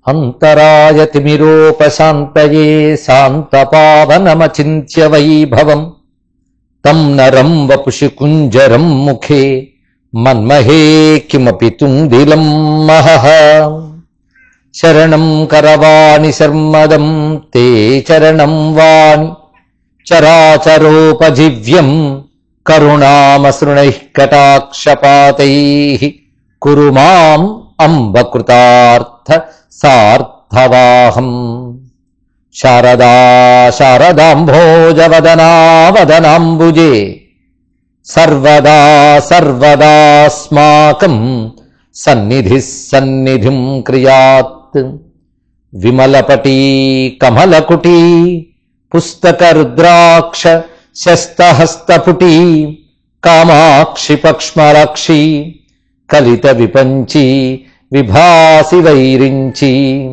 అంతరాయతిమిరోపశాంతయే శాంతపావనమచింత్య వైభవం తం నరం వపుషి కుంజరం ముఖే మన్మహే కిమపి తుందిలం మహః శరణం కరవాణి శర్మదం తే చరణం వాణి చరాచరోపజీవ్యం కరుణామసృణైః కటాక్షపాతైః కురు మాం అంబకృతార్థ సార్థవాహం శారదా శారదాంభోజవదనా వదనాంబుజే సర్వదా సర్వదాస్మాకం సన్నిధి సన్నిధిం క్రియాత్ విమలపటీ కమలకుటీ పుస్తక రుద్రాక్ష శస్తహస్తపుటీ కామాక్షి పక్ష్మరాక్షి కలిత విపంచి విభాసి వైరించి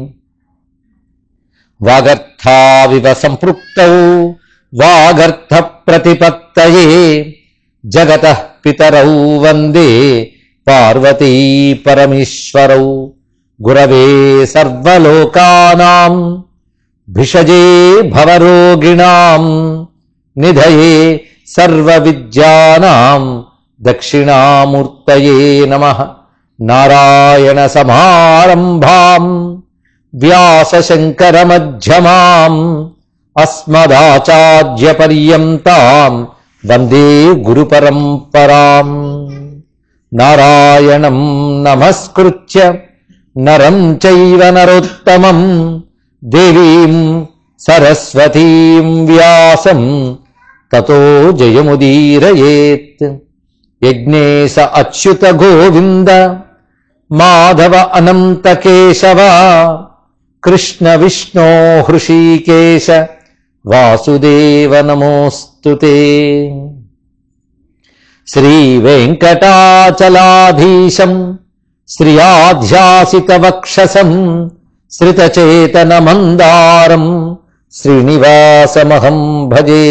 వాగర్థావివ సంపృక్తౌ వాగర్థ ప్రతిపత్తయే జగత పితరౌ వందే పార్వతీ పరమేశ్వరౌ గురవే సర్వలోకానాం భిషజే భవరోగిణాం నిధయే సర్వవిద్యానాం దక్షిణామూర్తయే నమ నారాయణ సమారంభాం వ్యాసశంకరమధ్యమాం అస్మదాచార్యపర్యంతాం వందే గురుపరంపరాం నారాయణం నమస్కృత్య నరం చైవ నరోత్తమం దేవీం సరస్వతీం వ్యాసం తతో జయముదీరయేత్ యజ్ఞేశ అచ్యుత గోవింద మాధవ అనంత కేశవ కృష్ణ విష్ణో హృషీకేశ వాసుదేవ నమోऽस्तु ते శ్రీవేంకటాచలాధీశం శ్రియాధ్యాసితవక్షసం శ్రితచేతనమందారం శ్రీనివాసమహం భజే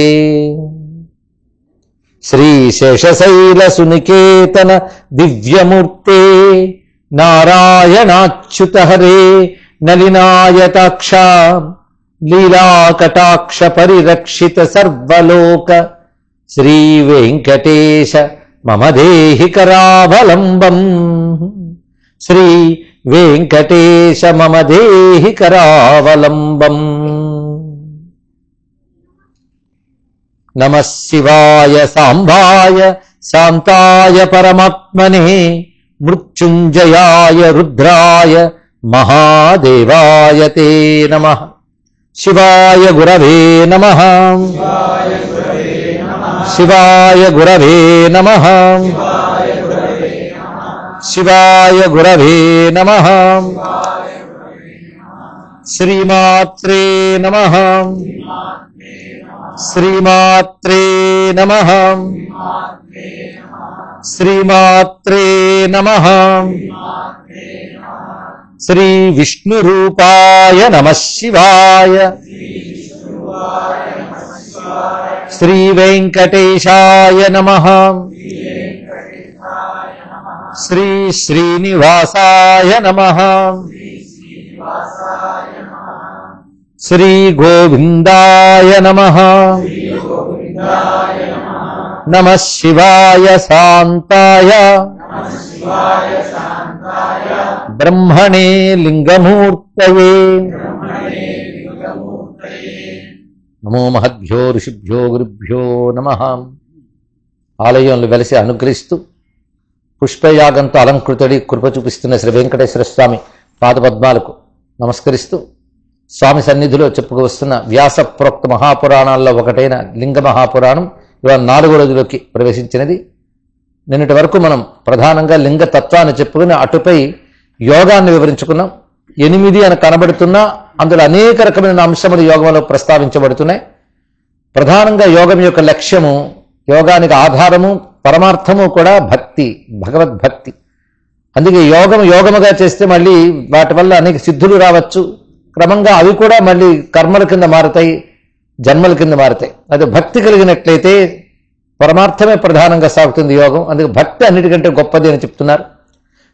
శ్రీశేషశైలసునికేతన దివ్యమూర్తే నారాయణాచ్యుత హరే నలినాయతాక్ష లీలాకటాక్ష పరిరక్షిత సర్వలోక శ్రీవేంకటేశ మమ దేహి కరావలంబం శ్రీ వెంకటేశ మమ దేహి కరావలంబం నమ శివాయ సాంబాయ శాంతాయ పరమాత్మనే మృత్యుంజయాయ రుద్రాయ మహాదేవాయ తే నమ శివాయ గురవే నమ శివాయ గురవే నమ శివాయ గురవే నమ శ్రీమాత్రే నమ శ్రీమాత్రే నమ శ్రీమాత్రే నమ శ్రీ విష్ణురూపాయ నమ శివాయ శ్రీ వెంకటేశాయ నమ శ్రీ శ్రీనివాసాయ నమ శ్రీ గోవిందాయ నమ నమ శివాయ శాంతాయ బ్రహ్మణే లింగమూర్తయే నమో మహద్భ్యో ఋషిభ్యో గురుభ్యో నమ ఆలయంలో వెలిసి అనుగ్రహిస్తూ పుష్పయాగంతో అలంకృతుడి కృప చూపిస్తున్న శ్రీ వెంకటేశ్వర స్వామి పాదపద్మాలకు నమస్కరిస్తూ స్వామి సన్నిధిలో చెప్పుకు వస్తున్న వ్యాస ప్రోక్త మహాపురాణాల్లో ఒకటైన లింగ మహాపురాణం ఇవాళ నాలుగో రోజులోకి ప్రవేశించినది నిన్నటి వరకు మనం ప్రధానంగా లింగ తత్వాన్ని చెప్పుకుని అటుపై యోగాన్ని వివరించుకున్నాం ఎనిమిది అని కనబడుతున్నా అందులో అనేక రకమైన అంశములు యోగంలో ప్రస్తావించబడుతున్నాయి ప్రధానంగా యోగం యొక్క లక్ష్యము యోగానికి ఆధారము పరమార్థము కూడా భక్తి భగవద్భక్తి అందుకే యోగం యోగముగా చేస్తే మళ్ళీ వాటి వల్ల అనేక సిద్ధులు రావచ్చు క్రమంగా అవి కూడా మళ్ళీ కర్మల కింద మారుతాయి జన్మల కింద మారుతాయి అదే భక్తి కలిగినట్లయితే పరమార్థమే ప్రధానంగా సాగుతుంది యోగం అందుకే భక్తి అన్నిటికంటే గొప్పది అని చెప్తున్నారు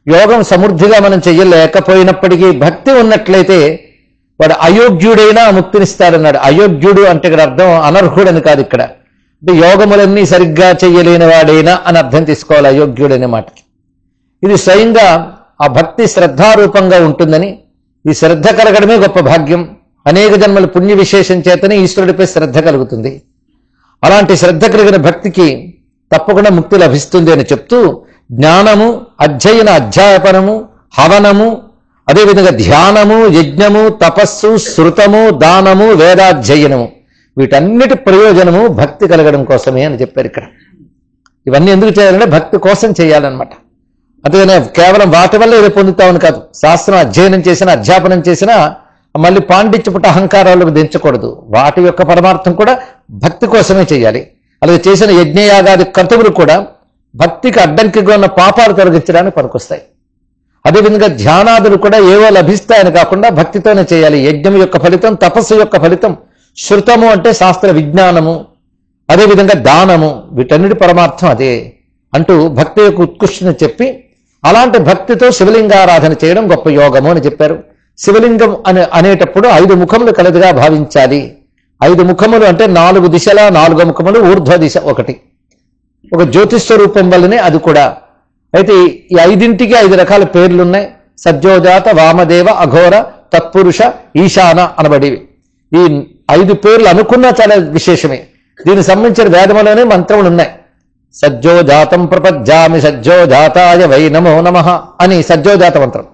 యోగం సమృద్ధిగా మనం చెయ్యలేకపోయినప్పటికీ భక్తి ఉన్నట్లయితే వాడు అయోగ్యుడైనా ముక్తినిస్తాడన్నాడు అయోగ్యుడు అంటే ఇక్కడ అర్థం అనర్హుడని కాదు ఇక్కడ అంటే యోగములన్నీ సరిగ్గా చెయ్యలేని వాడైనా అని అర్థం తీసుకోవాలి అయోగ్యుడనే మాటకి ఇది స్వయంగా ఆ భక్తి శ్రద్ధారూపంగా ఉంటుందని ఈ శ్రద్ధ కలగడమే గొప్ప భాగ్యం అనేక జన్మల పుణ్య విశేషం చేతనే ఈశ్వరుడిపై శ్రద్ధ కలుగుతుంది అలాంటి శ్రద్ధ కలిగిన భక్తికి తప్పకుండా ముక్తి లభిస్తుంది అని చెప్తూ జ్ఞానము అధ్యయన అధ్యాపనము హవనము అదేవిధంగా ధ్యానము యజ్ఞము తపస్సు శృతము దానము వేదాధ్యయనము వీటన్నిటి ప్రయోజనము భక్తి కలగడం కోసమే అని చెప్పారు ఇక్కడ ఇవన్నీ ఎందుకు చేయాలంటే భక్తి కోసం చేయాలన్నమాట అంతేగానే కేవలం వాటి వల్ల ఏదో పొందుతామని కాదు శాస్త్రం అధ్యయనం చేసిన అధ్యాపనం చేసినా మళ్ళీ పాండిత్యపుట అహంకారాలకు దించకూడదు వాటి యొక్క పరమార్థం కూడా భక్తి కోసమే చేయాలి అలాగే చేసిన యజ్ఞయాగాది కర్తవులు కూడా భక్తికి అడ్డంకిగా ఉన్న పాపాలు తొలగించడానికి పనికొస్తాయి అదేవిధంగా ధ్యానాదులు కూడా ఏవో లభిస్తాయని కాకుండా భక్తితోనే చేయాలి యజ్ఞం యొక్క ఫలితం తపస్సు యొక్క ఫలితం శృతము అంటే శాస్త్ర విజ్ఞానము అదేవిధంగా దానము వీటన్నిటి పరమార్థం అదే అంటూ భక్తి యొక్క ఉత్కృష్టిని చెప్పి అలాంటి భక్తితో శివలింగారాధన చేయడం గొప్ప యోగము అని చెప్పారు శివలింగం అనే అనేటప్పుడు ఐదు ముఖములు కలదుగా భావించాలి ఐదు ముఖములు అంటే నాలుగు దిశల నాలుగు ముఖములు ఊర్ధ్వ దిశ ఒకటి ఒక జ్యోతిస్వరూపం వల్లనే అది కూడా అయితే ఈ ఐదింటికి ఐదు రకాల పేర్లు ఉన్నాయి సజ్జోజాత వామదేవ అఘోర తత్పురుష ఈశాన అనబడివి ఈ ఐదు పేర్లు అనుకున్నా చాలా విశేషమే దీనికి సంబంధించిన వేదములోనే మంత్రములు ఉన్నాయి సజ్జోజాతం ప్రపజ్జామి సజ్జోజాతాయ వై నమో నమ అని సజ్జోజాత మంత్రం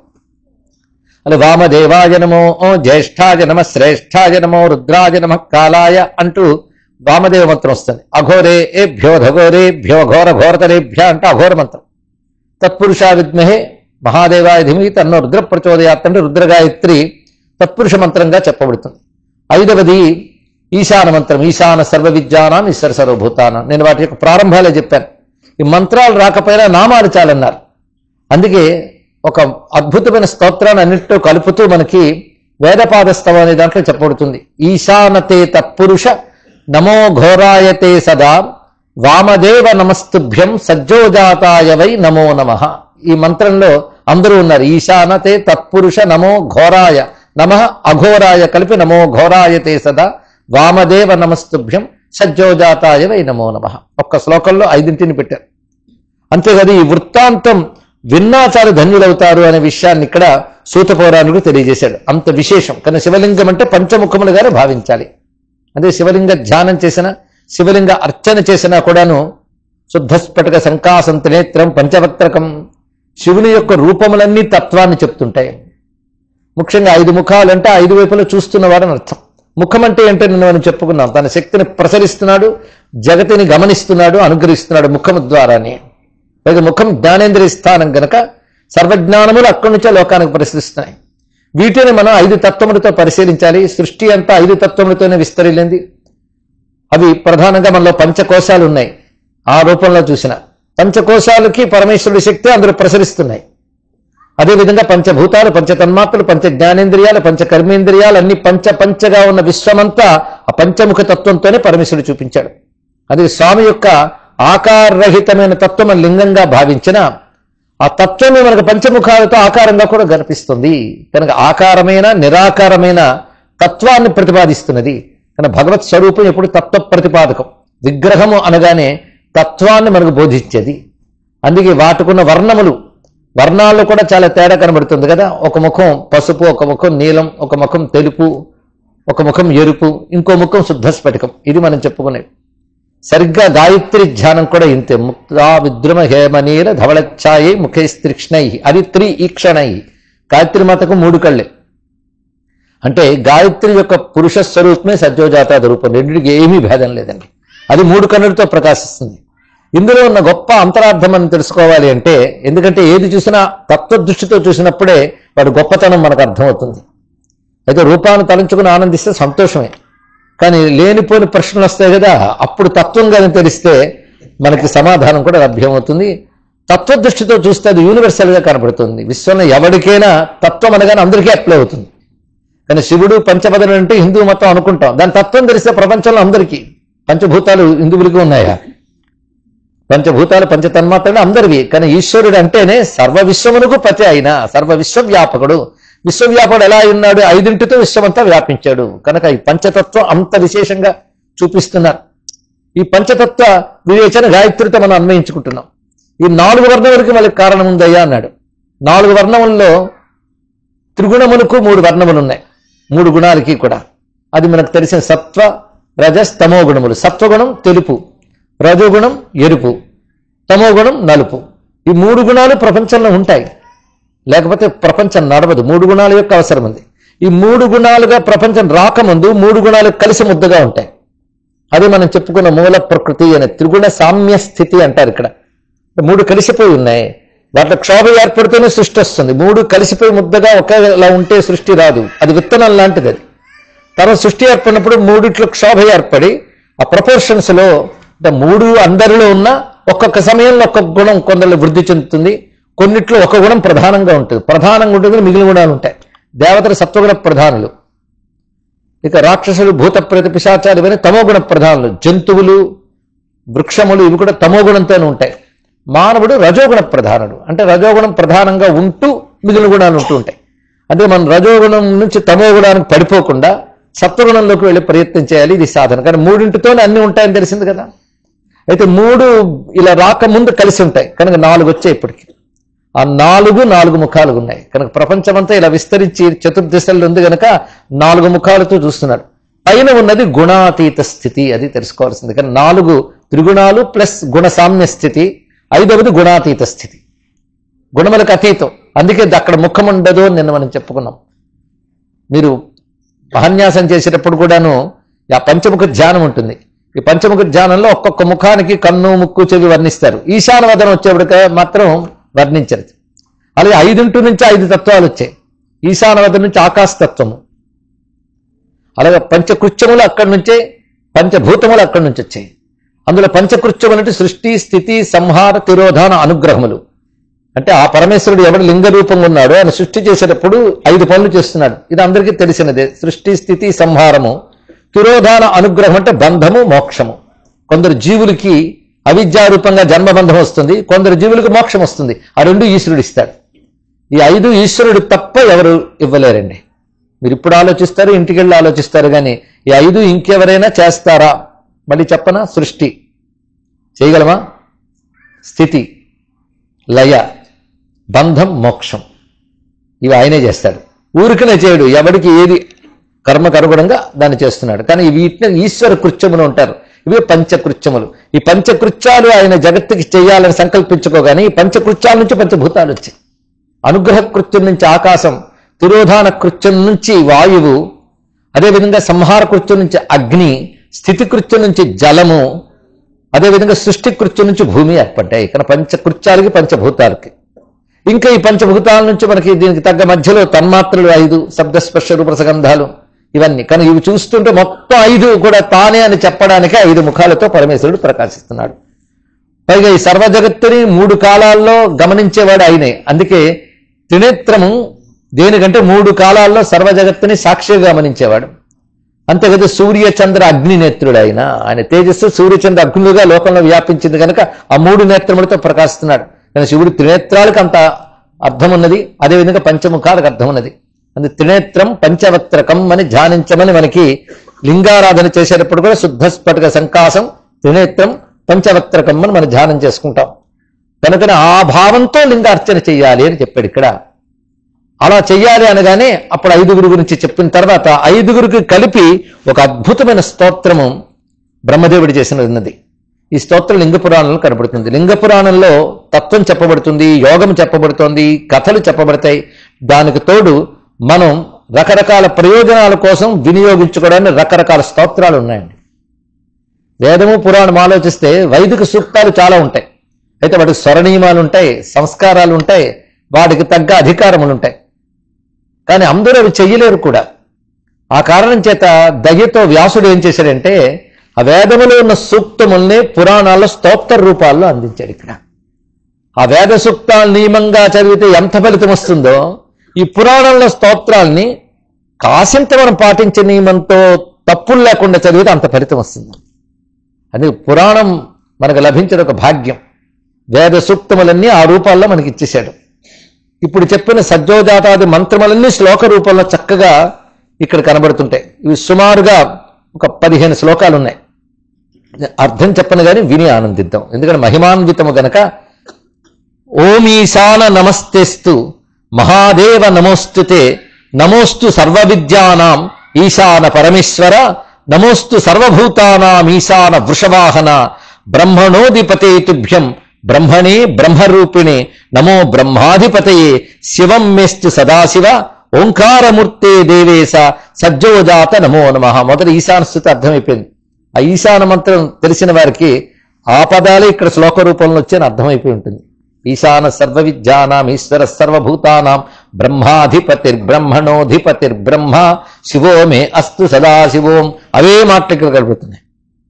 అలా వామదేవాయ నమో ఓ జ్యేష్ఠాయ నమ శ్రేష్ఠాయ నమో రుద్రాయ నమ కాలాయ అంటూ వామదేవ మంత్రం వస్తుంది అఘోరే ఏభ్యో ధఘోరేభ్యో ఘోర ఘోరతరేభ్య అంటే అఘోర మంత్రం తత్పురుషా విద్మహే మహాదేవాయ ధిమి తన్నో రుద్ర ప్రచోదయాత్ అంటే రుద్రగాయత్రి తత్పురుష మంత్రంగా చెప్పబడుతుంది ఐదవది ఈశాన మంత్రం ఈశాన సర్వ విద్యానాం ఈశ్వర సర్వభూతానం నేను వాటి యొక్క ప్రారంభాలే చెప్పాను ఈ మంత్రాలు రాకపోయినా నామాలు చాలన్నారు అందుకే ఒక అద్భుతమైన స్తోత్రాన్ని అన్నిటితో కలుపుతూ మనకి వేదపాదస్తవం అనే దాంట్లో చెప్పబడుతుంది ఈశానతే తత్పురుష నమో ఘోరాయతే సదా వామదేవ నమస్తుభ్యం సజ్జోజాతాయ వై నమో నమ ఈ మంత్రంలో అందరూ ఉన్నారు ఈశానతే తత్పురుష నమో ఘోరాయ నమ అఘోరాయ కలిపి నమో ఘోరాయతే సదా వామదేవ నమస్తుభ్యం సజ్జోజాతాయ వై నమో నమ ఒక్క శ్లోకంలో ఐదింటిని పెట్టారు అంతేకాదు ఈ వృత్తాంతం విన్నా చాలు ధన్యులవుతారు అనే విషయాన్ని ఇక్కడ సూత పౌరాణుడు తెలియజేశాడు అంత విశేషం కానీ శివలింగం అంటే పంచముఖములుగానే భావించాలి అదే శివలింగ ధ్యానం చేసిన శివలింగ అర్చన చేసినా కూడాను శుద్ధస్ఫటిక శంకాసంత నేత్రం పంచవక్త్రకం శివుని యొక్క రూపములన్నీ తత్వాన్ని చెప్తుంటాయి ముఖ్యంగా ఐదు ముఖాలు అంటే ఐదు వైపులా చూస్తున్నవాడని అర్థం ముఖం అంటే ఏంటో నేను మనం చెప్పుకున్నాం తన శక్తిని ప్రసరిస్తున్నాడు జగతిని గమనిస్తున్నాడు అనుగ్రహిస్తున్నాడు ముఖము ద్వారానే పైగా ముఖం జ్ఞానేంద్రియ స్థానం గనక సర్వజ్ఞానములు అక్కడి నుంచే లోకానికి ప్రసరిస్తున్నాయి వీటిని మనం ఐదు తత్వములతో పరిశీలించాలి సృష్టి అంతా ఐదు తత్వములతోనే విస్తరిల్లింది అవి ప్రధానంగా మనలో పంచకోశాలు ఉన్నాయి ఆ రూపంలో చూసిన పంచకోశాలకి పరమేశ్వరుడి శక్తి అందులో ప్రసరిస్తున్నాయి అదేవిధంగా పంచభూతాలు పంచ తన్మాత్రలు పంచ జ్ఞానేంద్రియాలు పంచ కర్మేంద్రియాలు అన్ని పంచ పంచగా ఉన్న విశ్వమంతా ఆ పంచముఖ తత్వంతోనే పరమేశ్వరుడు చూపించాడు అది స్వామి యొక్క ఆకారరహితమైన తత్వం లింగంగా భావించిన ఆ తత్వమే మనకు పంచముఖాలతో ఆకారంగా కూడా కనిపిస్తుంది కనుక ఆకారమైన నిరాకారమైన తత్వాన్ని ప్రతిపాదిస్తున్నది కనుక భగవత్ స్వరూపం ఎప్పుడు తత్వ ప్రతిపాదకం విగ్రహము అనగానే తత్వాన్ని మనకు బోధించేది అందుకే వాటికున్న వర్ణములు వర్ణాల్లో కూడా చాలా తేడా కనబడుతుంది కదా ఒక ముఖం పసుపు ఒక ముఖం నీలం ఒక ముఖం తెలుపు ఒక ముఖం ఎరుపు ఇంకో ముఖం శుద్ధ స్ఫటికం ఇది మనం చెప్పుకునేది సరిగ్గా గాయత్రి ధ్యానం కూడా ఇంతే ముక్తా విద్రుమ హేమనీల ధవళఛాయి ముఖైస్త్రిక్షణై అది త్రి ఈక్షణై గాయత్రి మాతకు మూడు కళ్ళే అంటే గాయత్రి యొక్క పురుష స్వరూపమే సజ్జోజాత రూపం రెండింటికి ఏమీ భేదం లేదండి అది మూడు కన్నులతో ప్రకాశిస్తుంది ఇందులో ఉన్న గొప్ప అంతరార్థం మనం తెలుసుకోవాలి అంటే ఎందుకంటే ఏది చూసినా తత్వ దృష్టితో చూసినప్పుడే వాడి గొప్పతనం మనకు అర్థమవుతుంది అయితే రూపాన్ని తలంచుకుని ఆనందిస్తే సంతోషమే కానీ లేనిపోని ప్రశ్నలు వస్తాయి కదా అప్పుడు తత్వం కానీ తెలిస్తే మనకి సమాధానం కూడా లభ్యమవుతుంది తత్వ దృష్టితో చూస్తే అది యూనివర్సల్ గా కనబడుతుంది విశ్వంలో ఎవరికైనా తత్వం అనగానే అందరికీ అప్లై అవుతుంది కానీ శివుడు పంచపదలు అంటే హిందూ మతం అనుకుంటాం దాని తత్వం తెలిస్తే ప్రపంచంలో అందరికీ పంచభూతాలు హిందువులకి ఉన్నాయా పంచభూతాలు పంచతన్మాత్రలు అందరివి కానీ ఈశ్వరుడు అంటేనే సర్వ విశ్వమునకు పతి అయిన సర్వ విశ్వవ్యాపకుడు విశ్వవ్యాపకుడు ఎలా ఉన్నాడు ఐదింటితో విశ్వమంతా వ్యాపించాడు కనుక ఈ పంచతత్వం అంత విశేషంగా చూపిస్తున్నారు ఈ పంచతత్వ వివేచన గాయత్రితో మనం అన్వయించుకుంటున్నాం ఈ నాలుగు వర్ణములకి మనకి కారణం ఉందయ్యా అన్నాడు నాలుగు వర్ణముల్లో త్రిగుణములకు మూడు వర్ణములు ఉన్నాయి మూడు గుణాలకి కూడా అది మనకు తెలిసిన సత్వ రజస్ తమో గుణములు సత్వగుణం తెలుపు రజోగుణం ఎరుపు తమోగుణం నలుపు ఈ మూడు గుణాలు ప్రపంచంలో ఉంటాయి లేకపోతే ప్రపంచం నడవదు మూడు గుణాల యొక్క అవసరం ఉంది ఈ మూడు గుణాలుగా ప్రపంచం రాకముందు మూడు గుణాలు కలిసి ముద్దగా ఉంటాయి అది మనం చెప్పుకున్న మూల ప్రకృతి అనే త్రిగుణ సామ్య స్థితి అంటారు ఇక్కడ మూడు కలిసిపోయి ఉన్నాయి వాటిలో క్షోభ ఏర్పడితేనే సృష్టి వస్తుంది మూడు కలిసిపోయి ముద్దగా ఒకేలా ఉంటే సృష్టి రాదు అది విత్తనం లాంటిది అది తర్వాత సృష్టి ఏర్పడినప్పుడు మూడిట్లో క్షోభ ఏర్పడి ఆ ప్రపోర్షన్స్ లో అంటే మూడు అందరిలో ఉన్న ఒక్కొక్క సమయంలో ఒక్కొక్క గుణం కొందరిలో వృద్ధి చెందుతుంది కొన్నిట్లో ఒక గుణం ప్రధానంగా ఉంటుంది ప్రధానంగా ఉంటుంది మిగిలిన గుణాలు ఉంటాయి దేవతలు సత్వగుణ ప్రధానులు ఇక రాక్షసులు భూత ప్రతి పిశాచాలు ఇవన్నీ తమోగుణ ప్రధానులు జంతువులు వృక్షములు ఇవి కూడా తమోగుణంతోనే ఉంటాయి మానవుడు రజోగుణ ప్రధానుడు అంటే రజోగుణం ప్రధానంగా ఉంటూ మిగిలిన గుణాలు ఉంటూ ఉంటాయి అంటే మనం రజోగుణం నుంచి తమోగుణానికి పడిపోకుండా సత్వగుణంలోకి వెళ్ళి ప్రయత్నం చేయాలి ఇది సాధన కానీ మూడింటితోనే అన్ని ఉంటాయని తెలిసింది కదా అయితే మూడు ఇలా రాకముందు కలిసి ఉంటాయి కనుక నాలుగు వచ్చాయి ఇప్పటికి ఆ నాలుగు నాలుగు ముఖాలు ఉన్నాయి కనుక ప్రపంచమంతా ఇలా విస్తరించి చతుర్దిశల్లో ఉంది కనుక నాలుగు ముఖాలతో చూస్తున్నాడు పైన ఉన్నది గుణాతీత స్థితి అది తెలుసుకోవాల్సింది కానీ నాలుగు త్రిగుణాలు ప్లస్ గుణ సామ్య స్థితి ఐదవది గుణాతీత స్థితి గుణములకు అతీతం అందుకే అక్కడ ముఖం ఉండదు అని నిన్న మనం చెప్పుకున్నాం మీరు మహన్యాసం చేసేటప్పుడు కూడాను ఆ పంచముఖ ధ్యానం ఉంటుంది ఈ పంచముఖ ధ్యానంలో ఒక్కొక్క ముఖానికి కన్ను ముక్కు చెవి వర్ణిస్తారు ఈశాన వదనం వచ్చేప్పటిక మాత్రం వర్ణించరు అలాగే ఐదింటి నుంచి ఐదు తత్వాలు వచ్చాయి ఈశాన వదనం నుంచి ఆకాశ తత్వము అలాగే పంచకృత్యములు అక్కడి నుంచే పంచభూతములు అక్కడి నుంచి వచ్చాయి అందులో పంచకృత్యములు అంటే సృష్టి స్థితి సంహార తిరోధాన అనుగ్రహములు అంటే ఆ పరమేశ్వరుడు ఎవడు లింగ రూపంగా ఉన్నాడో ఆయన సృష్టి చేసేటప్పుడు ఐదు పనులు చేస్తున్నాడు ఇది అందరికీ తెలిసినదే సృష్టి స్థితి సంహారము తిరోధాన అనుగ్రహం అంటే బంధము మోక్షము కొందరు జీవులకి అవిద్యారూపంగా జన్మబంధం వస్తుంది కొందరు జీవులకు మోక్షం వస్తుంది ఆ రెండు ఈశ్వరుడు ఇస్తాడు ఈ ఐదు ఈశ్వరుడు తప్ప ఎవరు ఇవ్వలేరండి మీరు ఇప్పుడు ఆలోచిస్తారు ఇంటికి వెళ్ళి ఆలోచిస్తారు కానీ ఈ ఐదు ఇంకెవరైనా చేస్తారా మళ్ళీ చెప్పనా సృష్టి చేయగలమా స్థితి లయ బంధం మోక్షం ఇవి ఆయనే చేస్తాడు ఊరికనే చేయడు ఎవడికి ఏది కర్మకు అనుగుణంగా దాన్ని చేస్తున్నాడు కానీ వీటిని ఈశ్వర కృత్యములు ఉంటారు ఇవి పంచకృత్యములు ఈ పంచకృత్యాలు ఆయన జగత్తుకి చేయాలని సంకల్పించుకోగానే ఈ పంచకృత్యాల నుంచి పంచభూతాలు వచ్చాయి అనుగ్రహ కృత్యం నుంచి ఆకాశం తిరోధాన కృత్యం నుంచి వాయువు అదేవిధంగా సంహార కృత్యం నుంచి అగ్ని స్థితి కృత్యం నుంచి జలము అదేవిధంగా సృష్టి కృత్యం నుంచి భూమి ఏర్పడ్డాయి ఇక్కడ పంచకృత్యాలకి పంచభూతాలకి ఇంకా ఈ పంచభూతాల నుంచి మనకి దీనికి తగ్గ మధ్యలో తన్మాత్రలు ఐదు శబ్దస్పర్శ రూపరసగంధాలు ఇవన్నీ కానీ ఇవి చూస్తుంటే మొత్తం ఐదు కూడా తానే అని చెప్పడానికి ఐదు ముఖాలతో పరమేశ్వరుడు ప్రకాశిస్తున్నాడు పైగా ఈ సర్వ జగత్తుని మూడు కాలాల్లో గమనించేవాడు ఆయనే అందుకే త్రినేత్రము దేనికంటే మూడు కాలాల్లో సర్వ జగత్తుని సాక్షిగా గమనించేవాడు అంతేకాదు సూర్య చంద్ర అగ్ని నేత్రుడు ఆయన ఆయన తేజస్సు సూర్యచంద్ర అగ్నులుగా లోకంలో వ్యాపించింది కనుక ఆ మూడు నేత్రములతో ప్రకాశిస్తున్నాడు కానీ శివుడు త్రినేత్రాలకు అంత అర్థం ఉన్నది అదేవిధంగా పంచముఖాలకు అర్థం ఉన్నది అది త్రినేత్రం పంచవక్త్రకం అని ధ్యానించమని మనకి లింగారాధన చేసేటప్పుడు కూడా శుద్ధ స్ఫటిక సంకాసం త్రినేత్రం పంచవక్త్రకం అని మనం ధ్యానం చేసుకుంటాం కనుకనే ఆ భావంతో లింగార్చన చెయ్యాలి అని చెప్పాడు ఇక్కడ అలా చెయ్యాలి అనగానే అప్పుడు ఐదుగురు గురించి చెప్పిన తర్వాత ఐదుగురికి కలిపి ఒక అద్భుతమైన స్తోత్రము బ్రహ్మదేవుడు చేసినది ఉన్నది ఈ స్తోత్రం లింగ పురాణంలో కనబడుతుంది లింగ పురాణంలో తత్వం చెప్పబడుతుంది యోగం చెప్పబడుతోంది కథలు చెప్పబడతాయి దానికి తోడు మనం రకరకాల ప్రయోజనాల కోసం వినియోగించుకోవడానికి రకరకాల స్తోత్రాలు ఉన్నాయండి వేదము పురాణం ఆలోచిస్తే వైదిక సూక్తాలు చాలా ఉంటాయి అయితే వాటికి స్వరనియమాలు ఉంటాయి సంస్కారాలు ఉంటాయి వాటికి తగ్గ అధికారములు ఉంటాయి కానీ అందరూ అవి చెయ్యలేరు కూడా ఆ కారణం చేత దయతో వ్యాసుడు ఏం చేశాడంటే ఆ వేదములో ఉన్న సూక్తముల్ని పురాణాల్లో స్తోత్ర రూపాల్లో అందించాడు ఇక్కడ ఆ వేద సూక్తాలు నియమంగా చదివితే ఎంత ఫలితం వస్తుందో ఈ పురాణంలో స్తోత్రాల్ని కాసింత మనం పాటించే నియమంతో తప్పులు లేకుండా చదివితే అంత ఫలితం వస్తుంది అది పురాణం మనకు లభించిన ఒక భాగ్యం వేద సూక్తములన్నీ ఆ రూపాల్లో మనకి ఇచ్చేశాడు ఇప్పుడు చెప్పిన సజ్జోజాతాది మంత్రములన్నీ శ్లోక రూపంలో చక్కగా ఇక్కడ కనబడుతుంటాయి ఇవి సుమారుగా ఒక పదిహేను శ్లోకాలు ఉన్నాయి అర్థం చెప్పను కానీ విని ఆనందిద్దాం ఎందుకంటే మహిమాన్వితము గనక ఓం ఈశాన నమస్తేస్తు మహాదేవ నమోస్తుతే నమోస్తు సర్వ విద్యానాం ఈశాన పరమేశ్వర నమోస్తు సర్వభూతానాం ఈశాన వృషవాహన బ్రహ్మణోధిపతే తుభ్యం బ్రహ్మణే బ్రహ్మరూపిణే నమో బ్రహ్మాధిపతయే శివం మేస్తు సదాశివ ఓంకారమూర్తే దేవేశ సజ్జోజాత నమో నమ మొదటి ఈశాన స్థుతి అర్థమైపోయింది ఆ ఈశాన మంత్రం తెలిసిన వారికి ఆ పదాలే ఇక్కడ శ్లోక రూపంలో వచ్చి అర్థమైపోయి ఉంటుంది ఈశాన సర్వ విద్యానాం ఈశ్వర సర్వభూతానాం బ్రహ్మాధిపతిర్బ్రహ్మణోధిపతిర్బ్రహ్మ శివో మే అస్తు సదాశివోం అవే మాటలు ఇక్కడ కనబడుతున్నాయి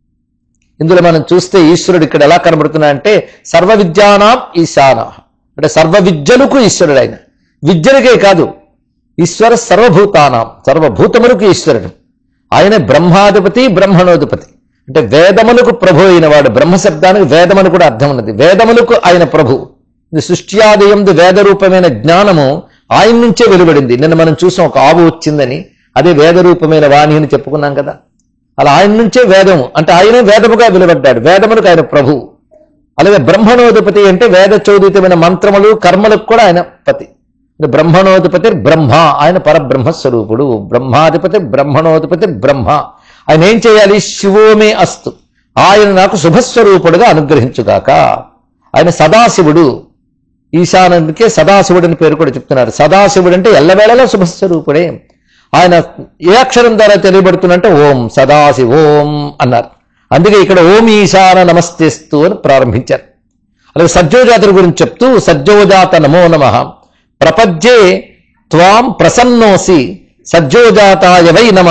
ఇందులో మనం చూస్తే ఈశ్వరుడు ఇక్కడ ఎలా కనబడుతున్నాడంటే సర్వ విద్యానాం ఈశాన అంటే సర్వ విద్యలకు ఈశ్వరుడు ఆయన విద్యలకే కాదు ఈశ్వర సర్వభూతానాం సర్వభూతములకు ఈశ్వరుడు ఆయన బ్రహ్మాధిపతి బ్రహ్మణోధిపతి అంటే వేదములకు ప్రభు అయిన వాడు బ్రహ్మశబ్దానికి వేదమని కూడా అర్థం ఉన్నది వేదములకు ఆయన ప్రభు ఇది సృష్ట్యాదయందు వేద రూపమైన జ్ఞానము ఆయన నుంచే వెలువడింది నిన్న మనం చూసాం ఒక ఆవు వచ్చిందని అదే వేద రూపమైన వాణి అని చెప్పుకున్నాం కదా అలా ఆయన నుంచే వేదము అంటే ఆయనే వేదముగా వెలువడ్డాడు వేదములకు ఆయన ప్రభు అలాగే బ్రహ్మణోధిపతి అంటే వేద చోదితమైన మంత్రములు కర్మలకు కూడా ఆయన పతి అంటే బ్రహ్మణోధిపతి బ్రహ్మ ఆయన పరబ్రహ్మ స్వరూపుడు బ్రహ్మాధిపతి బ్రహ్మణోధిపతి బ్రహ్మ ఆయన ఏం చేయాలి శివోమే అస్తు ఆయన నాకు శుభస్వరూపుడుగా అనుగ్రహించుగాక ఆయన సదాశివుడు ఈశానుడికే సదాశివుడు అని పేరు కూడా చెప్తున్నారు సదాశివుడు అంటే ఎల్లవేళలా శుభస్వరూపుడే ఆయన ఏ అక్షరం ద్వారా తెలియబడుతున్నంటే ఓం సదాశి ఓం అన్నారు అందుకే ఇక్కడ ఓం ఈశాన నమస్తేస్తు అని ప్రారంభించారు అలాగే సజ్జోజాతుల గురించి చెప్తూ సజ్జోజాత నమో నమ ప్రపద్యే త్వాం ప్రసన్నోసి సజ్జోజాతాయ వై నమ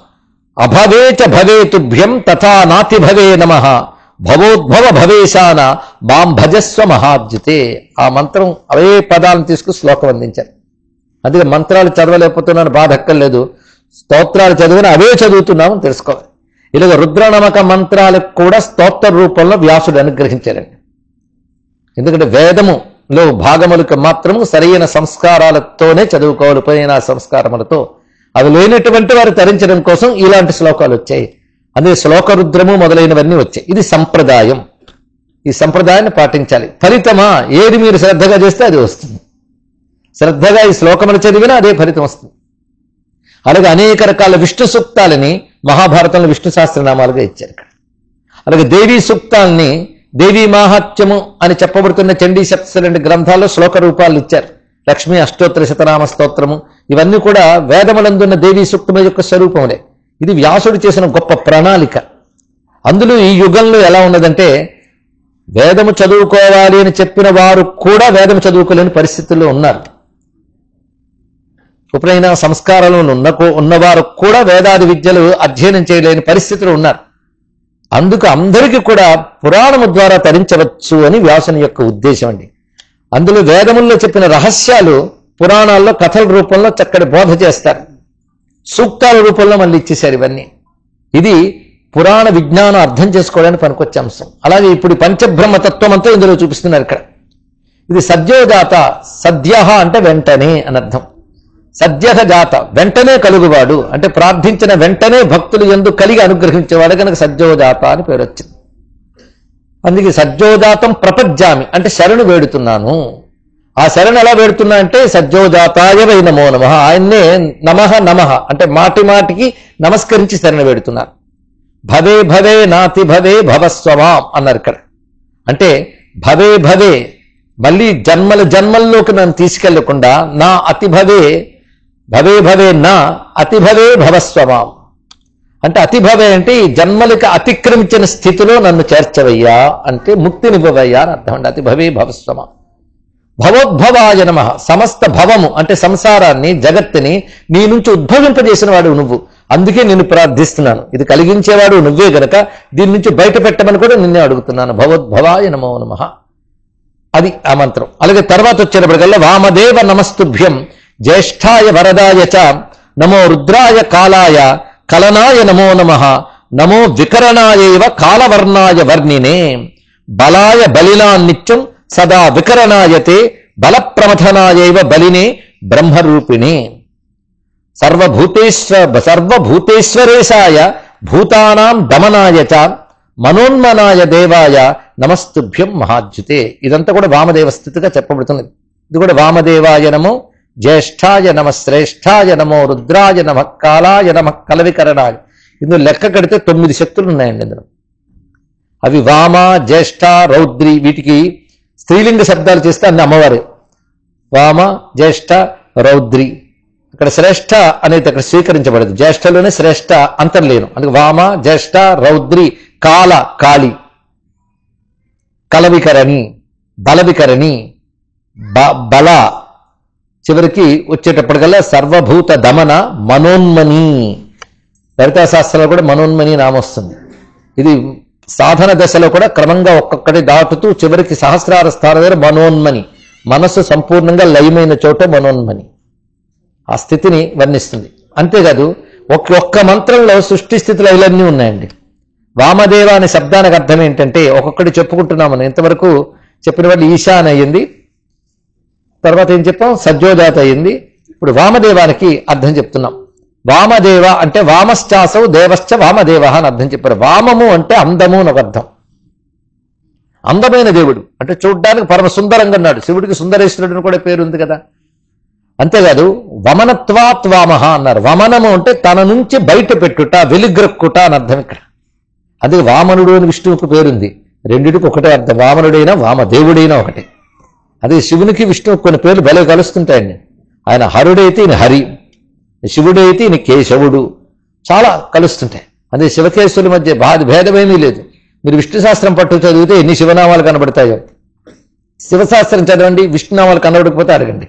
అభవే చ భవేతుభ్యం తథా నాతి భవే నమ భవోద్భవ భవేశాన మాం భజస్వ మహాద్యుతే ఆ మంత్రం అవే పదాలను తీసుకు శ్లోకం అందించారు అందుకే మంత్రాలు చదవలేకపోతున్నాను బాధ అక్కర్లేదు స్తోత్రాలు చదివిన అవే చదువుతున్నామని తెలుసుకోవాలి ఇలాగ రుద్రనమక మంత్రాలకు కూడా స్తోత్ర రూపంలో వ్యాసుడు అనుగ్రహించారండి ఎందుకంటే వేదములో భాగములకు మాత్రము సరైన సంస్కారాలతోనే చదువుకోవాలి పోయిన సంస్కారములతో అవి లేనటువంటి వారు తరించడం కోసం ఇలాంటి శ్లోకాలు వచ్చాయి అదే శ్లోక రుద్రము మొదలైనవన్నీ వచ్చాయి ఇది సంప్రదాయం ఈ సంప్రదాయాన్ని పాటించాలి ఫలితమా ఏది మీరు శ్రద్ధగా చేస్తే అది వస్తుంది శ్రద్ధగా ఈ శ్లోకములు చదివినా అదే ఫలితం వస్తుంది అలాగే అనేక రకాల విష్ణు సూక్తాలని మహాభారతంలో విష్ణు సహస్రనామాలుగా ఇచ్చారు ఇక్కడ అలాగే దేవీ సూక్తాల్ని దేవీ మాహాత్మ్యము అని చెప్పబడుతున్న చండీ సప్తశతి గ్రంథాల్లో శ్లోక రూపాలు ఇచ్చారు లక్ష్మీ అష్టోత్తర శతనామ స్తోత్రము ఇవన్నీ కూడా వేదములందున్న దేవీ సూక్తము యొక్క స్వరూపములే ఇది వ్యాసుడు చేసిన గొప్ప ప్రణాళిక అందులో ఈ యుగంలో ఎలా ఉన్నదంటే వేదము చదువుకోవాలి అని చెప్పిన వారు కూడా వేదము చదువుకోలేని పరిస్థితుల్లో ఉన్నారు ఎప్పుడైనా సంస్కారంలో ఉన్న ఉన్నవారు కూడా వేదాది విద్యలు అధ్యయనం చేయలేని పరిస్థితులు ఉన్నారు అందుకు అందరికీ కూడా పురాణము ద్వారా తరించవచ్చు అని వ్యాసుని యొక్క ఉద్దేశం అండి అందులో వేదముల్లో చెప్పిన రహస్యాలు పురాణాల్లో కథల రూపంలో చక్కటి బోధ చేస్తారు సూక్తాల రూపంలో మళ్ళీ ఇచ్చేశారు ఇవన్నీ ఇది పురాణ విజ్ఞానం అర్థం చేసుకోవడానికి పనికొచ్చే అంశం అలాగే ఇప్పుడు ఈ పంచబ్రహ్మ తత్వం అంతా ఇందులో చూపిస్తున్నారు ఇక్కడ ఇది సద్యోజాత సద్య అంటే వెంటనే అని అర్థం సద్యహ జాత వెంటనే కలుగువాడు అంటే ప్రార్థించిన వెంటనే భక్తులు ఎందు కలిగి అనుగ్రహించేవాడు కనుక సద్యోజాత అని పేరు వచ్చింది అందుకే సజ్జోజాతం ప్రపజ్జామి అంటే శరణు వేడుతున్నాను ఆ శరణు ఎలా వేడుతున్నా అంటే సజ్జోజాతాయ వై నమో నమ ఆయన్నే నమః నమః అంటే మాటి మాటికి నమస్కరించి శరణు వేడుతున్నారు భవే భవే నాతి భవే భవస్వమాం అన్నారు ఇక్కడ అంటే భవే భవే మళ్ళీ జన్మల జన్మల్లోకి నన్ను తీసుకెళ్లకుండా నా అతి భవే భవే భవే నా అతి భవే భవస్వమాం అంటే అతి భవే అంటే ఈ జన్మలకి అతిక్రమించిన స్థితిలో నన్ను చేర్చవయ్యా అంటే ముక్తినివ్వవయ్యా అని అర్థం అండి అతి భవే భవస్వమా భవోద్భవాయ నమ సమస్త భవము అంటే సంసారాన్ని జగత్తుని నీ నుంచి ఉద్భవింపజేసిన వాడు నువ్వు అందుకే నిన్ను ప్రార్థిస్తున్నాను ఇది కలిగించేవాడు నువ్వే గనక దీని నుంచి బయట పెట్టమని కూడా నిన్నే అడుగుతున్నాను భవోద్భవాయ నమో నమ అది ఆ మంత్రం అలాగే తర్వాత వచ్చేటప్పటికల్లా వామదేవ నమస్తుభ్యం జ్యేష్ఠాయ వరదాయ చ నమో రుద్రాయ కాలాయ కలనాయ నమో నమ నమో వికరణాయైవ కాలవర్ణాయ వర్ణినే బలాయ బలినా నిత్యం సదా వికరణాయతే బలప్రమథనాయైవ బలినే బ్రహ్మరూపిణి సర్వభూతేశ్వ సర్వభూతేశ్వరేశాయ భూతానాం దమనాయ చ మనోన్మనాయ దేవాయ నమస్తుభ్యం మహాద్యుతే ఇదంతా కూడా వామదేవ స్థితిగా చెప్పబడుతుంది ఇది కూడా వామదేవాయ నమో జ్యేష్ఠాయ నమ శ్రేష్ఠాయ నమో రుద్రాయ నమ కాలాయ నమ కలవికరణాయ ఇందులో లెక్క కడితే తొమ్మిది శక్తులు ఉన్నాయండి ఇందులో అవి వామ జ్యేష్ఠ రౌద్రి వీటికి స్త్రీలింగ శబ్దాలు చేస్తే అన్ని అమ్మవారే వామ జ్యేష్ఠ రౌద్రి ఇక్కడ శ్రేష్ఠ అనేది అక్కడ స్వీకరించబడదు జ్యేష్ఠలోనే శ్రేష్ఠ అంతర్లేను అందుకే వామ జ్యేష్ఠ రౌద్రి కాల కాళి కలవికరణి బలవికరణి బ- బల చివరికి వచ్చేటప్పటికల్లా సర్వభూత దమన మనోన్మని లలితా శాస్త్రంలో కూడా మనోన్మని నామం వస్తుంది ఇది సాధన దశలో కూడా క్రమంగా ఒక్కొక్కటి దాటుతూ చివరికి సహస్రార స్థానం దగ్గర మనోన్మని మనస్సు సంపూర్ణంగా లయమైన చోట మనోన్మని ఆ స్థితిని వర్ణిస్తుంది అంతేకాదు ఒక్క ఒక్క మంత్రంలో సృష్టి స్థితిలో ఇవన్నీ ఉన్నాయండి వామదేవ అనే శబ్దానికి అర్థం ఏంటంటే ఒక్కొక్కటి చెప్పుకుంటున్నామని ఇంతవరకు చెప్పిన వాళ్ళు ఈశాన్ అయ్యింది తర్వాత ఏం చెప్పాం సజ్జోదాత అయ్యింది ఇప్పుడు వామదేవానికి అర్థం చెప్తున్నాం వామదేవ అంటే వామశ్చాసౌ దేవశ్చ వామదేవ అని అర్థం చెప్పారు వామము అంటే అందము అని ఒక అర్థం అందమైన దేవుడు అంటే చూడ్డానికి పరమ సుందరంగా ఉన్నాడు శివుడికి సుందరేశ్వరుడు అని కూడా పేరు ఉంది కదా అంతేకాదు వమనత్వాత్ వామహ అన్నారు వమనము అంటే తన నుంచి బయట పెట్టుట వెలుగ్రక్కుట అని అర్థం ఇక్కడ అందుకే వామనుడు అని విష్ణువుకు పేరుంది రెండిటికి ఒకటే అర్థం వామనుడైనా వామదేవుడైనా ఒకటే అదే శివునికి విష్ణువుకి కొన్ని పేర్లు భలే కలుస్తుంటాయండి ఆయన హరుడైతే ఈయన హరి శివుడైతే ఈయన కేశవుడు చాలా కలుస్తుంటాయి అదే శివకేశవుల మధ్య బాధ భేదమేమీ లేదు మీరు విష్ణు శాస్త్రం పట్టు చదివితే ఎన్ని శివనామాలు కనబడతాయో శివశాస్త్రం చదవండి విష్ణునామాలు కనబడకపోతే అడగండి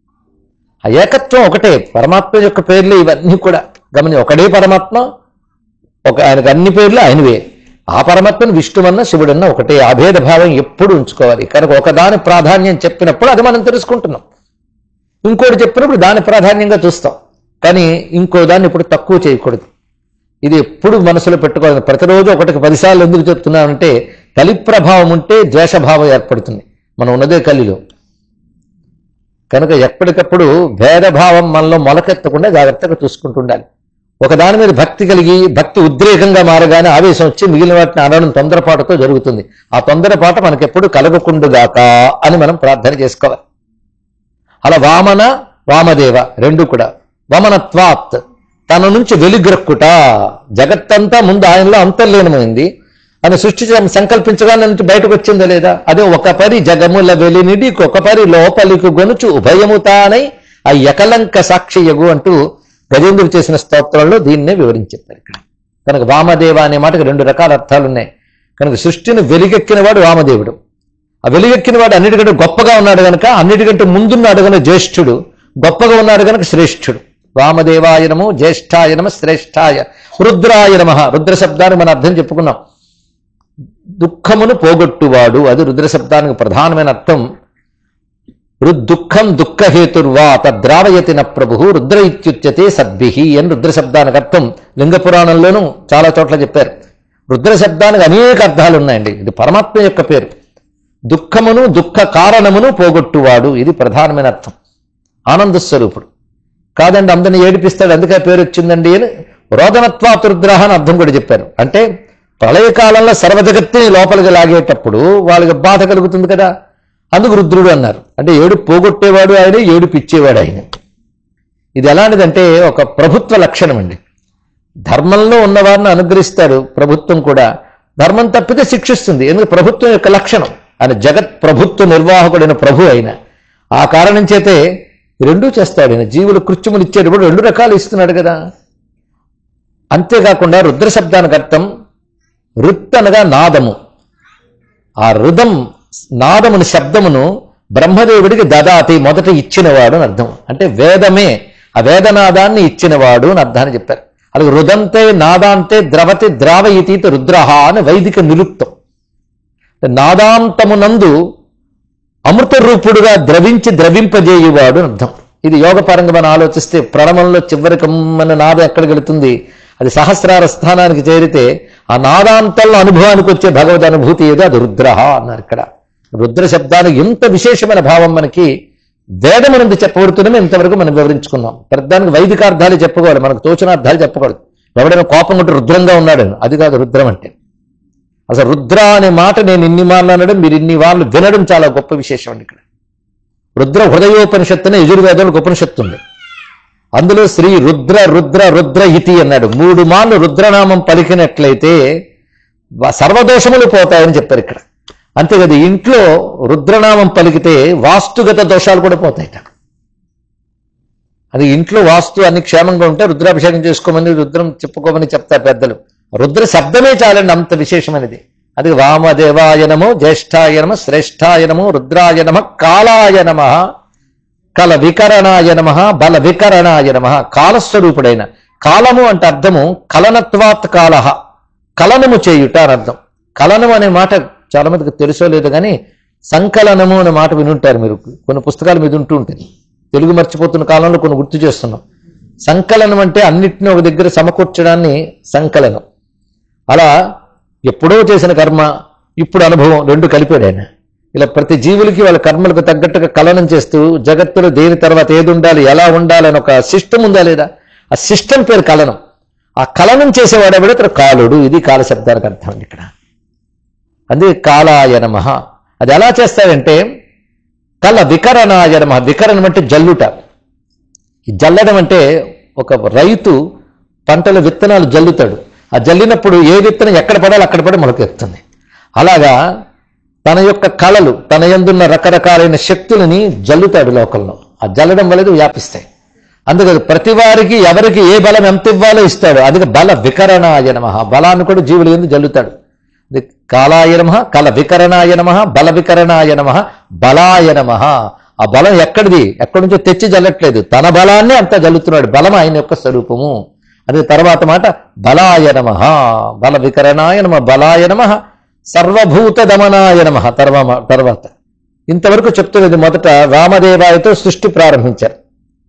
ఆ ఏకత్వం ఒకటే పరమాత్మ యొక్క పేర్లు ఇవన్నీ కూడా గమని ఒకడే పరమాత్మ ఒక ఆయనకు అన్ని పేర్లు ఆయనవే ఆ పరమాత్మను విష్ణువన్న శివుడన్న ఒకటే అభేద భావం ఎప్పుడు ఉంచుకోవాలి కనుక ఒకదాని ప్రాధాన్యం చెప్పినప్పుడు అది మనం తెలుసుకుంటున్నాం ఇంకోటి చెప్పినప్పుడు దాని ప్రాధాన్యంగా చూస్తాం కానీ ఇంకో దాన్ని ఇప్పుడు తక్కువ చేయకూడదు ఇది ఎప్పుడు మనసులో పెట్టుకోవాలి ప్రతిరోజు ఒకటికి పదిసార్లు ఎందుకు చెప్తున్నానంటే కలి ప్రభావం ఉంటే ద్వేషభావం ఏర్పడుతుంది మనం ఉన్నదే కలిలో కనుక ఎప్పటికప్పుడు భేదభావం మనలో మొలకెత్తకుండా జాగ్రత్తగా చూసుకుంటూ ఉండాలి ఒకదాని మీద భక్తి కలిగి భక్తి ఉద్రేకంగా మారగానే ఆవేశం వచ్చి మిగిలిన వాటిని అనడం తొందరపాటుతో జరుగుతుంది ఆ తొందరపాటు మనకెప్పుడు కలగకుండుగాక అని మనం ప్రార్థన చేసుకోవాలి అలా వామన వామదేవ రెండు కూడా వమనత్వాత్ తన నుంచి వెలుగ్రక్కుట జగత్తంతా ముందు ఆయనలో అంతర్లీనమైంది అని సృష్టి సం- సంకల్పించగానే నుంచి బయటకు వచ్చిందా లేదా అదే ఒక పరి జగముల వెలినిడి ఒక పరి లోపలికి గొనుచు ఉభయము తానై ఆ యకలంక సాక్షియగు అంటూ గజేంద్రుడు చేసిన స్తోత్రంలో దీన్నే వివరించారు ఇక్కడ కనుక వామదేవ అనే మాటకు రెండు రకాల అర్థాలు ఉన్నాయి కనుక సృష్టిని వెలిగెక్కినవాడు వామదేవుడు ఆ వెలుగెక్కిన వాడు అన్నిటికంటే గొప్పగా ఉన్నాడు గనక అన్నిటికంటే ముందున్నాడు గనక జ్యేష్ఠుడు గొప్పగా ఉన్నాడు గనక శ్రేష్ఠుడు వామదేవాయనము జ్యేష్ఠాయనమ శ్రేష్ఠాయ రుద్రాయ నమ రుద్ర శబ్దానికి మనం అర్థం చెప్పుకున్నాం దుఃఖమును పోగొట్టువాడు అది రుద్ర శబ్దానికి ప్రధానమైన అర్థం రుద్దుఃఖం దుఃఖహేతుర్వా తద్రావయతి న ప్రభు రుద్ర ఇత్యుచ్యతే సద్భిహి అని రుద్ర శబ్దానికి అర్థం లింగ పురాణంలోనూ చాలా చోట్ల చెప్పారు రుద్ర శబ్దానికి అనేక అర్థాలు ఉన్నాయండి ఇది పరమాత్మ యొక్క పేరు దుఃఖమును దుఃఖ కారణమును పోగొట్టువాడు ఇది ప్రధానమైన అర్థం ఆనంద స్వరూపుడు కాదండి అందరిని ఏడిపిస్తాడు అందుకే పేరు వచ్చిందండి అని రోదనత్వాత్ రుద్రహ అని అర్థం కూడా చెప్పారు అంటే ప్రళయకాలంలో సర్వజగత్తుని లోపలికి లాగేటప్పుడు వాళ్ళకి బాధ కలుగుతుంది కదా అందుకు రుద్రుడు అన్నారు అంటే ఏడు పోగొట్టేవాడు ఆయన ఏడు పిచ్చేవాడు ఆయన ఇది ఎలాంటిదంటే ఒక ప్రభుత్వ లక్షణం అండి ధర్మంలో ఉన్నవారిని అనుగ్రహిస్తాడు ప్రభుత్వం కూడా ధర్మం తప్పితే శిక్షిస్తుంది ఎందుకు ప్రభుత్వం యొక్క లక్షణం ఆయన జగత్ ప్రభుత్వ నిర్వాహకుడైన ప్రభు అయిన ఆ కారణం చేతే ఈ రెండూ చేస్తాడు ఆయన జీవులు కృత్యములు ఇచ్చేటప్పుడు రెండు రకాలు ఇస్తున్నాడు కదా అంతేకాకుండా రుద్ర శబ్దానికి అర్థం రుత్ అనగా నాదము ఆ రుదం నాదముని శబ్దమును బ్రహ్మదేవుడికి దదాతి మొదట ఇచ్చినవాడు అని అర్థం అంటే వేదమే ఆ వేదనాదాన్ని ఇచ్చినవాడు అని అర్థాన్ని చెప్పారు అలాగే రుదంతే నాదాంతే ద్రవతి ద్రావయితీత రుద్రహ అని వైదిక నిరుక్తం నాదాంతమునందు అమృత రూపుడుగా ద్రవించి ద్రవింపజేయువాడు అని అర్థం ఇది యోగపరంగా మనం ఆలోచిస్తే ప్రణవంలో చివరికి మన నాదం ఎక్కడికి వెళుతుంది అది సహస్రార స్థానానికి చేరితే ఆ నాదాంతంలో అనుభవానికి వచ్చే భగవద్ అనుభూతి ఏదో అది రుద్ర అన్నారు ఇక్కడ రుద్ర శబ్దానికి ఎంత విశేషమైన భావం మనకి వేదమునందు చెప్పబడుతుందని ఇంతవరకు మనం వివరించుకున్నాం ప్రధానికి వైదిక అర్థాలు చెప్పకూడదు మనకు తోచిన అర్థాలు చెప్పకూడదు ఎవడైనా కోపం ఉంటే రుద్రంగా ఉన్నాడు అది కాదు రుద్రం అంటే అసలు రుద్ర అనే మాట నేను ఇన్ని మార్లు అనడం మీరు ఇన్ని వాళ్ళు వినడం చాలా గొప్ప విశేషం అండి ఇక్కడ రుద్ర హృదయోపనిషత్తు అనే యజుర్వేదానికి ఉపనిషత్తు ఉంది అందులో శ్రీ రుద్ర రుద్ర రుద్ర ఇతి అన్నాడు మూడు మార్లు రుద్రనామం పలికినట్లయితే వ- సర్వదోషములు పోతాయని చెప్పారు ఇక్కడ అంతే కదా ఇంట్లో రుద్రనామం పలికితే వాస్తుగత దోషాలు కూడా పోతాయట అది ఇంట్లో వాస్తు అన్ని క్షేమంగా ఉంటే రుద్రాభిషేకం చేసుకోమని రుద్రం చెప్పుకోమని చెప్తారు పెద్దలు రుద్ర శబ్దమే చాలండి అంత విశేషమైనది అది వామదేవాయనము జ్యేష్ఠాయనము శ్రేష్ఠాయనము రుద్రాయనమ కాలాయనమ కల వికరణాయ నమ బల వికరణాయ నమ కాలస్వరూపుడైన కాలము అంటే అర్థము కలనత్వాత్ కాల కలనము చేయుట అని అర్థం కలనం అనే మాట చాలా మందికి తెలుసో లేదు కానీ సంకలనము అనే మాట వినుంటారు మీరు కొన్ని పుస్తకాలు మీద ఉంటూ ఉంటుంది తెలుగు మర్చిపోతున్న కాలంలో కొన్ని గుర్తు చేస్తున్నాం సంకలనం అంటే అన్నిటిని ఒక దగ్గర సమకూర్చడాన్ని సంకలనం అలా ఎప్పుడో చేసిన కర్మ ఇప్పుడు అనుభవం రెండు కలిపాడు ఆయన ఇలా ప్రతి జీవులకి వాళ్ళ కర్మలకు తగ్గట్టుగా కలనం చేస్తూ జగత్తులో దేని తర్వాత ఏది ఉండాలి ఎలా ఉండాలి అని ఒక సిస్టమ్ ఉందా లేదా ఆ సిస్టమ్ పేరు కలనం ఆ కలనం చేసేవాడు ఎవడో ఇతడు కాలుడు ఇది కాల శబ్దానికి అర్థం అండి ఇక్కడ అది కాలాయ నమ అది ఎలా చేస్తాడంటే కల వికరణాయ నమ వికరణం అంటే జల్లుట ఈ జల్లడం అంటే ఒక రైతు పంటల విత్తనాలు జల్లుతాడు ఆ జల్లినప్పుడు ఏ విత్తనం ఎక్కడ పడాలో అక్కడ పడి మొలకెత్తుంది అలాగా తన యొక్క కళలు తన యందున్న రకరకాలైన శక్తులని జల్లుతాడు లోకంలో ఆ జల్లడం వల్ల వ్యాపిస్తాయి అందుకని ప్రతి వారికి ఎవరికి ఏ బలం ఎంత ఇవ్వాలో ఇస్తాడు అది బల వికరణాయ నమ బలాన్ని కూడా జీవులు ఎందు జల్లుతాడు ఇది కాలాయ నమ కల వికరణాయ నమ బల వికరణాయ నమ బలాయ నమ ఆ బలం ఎక్కడిది ఎక్కడి నుంచో తెచ్చి జల్లట్లేదు తన బలాన్ని అంతా జల్లుతున్నాడు బలం ఆయన యొక్క స్వరూపము అదే తర్వాత మాట బలాయ నమ బల వికరణాయ నమ బలాయ నమ సర్వభూత దమనాయ నమ తర్వా తర్వాత ఇంతవరకు చెప్తున్నది మొదట రామదేవాయతో సృష్టి ప్రారంభించారు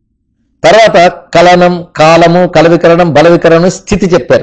తర్వాత కలనం కాలము కలవికరణం బలవికరణం స్థితి చెప్పారు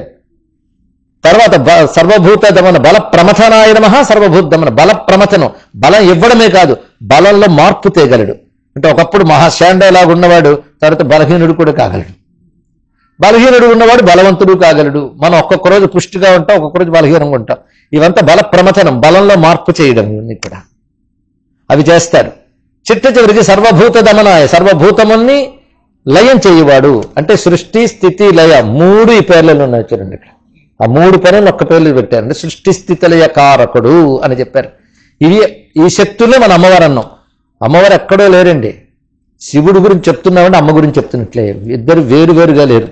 తర్వాత బ- సర్వభూత దమన బల ప్రమథనాయ నమ సర్వభూత దమన బల ప్రమథనం బలం ఇవ్వడమే కాదు బలంలో మార్పు తేగలడు అంటే ఒకప్పుడు మహాశాండలాగా ఉన్నవాడు తర్వాత బలహీనుడు కూడా కాగలడు బలహీనుడు ఉన్నవాడు బలవంతుడు కాగలడు మనం ఒక్కొక్క రోజు పుష్టిగా ఉంటాం ఒక్కొక్క రోజు బలహీనంగా ఉంటాం ఇవంతా బల ప్రమథనం బలంలో మార్పు చేయడం ఇవన్నీ కూడా అవి చేస్తారు చిట్ట చివరికి సర్వభూత దమనాయ సర్వభూతముల్ని లయం చేయువాడు అంటే సృష్టి స్థితి లయ మూడు ఈ పేర్లలో ఉన్నాయి చూడండి ఇక్కడ ఆ మూడు పేర్లను ఒక్క పేర్లు పెట్టారు అంటే సృష్టి స్థితి లయ కారకుడు అని చెప్పారు ఇవి ఈ శక్తులే మన అమ్మవారు అన్నాం అమ్మవారు ఎక్కడో లేరండి శివుడి గురించి చెప్తున్నామంటే అమ్మ గురించి చెప్తున్నట్లే ఇద్దరు వేరు వేరుగా లేరు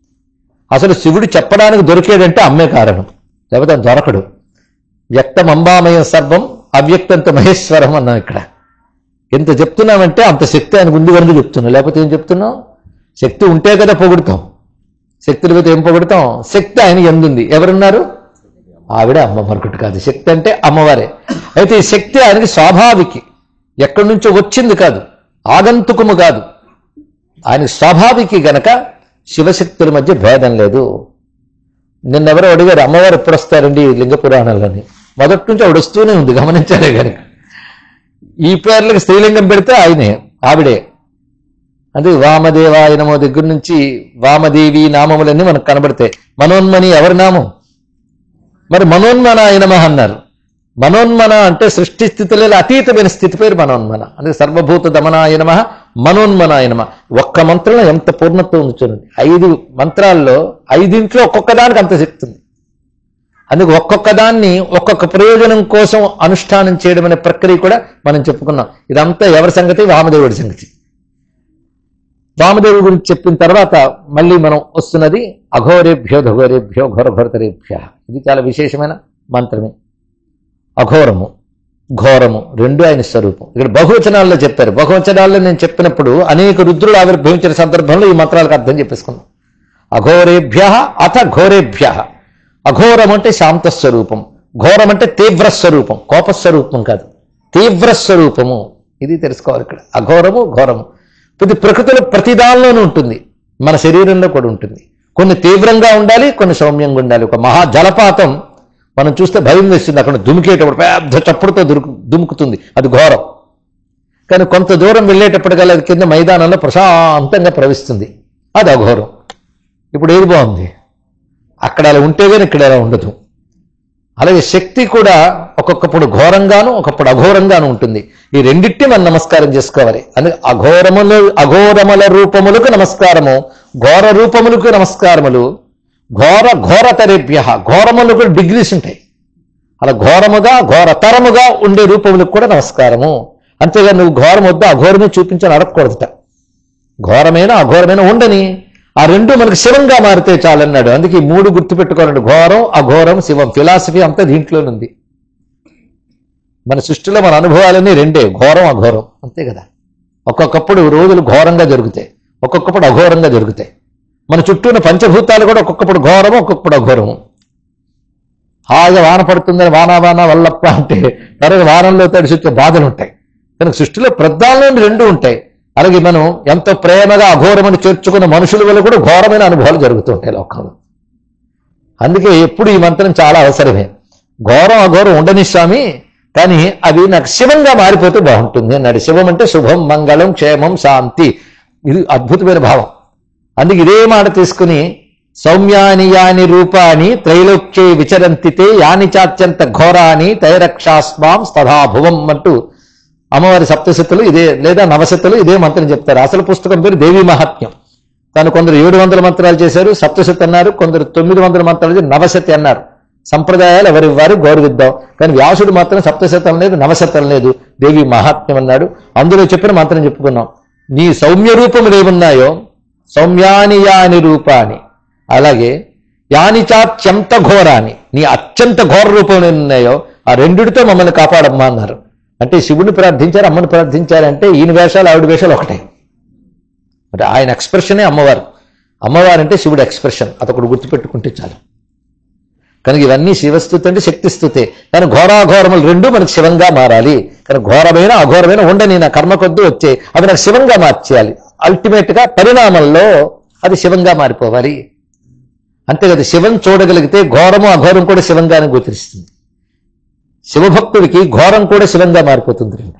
అసలు శివుడు చెప్పడానికి దొరికేదంటే అమ్మే కారణం లేకపోతే ఆయన దొరకడు వ్యక్తం అంబామయం సర్వం అవ్యక్తంత మహేశ్వరం అన్నాం ఇక్కడ ఎంత చెప్తున్నామంటే అంత శక్తి ఆయనకు ఉంది కనుక చెప్తున్నాం లేకపోతే ఏం చెప్తున్నాం శక్తి ఉంటే కదా పొగుడుతాం శక్తి లేకపోతే ఏం పొగుడుతాం శక్తి ఆయన ఎందుంది ఎవరున్నారు ఆవిడ అమ్మ మరొకటి కాదు శక్తి అంటే అమ్మవారే అయితే ఈ శక్తి ఆయనకి స్వాభావికి ఎక్కడి నుంచో వచ్చింది కాదు ఆగంతుకము కాదు ఆయన స్వాభావికి గనక శివశక్తుల మధ్య భేదం లేదు నిన్నెవరో అడిగారు అమ్మవారు ఎప్పుడు వస్తారండి లింగ పురాణాలని మొదటి నుంచి ఆవిడ వస్తూనే ఉంది గమనించారే కనుక ఈ పేర్లకు స్త్రీలింగం పెడితే ఆయనే ఆవిడే అది వామదేవాయనమో దగ్గర నుంచి వామదేవి నామములన్నీ మనకు కనబడతాయి మనోన్మని ఎవరి నామం మరి మనోన్మనాయనమ అన్నారు మనోన్మన అంటే సృష్టి స్థితిలో అతీతమైన స్థితి పేరు మనోన్మన అంటే సర్వభూత దమనాయనమ మనోన్మనాయనమ ఒక్క మంత్రంలో ఎంత పూర్ణత్వం ఉంది చూడండి ఐదు మంత్రాల్లో ఐదింట్లో ఒక్కొక్క దానికి అంత శక్తి ఉంది అందుకు ఒక్కొక్క దాన్ని ఒక్కొక్క ప్రయోజనం కోసం అనుష్ఠానం చేయడం అనే ప్రక్రియ కూడా మనం చెప్పుకున్నాం ఇదంతా ఎవరి సంగతి వామదేవుడి సంగతి వామదేవుడి గురించి చెప్పిన తర్వాత మళ్ళీ మనం వస్తున్నది అఘోరేభ్యో ఘోరేభ్యో ఘోరఘోరతరేభ్య ఇది చాలా విశేషమైన మంత్రమే అఘోరము ఘోరము రెండు ఆయన స్వరూపం ఇక్కడ బహువచనాల్లో చెప్పారు బహువచనాల్లో నేను చెప్పినప్పుడు అనేక రుద్రులు ఆవిర్భవించిన సందర్భంలో ఈ మంత్రాలకు అర్థం చెప్పేసుకున్నాం అఘోరేభ్య అథ ఘోరేభ్య అఘోరం అంటే శాంత స్వరూపం ఘోరం అంటే తీవ్ర స్వరూపం కోపస్వరూపం కాదు తీవ్ర స్వరూపము ఇది తెలుసుకోవాలి ఇక్కడ అఘోరము ఘోరము ఇది ప్రకృతిలో ప్రతి దానిలోనూ ఉంటుంది మన శరీరంలో కూడా ఉంటుంది కొన్ని తీవ్రంగా ఉండాలి కొన్ని సౌమ్యంగా ఉండాలి ఒక మహా జలపాతం మనం చూస్తే భయం వేస్తుంది అక్కడ దుమికేటప్పుడు పెద్ద చప్పుడుతో దురుకు దుముకుతుంది అది ఘోరం కానీ కొంత దూరం వెళ్ళేటప్పటికల్లా అది కింద మైదానంలో ప్రశాంతంగా ప్రవహిస్తుంది అది అఘోరం ఇప్పుడు ఏది బాగుంది అక్కడ అలా ఉంటే కానీ ఇక్కడ అలా ఉండదు అలాగే శక్తి కూడా ఒక్కొక్కప్పుడు ఘోరంగాను ఒకప్పుడు అఘోరంగాను ఉంటుంది ఈ రెండిట్టి మనం నమస్కారం చేసుకోవాలి అందుకే అఘోరములు అఘోరముల రూపములకు నమస్కారము ఘోర రూపములకు నమస్కారములు ఘోర ఘోరతరేభ్య ఘోరములకు డిగ్రీస్ ఉంటాయి అలా ఘోరముగా ఘోరతరముగా ఉండే రూపములకు కూడా నమస్కారము అంతేగా నువ్వు ఘోరం వద్ద అఘోరమే చూపించని అడగకూడదుట ఘోరమైన అఘోరమైన ఉండని ఆ రెండు మనకు శివంగా మారితే చాలన్నాడు అందుకే ఈ మూడు గుర్తుపెట్టుకోవాలండి ఘోరం అఘోరం శివం ఫిలాసఫీ అంతా దీంట్లోనుంది మన సృష్టిలో మన అనుభవాలన్నీ రెండే ఘోరం అఘోరం అంతే కదా ఒక్కొక్కప్పుడు రోజులు ఘోరంగా జరుగుతాయి ఒక్కొక్కప్పుడు అఘోరంగా జరుగుతాయి మన చుట్టూ ఉన్న పంచభూతాలు కూడా ఒక్కొక్కప్పుడు ఘోరము ఒక్కొక్కప్పుడు అఘోరము హాయిగా వాన పడుతుందని వాన వాన వల్లప్ప అంటే తర్వాత వానంలో తడిసి వచ్చే బాధలు ఉంటాయి కనుక సృష్టిలో ప్రధానంలో రెండు ఉంటాయి అలాగే మనం ఎంతో ప్రేమగా అఘోరమని చేర్చుకున్న మనుషుల వల్ల కూడా ఘోరమైన అనుభవాలు జరుగుతూ ఉంటాయి లోకంలో అందుకే ఎప్పుడు ఈ మంత్రం చాలా అవసరమే ఘోరం అఘోరం ఉండని స్వామి కానీ అది నాకు శివంగా మారిపోతే బాగుంటుంది అన్నాడు శివం అంటే శుభం మంగళం క్షేమం శాంతి ఇది అద్భుతమైన భావం అందుకే ఇదే మాట తీసుకుని సౌమ్యాని యాని రూపాని త్రైలోక్యే విచరంతితే యాని చాత్యంత ఘోరాని తైరక్షాస్మాం స్తథాభువం అంటూ అమ్మవారి సప్తశతులు ఇదే లేదా నవశతులు ఇదే మంత్రం చెప్తారు అసలు పుస్తకం పేరు దేవి మహాత్మ్యం తాను కొందరు ఏడు వందల మంత్రాలు చేశారు సప్తశతి అన్నారు కొందరు తొమ్మిది వందల మంత్రాలు చేసి నవశతి అన్నారు సంప్రదాయాలు ఎవరి వారు గౌరవిద్దాం కానీ వ్యాసుడు మాత్రం సప్తశతం లేదు నవశతం లేదు దేవి మహాత్మ్యం అన్నాడు అందులో చెప్పిన మంత్రం చెప్పుకున్నాం నీ సౌమ్య రూపములు ఏమున్నాయో సౌమ్యాని యాని రూపాని అలాగే యాని చాత్యంత ఘోరాని నీ అత్యంత ఘోర రూపములు ఉన్నాయో ఆ రెండిటితో మమ్మల్ని కాపాడమ్మా అన్నారు అంటే శివుని ప్రార్థించారు అమ్మని ప్రార్థించారంటే ఈయన వేషాలు ఆవిడ వేషాలు ఒకటే అంటే ఆయన ఎక్స్ప్రెషనే అమ్మవారు అమ్మవారు అంటే శివుడు ఎక్స్ప్రెషన్ అదొకటి గుర్తుపెట్టుకుంటే చాలు కనుక ఇవన్నీ శివస్థుతి అంటే శక్తిస్థుతే కానీ ఘోరాఘోరములు రెండు మనకు శివంగా మారాలి కానీ ఘోరమైన అఘోరమైన ఉండని నా కర్మ కొద్దు వచ్చే అవి నాకు శివంగా మార్చేయాలి అల్టిమేట్ గా పరిణామంలో అది శివంగా మారిపోవాలి అంతే కదా శివం చూడగలిగితే ఘోరము అఘోరం కూడా శివంగానే గోచరిస్తుంది శివభక్తుడికి ఘోరం కూడా శివంగా మారిపోతుంది రండి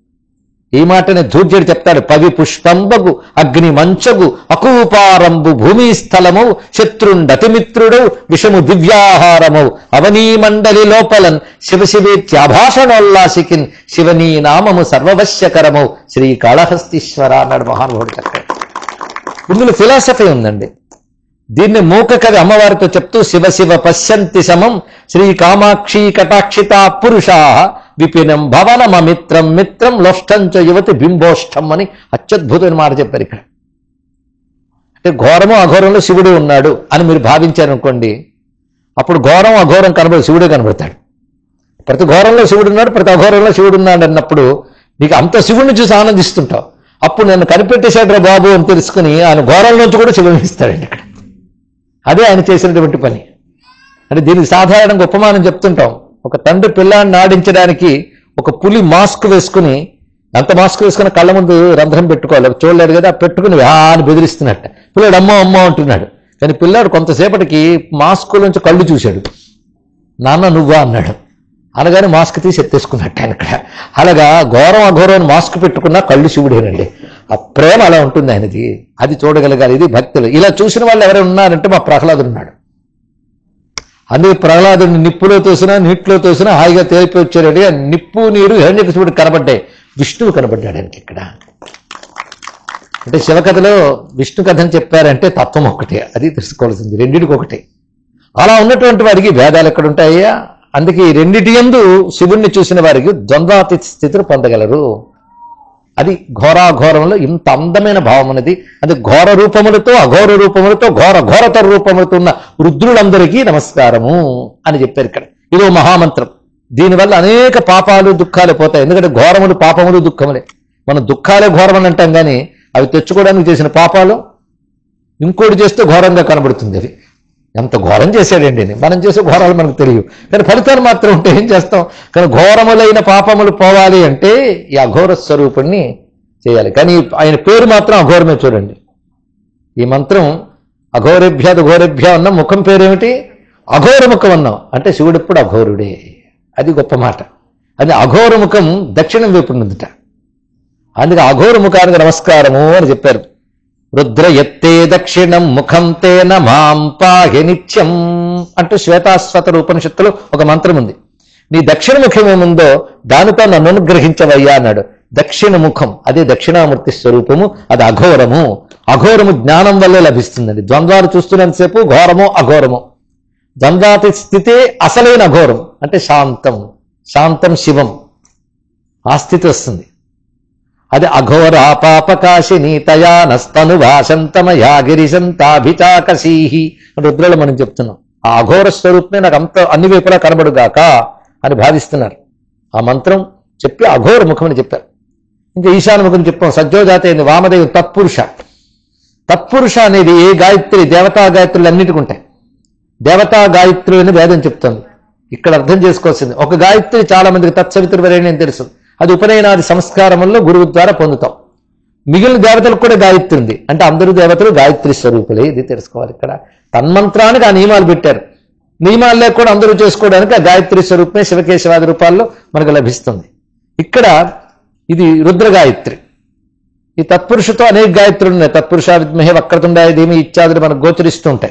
ఈ మాటని ధూర్జుడు చెప్తాడు పవి పుష్పంబగు అగ్ని మంచగు అకూపారంబు భూమి స్థలము శత్రుండతిమిత్రుడు విషము దివ్యాహారము అవనీ మండలి లోపలన్ శివశివేత్యాభాషణోల్లాసికిన్ శివనీ నామము సర్వవశ్యకరము శ్రీకాళహస్తీశ్వర అన్నాడు మహానుభావుడు చక్కగా ఇందులో ఫిలాసఫీ ఉందండి దీన్ని మూక కవి అమ్మవారితో చెప్తూ శివ శివ పశ్యంతి సమం శ్రీ కామాక్షి కటాక్షిత పురుషా విపినం భవనమమిత్రం మిత్రం లోష్టంచ యువతి బింబోష్టం అని అత్యద్భుతమైన మాట చెప్పారు ఇక్కడ అంటే ఘోరము అఘోరంలో శివుడు ఉన్నాడు అని మీరు భావించారనుకోండి అప్పుడు ఘోరం అఘోరం కనబడి శివుడే కనబడతాడు ప్రతి ఘోరంలో శివుడు ఉన్నాడు ప్రతి అఘోరంలో శివుడు ఉన్నాడు అన్నప్పుడు నీకు అంత శివుడిని చూసి ఆనందిస్తుంటావు అప్పుడు నన్ను కనిపెట్టేశాడు రా బాబు అని తెలుసుకుని ఆయన ఘోరం నుంచి కూడా శివుని ఇస్తాడండి ఇక్కడ అదే ఆయన చేసినటువంటి పని అంటే దీనికి సాధారణంగా ఉపమానం చెప్తుంటాం ఒక తండ్రి పిల్లాన్ని ఆడించడానికి ఒక పులి మాస్క్ వేసుకుని ఎంత మాస్క్ వేసుకుని కళ్ళ ముందు రంధ్రం పెట్టుకోవాలి చూడలేడు కదా పెట్టుకుని ఆ అని బెదిరిస్తున్నట్ట పిల్లాడు అమ్మో అమ్మో అంటున్నాడు కానీ పిల్లాడు కొంతసేపటికి మాస్క్ నుంచి కళ్ళు చూశాడు నాన్న నువ్వా అన్నాడు అనగానే మాస్క్ తీసి ఎత్తేసుకున్నట్టు ఆయన ఇక్కడ అలాగా ఘోరం అఘోరం మాస్క్ పెట్టుకున్నా కళ్ళు శివుడేనండి ఆ ప్రేమ అలా ఉంటుంది ఆయనది అది చూడగలగాలి ఇది భక్తులు ఇలా చూసిన వాళ్ళు ఎవరైనా ఉన్నారంటే మా ప్రహ్లాదుడు ఉన్నాడు అందుకే ప్రహ్లాదుడిని నిప్పులో తోసినా నీటిలో తోసినా హాయిగా తేలిపోయి వచ్చాడు ఆ నిప్పు నీరు హిరణ్యకశిపుడు కనబడ్డాయి విష్ణువు కనబడ్డాడు ఆయనకి ఇక్కడ అంటే శివకథలో విష్ణు కథని చెప్పారంటే తత్వం ఒకటే అది తెలుసుకోవాల్సింది రెండింటికి ఒకటే అలా ఉన్నటువంటి వారికి భేదాలు ఎక్కడ ఉంటాయ్యా అందుకే ఈ రెండిటి యందు శివుణ్ణి చూసిన వారికి ద్వంద్వాతి స్థితిని పొందగలరు అది ఘోరాఘోరంలో ఇంత అందమైన భావం అనేది అది ఘోర రూపములతో అఘోర రూపములతో ఘోర ఘోరతర రూపములతో ఉన్న రుద్రులందరికీ నమస్కారము అని చెప్పారు ఇక్కడ ఇదో మహామంత్రం దీనివల్ల అనేక పాపాలు దుఃఖాలు పోతాయి ఎందుకంటే ఘోరములు పాపములు దుఃఖములే మనం దుఃఖాలే ఘోరమని అంటాం కానీ అవి తెచ్చుకోవడానికి చేసిన పాపాలు ఇంకోటి చేస్తే ఘోరంగా కనబడుతుంది అది ఎంత ఘోరం చేశాడండి అని. మనం చేసే ఘోరాలు మనకు తెలియవు కానీ ఫలితాలు మాత్రం ఉంటే ఏం చేస్తాం కానీ ఘోరములైన పాపములు పోవాలి అంటే ఈ అఘోర స్వరూపుణ్ణి చేయాలి కానీ ఆయన పేరు మాత్రం అఘోరమే చూడండి ఈ మంత్రం అఘోరేభ్య ఘోరేభ్య అన్న ముఖం పేరేమిటి అఘోర ముఖం అన్నాం అంటే శివుడు ఎప్పుడు అఘోరుడే అది గొప్ప మాట అది అఘోర ముఖం దక్షిణం వైపు ఉందిట అందుకే అఘోర ముఖానికి నమస్కారము అని చెప్పారు రుద్ర ఎత్తే దక్షిణం ముఖం తేన మాం పాహి నిత్యం అంటూ శ్వేతాశ్వత ఉపనిషత్తులో ఒక మంత్రం ఉంది నీ దక్షిణ ముఖం ఏముందో దానితో నన్ను అనుగ్రహించవయ్యా అన్నాడు దక్షిణ ముఖం అదే దక్షిణామూర్తి స్వరూపము అది అఘోరము అఘోరము జ్ఞానం వల్లే లభిస్తుందండి ద్వంద్వాలు చూస్తున్నంతసేపు ఘోరము అఘోరము ద్వంద్వాతి స్థితి అసలైన అఘోరం అంటే శాంతం శాంతం శివం ఆ స్థితి వస్తుంది అది అఘోర పాపకాశిని తయా నస్తను వాసంతమయా గిరిశంతాభిచాకశీహి రుద్రలు మనం చెప్తున్నాం ఆ అఘోర స్వరూపమే నాకు అంత అన్ని వైపులా కనబడుగాక అని భావిస్తున్నారు ఆ మంత్రం చెప్పి అఘోర ముఖం అని చెప్పారు ఇంకా ఈశాన ముఖం చెప్పాం సజ్జోజాత అయింది వామదేవి తత్పురుష తత్పురుష అనేది ఏ గాయత్రి దేవతా గాయత్రులు అన్నిటికి ఉంటాయి దేవతా గాయత్రి అని వేదం చెప్తుంది ఇక్కడ అర్థం చేసుకోవాల్సింది ఒక గాయత్రి చాలా మందికి తత్సవిత్రవరేణి అని తెలుసు అది ఉపనయనాది సంస్కారముల్లో గురువు ద్వారా పొందుతాం మిగిలిన దేవతలకు కూడా గాయత్రి ఉంది అంటే అందరూ దేవతలు గాయత్రి స్వరూపులే ఇది తెలుసుకోవాలి ఇక్కడ తన్మంత్రానికి ఆ నియమాలు పెట్టారు నియమాలు లేకుండా అందరూ చేసుకోవడానికి ఆ గాయత్రి స్వరూపమే శివకేశవాది రూపాల్లో మనకు లభిస్తుంది ఇక్కడ ఇది రుద్ర గాయత్రి ఈ తత్పురుషతో అనేక గాయత్రులు ఉన్నాయి తత్పురుష విద్మహే వక్రతుండాయ ధీమి ఇత్యాదులు మనకు గోచరిస్తూ ఉంటాయి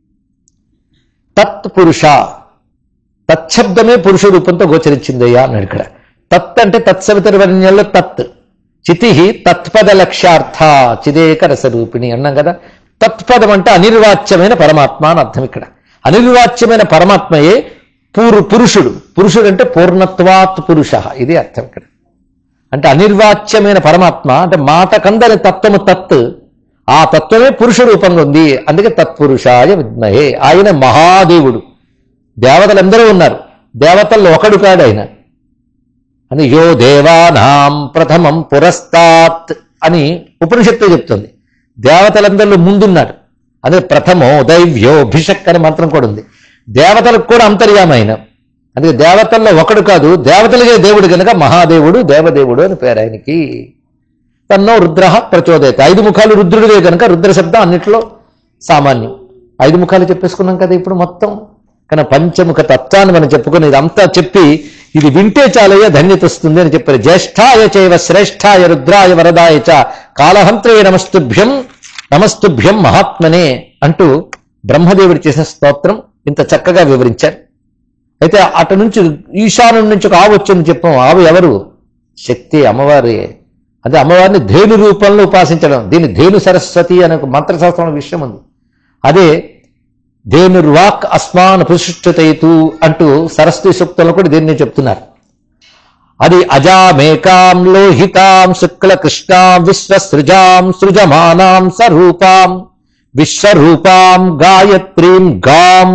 తత్పురుష తచ్చబ్దమే పురుష రూపంతో గోచరించిందయ్యా అన్నాడు ఇక్కడ తత్ అంటే తత్సవితర్వన్యంలో తత్ చితి తత్పద లక్ష్యార్థ చిదేక రసరూపిణి అన్నాం కదా తత్పదం అంటే అనిర్వాచ్యమైన పరమాత్మ అని అర్థం ఇక్కడ అనిర్వాచ్యమైన పరమాత్మయే పూరు పురుషుడు పురుషుడు అంటే పూర్ణత్వాత్ పురుష ఇది అర్థం ఇక్కడ అంటే అనిర్వాచ్యమైన పరమాత్మ అంటే మాట కందని తత్వము తత్ ఆ తత్వమే పురుష రూపంగా ఉంది అందుకే తత్పురుషాయ విద్మహే ఆయన మహాదేవుడు దేవతలందరూ ఉన్నారు దేవతల్లో ఒకడు కాడు ఆయన అని యో దేవానాం ప్రథమం పురస్తాత్ అని ఉపనిషత్తు చెప్తుంది దేవతలందరిలో ముందున్నాడు అదే ప్రథమో దైవ్యో భిషక్ అనే మంత్రం కూడా ఉంది దేవతలకు కూడా అంతర్యామైన అందుకే దేవతల్లో ఒకడు కాదు దేవతలకే దేవుడు కనుక మహాదేవుడు దేవదేవుడు అని పేరు ఆయనకి తన్నో రుద్ర ప్రచోదయత ఐదు ముఖాలు రుద్రుడివే కనుక రుద్ర శబ్దం అన్నిట్లో సామాన్యం ఐదు ముఖాలు చెప్పేసుకున్నాం కదా ఇప్పుడు మొత్తం కానీ పంచముఖ తత్వాన్ని మనం చెప్పుకుని ఇదంతా చెప్పి ఇది వింటే చాలయ్య ధన్యత వస్తుంది అని చెప్పారు జ్యేష్ఠాయ చైవ శ్రేష్ఠాయ రుద్రాయ వరదాయ చ కాలహంత్రే నమస్తుభ్యం నమస్తుభ్యం మహాత్మనే అంటూ బ్రహ్మదేవుడు చేసిన స్తోత్రం ఇంత చక్కగా వివరించారు అయితే అటు నుంచి ఈశాన్యం నుంచి ఒక ఆవు వచ్చింది చెప్పాం ఆవు ఎవరు శక్తి అమ్మవారి అదే అమ్మవారిని ధేను రూపంలో ఉపాసించడం దీన్ని ధేను సరస్వతి అనే ఒక మంత్రశాస్త్రంలో విషయం ఉంది అదే ధేనుర్వాక్ అస్మాన్ పుష్టితయితు అంటూ సరస్వతి సూక్తంలో కూడా దీన్ని చెప్తున్నారు అది అజామేకాం లోహితాం శుక్ల కృష్ణాం విశ్వసృజాం సృజమానాం సరూపాం విశ్వరూపాం గాయత్రీం గాం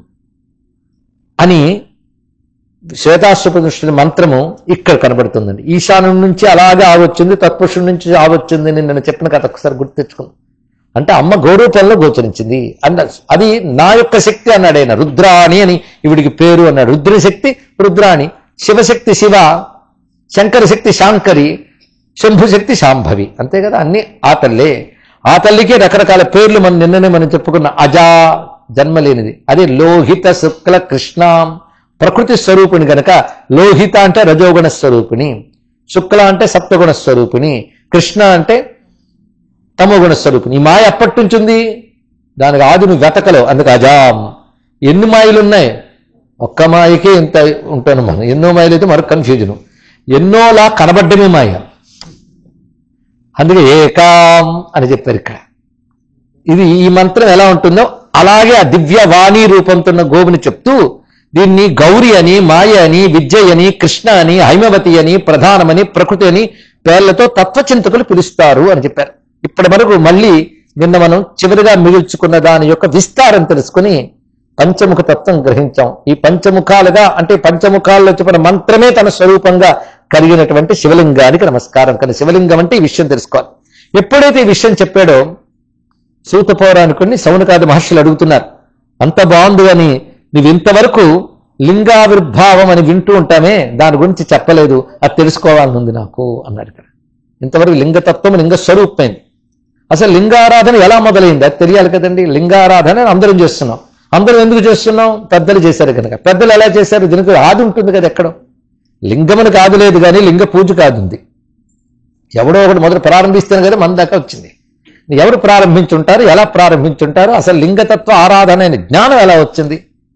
అని శ్వేతాశ్వపనిషత్తు మంత్రము ఇక్కడ కనబడుతుందండి ఈశాన్యం నుంచి అలాగే ఆవచ్చింది తత్పురుషుడి నుంచి ఆవచ్చింది అని నేను చెప్పిన కథ ఒకసారి గుర్తు తెచ్చుకుంది అంటే అమ్మ గౌరవపంలో గోచరించింది అన్న అది నా యొక్క శక్తి అన్నాడు ఆయన రుద్రాణి అని ఇవిడికి పేరు అన్నాడు రుద్రశక్తి రుద్రాణి శివశక్తి శివ శంకర శక్తి శాంకరి శంభుశక్తి శాంభవి అంతే కదా అన్ని ఆ తల్లే ఆ తల్లికి రకరకాల పేర్లు మనం నిన్ననే మనం చెప్పుకున్న అజా జన్మ లేనిది అదే లోహిత శుక్ల కృష్ణాం ప్రకృతి స్వరూపిణి గనక లోహిత అంటే రజోగుణ స్వరూపిణి శుక్ల అంటే సప్తగుణ స్వరూపిణి కృష్ణ అంటే తమోగుణ స్వరూపిణి ఈ మాయ ఎప్పటి నుంచి ఉంది దానికి ఆది నువ్వు వెతకలేవు అందుకు అజాం ఎన్ని మాయలు ఉన్నాయి ఒక్క మాయకే ఇంత ఉంటాను మనం ఎన్నో మాయలు అయితే మరొక కన్ఫ్యూజన్ ఎన్నోలా కనబడ్డమే మాయ అందుకే ఏకాం అని చెప్పారు ఇక్కడ ఇది ఈ మంత్రం ఎలా ఉంటుందో అలాగే ఆ దివ్య వాణి రూపంతో ఉన్న గోవుని చెప్తూ దీన్ని గౌరి అని మాయ అని విద్య అని కృష్ణ అని హైమవతి అని ప్రధానమని ప్రకృతి అని పేర్లతో తత్వచింతకులు పిలుస్తారు అని చెప్పారు ఇప్పటి వరకు మళ్ళీ నిన్న మనం చివరిగా మిగుల్చుకున్న దాని యొక్క విస్తారం తెలుసుకుని పంచముఖ తత్వం గ్రహించాం ఈ పంచముఖాలుగా అంటే పంచముఖాల్లో చెప్పిన మంత్రమే తన స్వరూపంగా కలిగినటువంటి శివలింగానికి నమస్కారం కానీ శివలింగం అంటే ఈ విషయం తెలుసుకోవాలి ఎప్పుడైతే ఈ విషయం చెప్పాడో సూత పౌరాణికుడిని సౌనకాది మహర్షులు అడుగుతున్నారు అంత బాగుంది అని నువ్వు ఇంతవరకు లింగావిర్భావం అని వింటూ ఉంటామే దాని గురించి చెప్పలేదు అది తెలుసుకోవాలని ఉంది నాకు అన్నాడు ఇక్కడ ఇంతవరకు లింగతత్వం లింగ స్వరూపమైంది అసలు లింగారాధన ఎలా మొదలైంది అది తెలియాలి కదండి లింగారాధన అందరం చేస్తున్నాం అందరం ఎందుకు చేస్తున్నాం పెద్దలు చేశారు కనుక పెద్దలు ఎలా చేశారు దీనికి ఆది ఉంటుంది కదా ఎక్కడో లింగమునికి ఆది లేదు కానీ లింగ పూజ కాదుంది ఎవడో ఒకటి మొదలు ప్రారంభిస్తేనే కదా మన దాకా వచ్చింది ఎవరు ప్రారంభించుంటారు ఎలా ప్రారంభించుంటారు అసలు లింగతత్వ ఆరాధన అనే జ్ఞానం ఎలా వచ్చింది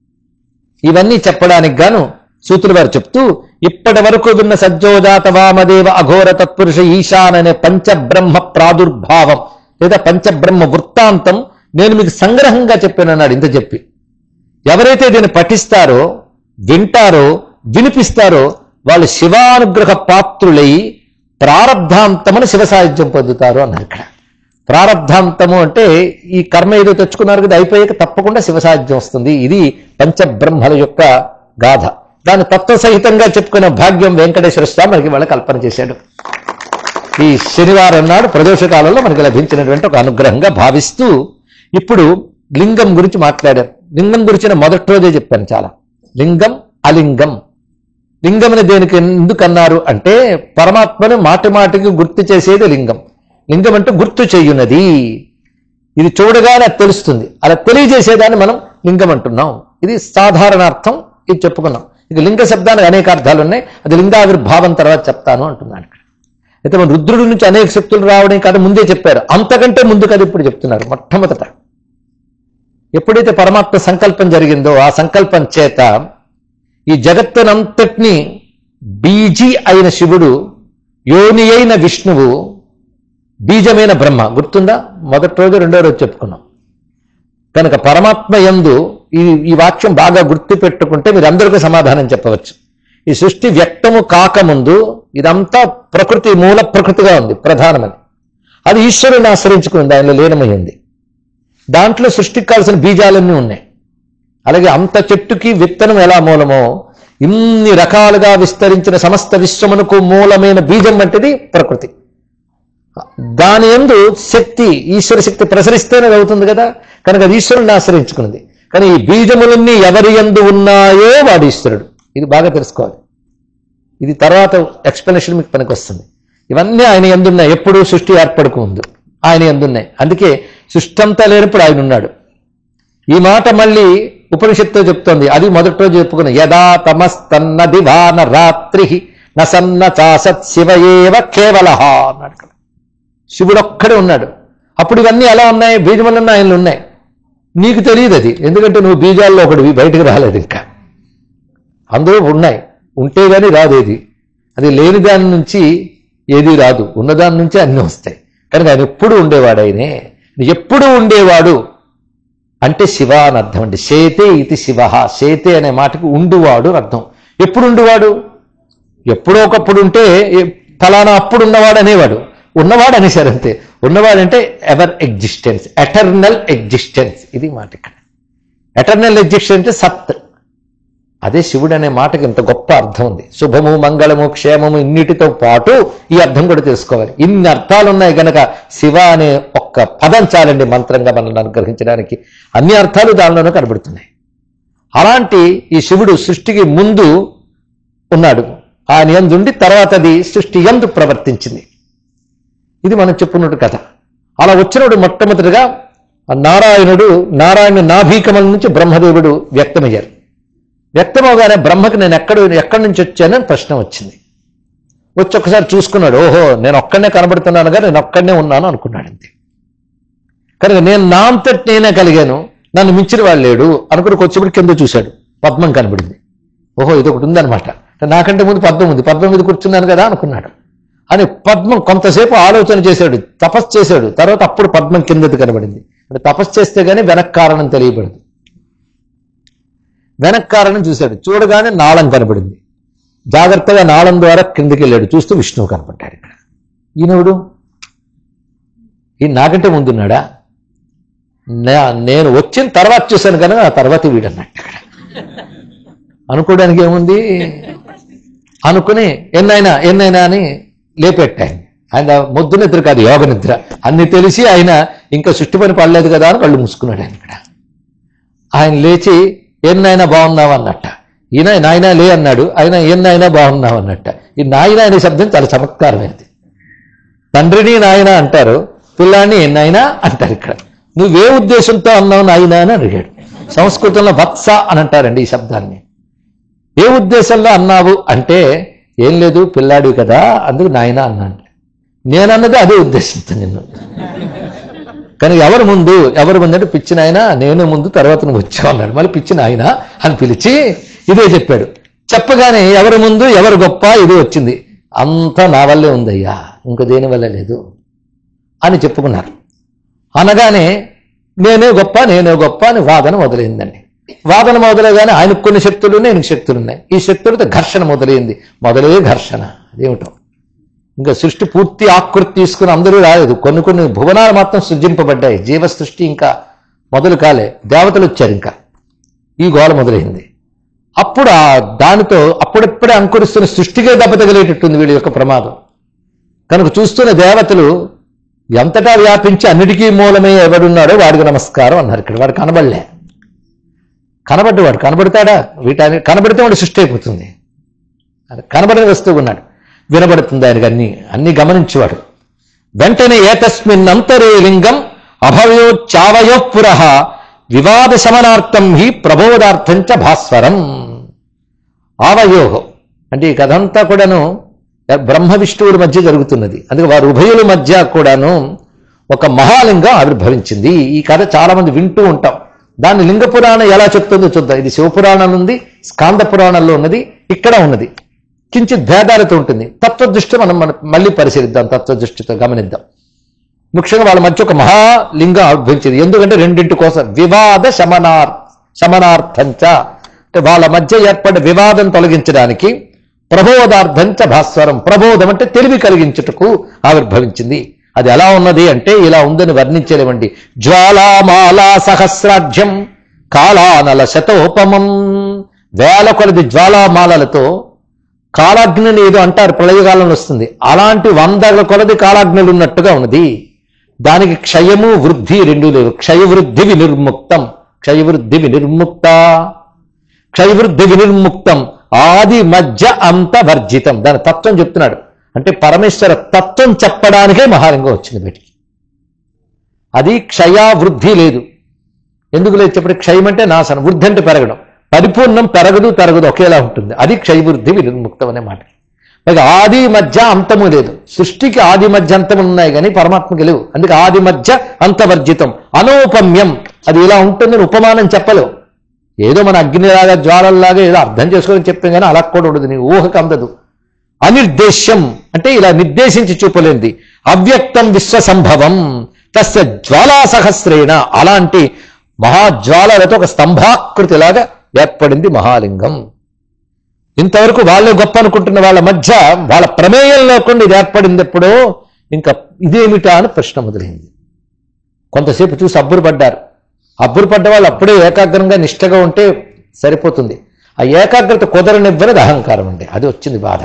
ఇవన్నీ చెప్పడానికి గాను సూతులు వారు చెప్తూ ఇప్పటి వరకు విన్న సజ్జోజాత వామదేవ అఘోర తత్పురుష ఈశాన్ అనే పంచబ్రహ్మ ప్రాదుర్భావం లేదా పంచబ్రహ్మ వృత్తాంతం నేను మీకు సంగ్రహంగా చెప్పానన్నాడు ఇంత చెప్పి ఎవరైతే దీన్ని పఠిస్తారో వింటారో వినిపిస్తారో వాళ్ళు శివానుగ్రహ పాత్రులై ప్రారబ్ధాంతమని శివ సాహిత్యం పొందుతారు అన్నారు ఇక్కడ ప్రారబ్ధాంతము అంటే ఈ కర్మ ఏదో తెచ్చుకున్నారు కదా అయిపోయాక తప్పకుండా శివ సాహిత్యం వస్తుంది ఇది పంచబ్రహ్మల యొక్క గాథ దాని తత్వ సహితంగా చెప్పుకునే భాగ్యం వెంకటేశ్వర స్వామి మనకి వాళ్ళ కల్పన చేశాడు ఈ శనివారం నాడు ప్రదోష కాలంలో మనకి లభించినటువంటి ఒక అనుగ్రహంగా భావిస్తూ ఇప్పుడు లింగం గురించి మాట్లాడారు లింగం గురించిన మొదటి రోజే చెప్పాను చాలా లింగం అలింగం లింగమని దేనికి ఎందుకు అన్నారు అంటే పరమాత్మను మాటి మాటికి గుర్తు చేసేది లింగం లింగం అంటే గుర్తు చేయున్నది ఇది చూడగానే అది తెలుస్తుంది అలా తెలియజేసేదాన్ని మనం లింగం అంటున్నాం ఇది సాధారణ అర్థం ఇది చెప్పుకున్నాం ఇక లింగ శబ్దానికి అనేక అర్థాలు ఉన్నాయి అది లింగావిర్భావం తర్వాత చెప్తాను అంటున్నాను ఇక్కడ అయితే మన రుద్రుడి నుంచి అనేక శక్తులు రావడం కాదు ముందే చెప్పారు అంతకంటే ముందు కదా ఇప్పుడు చెప్తున్నారు మొట్టమొదట ఎప్పుడైతే పరమాత్మ సంకల్పం జరిగిందో ఆ సంకల్పం చేత ఈ జగత్తునంతటినీ బీజి అయిన శివుడు యోని అయిన విష్ణువు బీజమైన బ్రహ్మ గుర్తుందా మొదటి రోజు రెండో రోజు చెప్పుకున్నాం కనుక పరమాత్మ యందు ఈ ఈ వాక్యం బాగా గుర్తు పెట్టుకుంటే మీరు అందరికీ సమాధానం చెప్పవచ్చు ఈ సృష్టి వ్యక్తము కాకముందు ఇదంతా ప్రకృతి మూల ప్రకృతిగా ఉంది ప్రధానమని అది ఈశ్వరుని ఆశ్రయించుకుంది ఆయనలో లీనమైంది దాంట్లో సృష్టికి కావాల్సిన బీజాలన్నీ ఉన్నాయి అలాగే అంత చెట్టుకి విత్తనం ఎలా మూలమో ఇన్ని రకాలుగా విస్తరించిన సమస్త విశ్వమునకు మూలమైన బీజం వంటిది ప్రకృతి దాని ఎందు శక్తి ఈశ్వర శక్తి ప్రసరిస్తేనే అది అవుతుంది కదా కనుక అది ఈశ్వరుని ఆశ్రయించుకున్నది కానీ ఈ బీజములన్నీ ఎవరి ఎందు ఉన్నాయో వాడు ఈశ్వరుడు ఇది బాగా తెలుసుకోవాలి ఇది తర్వాత ఎక్స్ప్లెనేషన్ మీకు పనికి వస్తుంది ఇవన్నీ ఆయన ఎందున్నాయి ఎప్పుడు సృష్టి ఏర్పడక ముందు ఆయన ఎందున్నాయి అందుకే సృష్టి అంతా లేనప్పుడు ఆయన ఉన్నాడు ఈ మాట మళ్ళీ ఉపనిషత్తు చెప్తోంది అది మొదటి రోజు చెప్పుకున్న యదా తమస్తన్న దివాన రాత్రి నసన్న చాసత్ శివ ఏవ కేవల అన్నాడు ఇక్కడ. శివుడు ఒక్కడే ఉన్నాడు అప్పుడు ఇవన్నీ ఎలా ఉన్నాయి బీజములన్న ఆయనలు ఉన్నాయి నీకు తెలియదు అది ఎందుకంటే నువ్వు బీజాల్లో ఒకటివి బయటకు రాలేదు ఇంకా అందరూ ఉన్నాయి ఉంటే గానీ రాదు ఏది అది లేని దాని నుంచి ఏది రాదు ఉన్నదాని నుంచి అన్నీ వస్తాయి కనుక ఆయన ఎప్పుడు ఉండేవాడు ఆయనే ఎప్పుడు ఉండేవాడు అంటే శివ అని అర్థం అండి శేతే ఇది శివ శేతే అనే మాటకి ఉండువాడు అని అర్థం ఎప్పుడు ఉండువాడు ఎప్పుడో ఒకప్పుడు ఉంటే ఏ- ఫలానా అప్పుడు ఉన్నవాడు అనేవాడు ఉన్నవాడు అనేసారు అంతే ఉన్నవాడంటే ఎవర్ ఎగ్జిస్టెన్స్ ఎటర్నల్ ఎగ్జిస్టెన్స్ ఇది మాట ఇక్కడ ఎటర్నల్ ఎగ్జిస్టెన్స్ అంటే సత్ అదే శివుడు అనే మాటకి ఇంత గొప్ప అర్థం ఉంది శుభము మంగళము క్షేమము ఇన్నిటితో పాటు ఈ అర్థం కూడా తెలుసుకోవాలి ఇన్ని అర్థాలు ఉన్నాయి గనక శివ అనే ఒక్క పదం చాలండి మంత్రంగా మనల్ని అనుగ్రహించడానికి అన్ని అర్థాలు దానిలోనే కనబడుతున్నాయి అలాంటి ఈ శివుడు సృష్టికి ముందు ఉన్నాడు ఆయన ఎందుండి తర్వాత అది సృష్టి ఎందు ప్రవర్తించింది ఇది మనం చెప్పున్నట్టు కథ అలా వచ్చినప్పుడు మొట్టమొదటిగా ఆ నారాయణుడు నారాయణ నాభీకమల నుంచి బ్రహ్మదేవుడు వ్యక్తమయ్యారు వ్యక్తమవగానే బ్రహ్మకి నేను ఎక్కడ ఎక్కడి నుంచి వచ్చానని ప్రశ్న వచ్చింది వచ్చి ఒకసారి చూసుకున్నాడు ఓహో నేను ఒక్కడనే కనబడుతున్నానుగా నేను ఒక్కడనే ఉన్నాను అనుకున్నాడు అంతే కనుక నేను నా అంతటి నేనే కలిగాను నన్ను మించిన వాడు లేడు అనుకుని వచ్చేప్పుడు కింద చూశాడు పద్మం కనబడింది ఓహో ఇది ఒకటి ఉందన్నమాట నాకంటే ముందు పద్మం ఉంది పద్మం మీద కూర్చున్నాను కదా అనుకున్నాడు అని పద్మం కొంతసేపు ఆలోచన చేశాడు తపస్సు చేశాడు తర్వాత అప్పుడు పద్మం కిందది కనబడింది అంటే తపస్సు చేస్తే గానీ వెనక్ కారణం తెలియబడదు వెనక్ కారణం చూశాడు చూడగానే నాళం కనబడింది జాగ్రత్తగా నాళం ద్వారా కిందకి వెళ్ళాడు చూస్తూ విష్ణువు కనపడ్డాడు ఇక్కడ ఈయనవుడు ఈ నాకంటే ముందున్నాడా నే- నేను వచ్చిన తర్వాత చూశాను కనుక ఆ తర్వాత వీడన్నట్టు అక్కడ అనుకోవడానికి ఏముంది అనుకుని ఎన్నైనా ఎన్నైనా అని లేపెట్టాయి ఆయన మొద్దు నిద్ర కాదు యోగ నిద్ర అన్ని తెలిసి ఆయన ఇంకా సృష్టి పని పడలేదు కదా అని కళ్ళు మూసుకున్నాడు ఆయన ఇక్కడ ఆయన లేచి ఎన్నైనా బాగున్నావు అన్నట్ట ఈయన నాయన లే అన్నాడు ఆయన ఎన్నైనా బాగున్నావు అన్నట్ట ఈ నాయన అనే శబ్దం చాలా చమత్కారమైనది తండ్రిని నాయన అంటారు పిల్లాన్ని నాయనా అంటారు ఇక్కడ నువ్వే ఉద్దేశంతో అన్నావు నాయనా అని అడిగాడు సంస్కృతంలో వత్స అని అంటారండి ఈ శబ్దాన్ని ఏ ఉద్దేశంలో అన్నావు అంటే ఏం లేదు పిల్లాడివి కదా అందుకు నాయన అన్నాను నేనన్నది అదే ఉద్దేశంతో నిన్ను కానీ ఎవరు ముందు ఎవరు ముందు అంటే పిచ్చిన ఆయన నేను ముందు తర్వాత నువ్వు వచ్చావు అన్నాడు మళ్ళీ పిచ్చిన ఆయన అని పిలిచి ఇదే చెప్పాడు చెప్పగానే ఎవరు ముందు ఎవరు గొప్ప ఇది వచ్చింది అంతా నా వల్లే ఉందయ్యా ఇంక దేని వల్ల లేదు అని చెప్పుకున్నారు అనగానే నేనే గొప్ప నేనే గొప్ప అని వాదన మొదలైందండి వాదన మొదలగానే ఆయనకు కొన్ని శక్తులు ఉన్నాయి ఆయనకు శక్తులు ఉన్నాయి ఈ శక్తులతో ఘర్షణ మొదలైంది మొదలే ఘర్షణ అదేమిటో ఇంకా సృష్టి పూర్తి ఆకృతి తీసుకుని అందరూ రాలేదు కొన్ని కొన్ని భువనాలు మాత్రం సృజింపబడ్డాయి జీవ సృష్టి ఇంకా మొదలు కాలే దేవతలు వచ్చారు ఇంకా ఈ గోల మొదలైంది అప్పుడు ఆ దానితో అప్పుడప్పుడే అంకురిస్తున్న సృష్టికే దెబ్బతగలేటట్టుంది వీడి యొక్క ప్రమాదం కనుక చూస్తున్న దేవతలు ఎంతటా వ్యాపించి అన్నిటికీ మూలమే ఎవడున్నాడో వాడికి నమస్కారం అన్నారు ఇక్కడ వాడు కనబడలే కనబడ్డవాడు కనబడతాడా వీటని కనబడితే వాడు సృష్టి అయిపోతుంది అది కనబడిన వస్తువు ఉన్నాడు వినబడుతుంది ఆయనకి అన్ని అన్ని గమనించేవాడు వెంటనే ఏతస్మిన్ అంతరే లింగం అభవయోచ్చావయో పురః వివాద శమనార్థం హి ప్రబోధార్థం చ భాస్వరం ఆవయోహం అంటే ఈ కథ అంతా కూడాను బ్రహ్మ విష్ణువుల మధ్య జరుగుతున్నది అందుకే వారు ఉభయుల మధ్య కూడాను ఒక మహాలింగం ఆవిర్భవించింది ఈ కథ చాలా మంది వింటూ ఉంటాం దాన్ని లింగ పురాణం ఎలా చెప్తుందో చూద్దాం ఇది శివపురాణం ఉంది స్కాంద పురాణంలో ఉన్నది ఇక్కడ ఉన్నది కించిత్ భేదాలతో ఉంటుంది తత్వదృష్టి మనం మన మళ్ళీ పరిశీలిద్దాం తత్వదృష్టితో గమనిద్దాం ముఖ్యంగా వాళ్ళ మధ్య ఒక మహాలింగం ఆవిర్భవించింది ఎందుకంటే రెండింటి కోసం వివాద శమనార్ శమనార్థంచ అంటే వాళ్ళ మధ్య ఏర్పడిన వివాదం తొలగించడానికి ప్రబోధార్థంచ భాస్వరం ప్రబోధం అంటే తెలివి కలిగించుటకు ఆవిర్భవించింది అది ఎలా ఉన్నది అంటే ఇలా ఉందని వర్ణించలేమండి జ్వాలామాలా సహస్రాఢ్యం కాలానల శతోపమం వేల కొలది జ్వాలామాలలతో కాలాగ్నిని ఏదో అంటారు ప్రళయకాలంలో వస్తుంది అలాంటి వందల కొలది కాలాగ్నులు ఉన్నట్టుగా ఉన్నది దానికి క్షయము వృద్ధి రెండు లేవు క్షయవృద్ధి వినిర్ముక్తం క్షయవృద్ధి వినిర్ముక్త క్షయవృద్ధి వినిర్ముక్తం ఆది మధ్య అంత వర్జితం దాని తత్వం చెప్తున్నాడు అంటే పరమేశ్వర తత్వం చెప్పడానికే మహాలింగం వచ్చింది బయటికి అది క్షయ వృద్ధి లేదు ఎందుకు లేదు చెప్పండి క్షయం అంటే నాశనం వృద్ధి అంటే పెరగడం పరిపూర్ణం పెరగదు తరగదు ఒకేలా ఉంటుంది అది క్షయవృద్ధి వినిర్ముక్తం అనే మాట పైగా ఆది మధ్య అంతము లేదు సృష్టికి ఆది మధ్య అంతము ఉన్నాయి కానీ పరమాత్మకి లేవు అందుకే ఆది మధ్య అంతవర్జితం అనోపమ్యం అది ఇలా ఉంటుందని ఉపమానం చెప్పలేవు ఏదో మన అగ్నిలాగా జ్వాలల్లాగా ఏదో అర్థం చేసుకోవాలని చెప్పాం కానీ అలా కూడా ఉండదు నీ ఊహకు అందదు అనిర్దేశ్యం అంటే ఇలా నిర్దేశించి చూపలేంది అవ్యక్తం విశ్వసంభవం తస్య జ్వాలా సహస్రేణ అలాంటి మహాజ్వాలలతో ఒక స్తంభాకృతిలాగా ఏర్పడింది మహాలింగం ఇంతవరకు వాళ్ళే గొప్ప అనుకుంటున్న వాళ్ళ మధ్య వాళ్ళ ప్రమేయం లేకుండా ఇది ఏర్పడింది ఎప్పుడో ఇంకా ఇదేమిటా అని ప్రశ్న మొదలైంది కొంతసేపు చూసి అబ్బురుపడ్డారు అబ్బురుపడ్డ వాళ్ళు అప్పుడే ఏకాగ్రంగా నిష్టగా ఉంటే సరిపోతుంది ఆ ఏకాగ్రత కుదరనివ్వనిది అహంకారం అండి అది వచ్చింది బాధ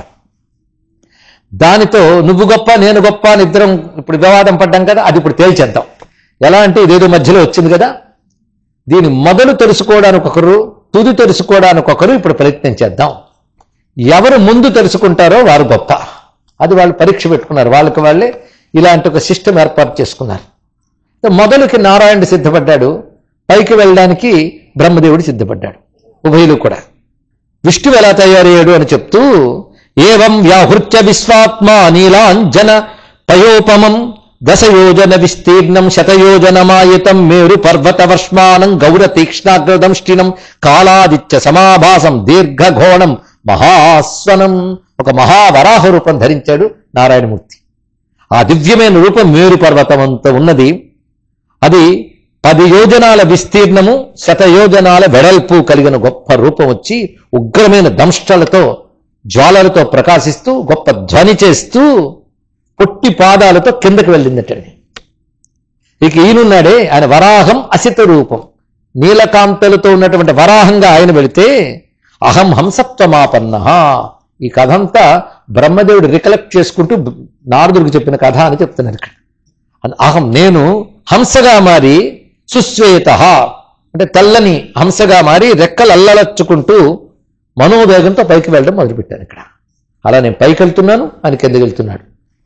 దానితో నువ్వు గొప్ప నేను గొప్ప అని ఇద్దరం ఇప్పుడు వివాదం పడ్డాం కదా అది ఇప్పుడు తేల్చేద్దాం ఎలా అంటే ఇదేదో మధ్యలో వచ్చింది కదా దీని మొదలు తెలుసుకోవడానికి ఒకరు తుది తెలుసుకోవడానికి ఒకరు ఇప్పుడు ప్రయత్నం చేద్దాం ఎవరు ముందు తెలుసుకుంటారో వారు గొప్ప అది వాళ్ళు పరీక్ష పెట్టుకున్నారు వాళ్ళకి వాళ్ళే ఇలాంటి ఒక సిస్టమ్ ఏర్పాటు చేసుకున్నారు మొదలుకి నారాయణుడు సిద్ధపడ్డాడు పైకి వెళ్ళడానికి బ్రహ్మదేవుడు సిద్ధపడ్డాడు ఉభయులు కూడా విష్ణువు ఎలా తయారయ్యాడు అని చెప్తూ ఏవం వ్యాహృత్య విశ్వాత్మా నీలాంజన పయోపమం దశయోజన విస్తీర్ణం శతయోజనమాయతం మేరు పర్వత వర్ష్మానం గౌర తీక్ష్ణాగ్రదంష్టినం కాలాదిత్య సమాభాసం దీర్ఘఘోణం మహాస్వనం ఒక మహావరాహ రూపం ధరించాడు నారాయణమూర్తి ఆ దివ్యమైన రూపం మేరు పర్వతం అంత ఉన్నది అది పది యోజనాల విస్తీర్ణము శతయోజనాల వెడల్పు కలిగిన గొప్ప రూపం వచ్చి ఉగ్రమైన దంష్టలతో జ్వాలలతో ప్రకాశిస్తూ గొప్ప ధ్వని చేస్తూ పొట్టి పాదాలతో కిందకి వెళ్ళిందటండి ఇక ఈయనున్నాడే ఆయన వరాహం అసిత రూపం నీలకాంతలతో ఉన్నటువంటి వరాహంగా ఆయన వెళితే అహం హంసత్వమాపన్న ఈ కథ అంతా బ్రహ్మదేవుడు రికలెక్ట్ చేసుకుంటూ నారదుడికి చెప్పిన కథ అని చెప్తున్నాను ఇక్కడ అన్- అహం నేను హంసగా మారి సుశ్వేత అంటే తెల్లని హంసగా మారి రెక్కలు అల్లలచ్చుకుంటూ మనోవేగంతో పైకి వెళ్ళడం మొదలుపెట్టాను ఇక్కడ అలా నేను పైకి వెళ్తున్నాను ఆయన కిందకి వెళ్తున్నాడు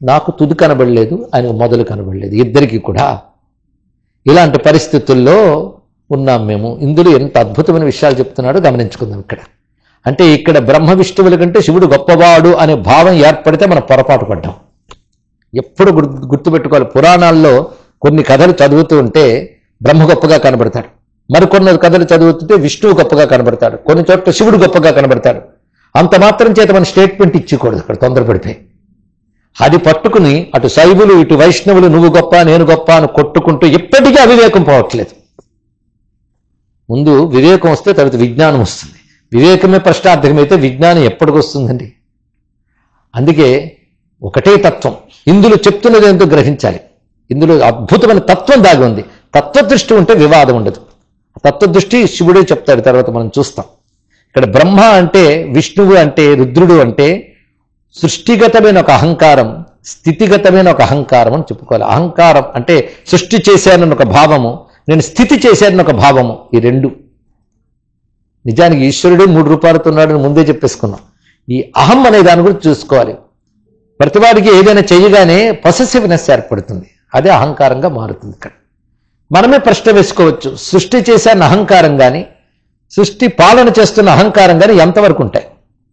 నాకు తుది కనబడలేదు ఆయనకు మొదలు కనబడలేదు ఇద్దరికి కూడా ఇలాంటి పరిస్థితుల్లో ఉన్నాం మేము ఇందులో ఎంత అద్భుతమైన విషయాలు చెప్తున్నాడో గమనించుకుందాం ఇక్కడ అంటే ఇక్కడ బ్రహ్మ విష్ణువుల కంటే శివుడు గొప్పవాడు అనే భావం ఏర్పడితే మనం పొరపాటు పడ్డాం ఎప్పుడు గుర్తు గుర్తుపెట్టుకోవాలి పురాణాల్లో కొన్ని కథలు చదువుతూ ఉంటే బ్రహ్మ గొప్పగా కనబడతాడు మరికొన్ని కథలు చదువుతుంటే విష్ణువు గొప్పగా కనబడతాడు కొన్ని చోట్ల శివుడు గొప్పగా కనబడతాడు అంత మాత్రం చేత మనం స్టేట్మెంట్ ఇచ్చకూడదు అక్కడ తొందరపడిపోయి అది పట్టుకుని అటు శైవులు ఇటు వైష్ణవులు నువ్వు గొప్ప నేను గొప్ప అని కొట్టుకుంటూ ఎప్పటికీ అవివేకం పోవట్లేదు ముందు వివేకం వస్తే తర్వాత విజ్ఞానం వస్తుంది వివేకమే ప్రశ్నార్థకమైతే విజ్ఞానం ఎప్పటికి వస్తుందండి అందుకే ఒకటే తత్వం ఇందులో చెప్తున్నది ఏంటో గ్రహించాలి ఇందులో అద్భుతమైన తత్వం దాగి ఉంది తత్వదృష్టి ఉంటే వివాదం ఉండదు తత్వదృష్టి శివుడే చెప్తాడు తర్వాత మనం చూస్తాం ఇక్కడ బ్రహ్మ అంటే విష్ణువు అంటే రుద్రుడు అంటే సృష్టిగతమైన ఒక అహంకారం స్థితిగతమైన ఒక అహంకారం అని చెప్పుకోవాలి అహంకారం అంటే సృష్టి చేశానని ఒక భావము నేను స్థితి చేశానని ఒక భావము ఈ రెండు నిజానికి ఈశ్వరుడు మూడు రూపాయలతో ఉన్నాడని ముందే చెప్పేసుకున్నాం ఈ అహం అనే దాని గురించి చూసుకోవాలి ప్రతివాడికి ఏదైనా చేయగానే పొసెసివ్నెస్ ఏర్పడుతుంది అదే అహంకారంగా మారుతుంది ఇక్కడ మనమే ప్రశ్న వేసుకోవచ్చు సృష్టి చేశాన అహంకారం కానీ సృష్టి పాలన చేస్తున్న అహంకారం కానీ ఎంతవరకు ఉంటాయి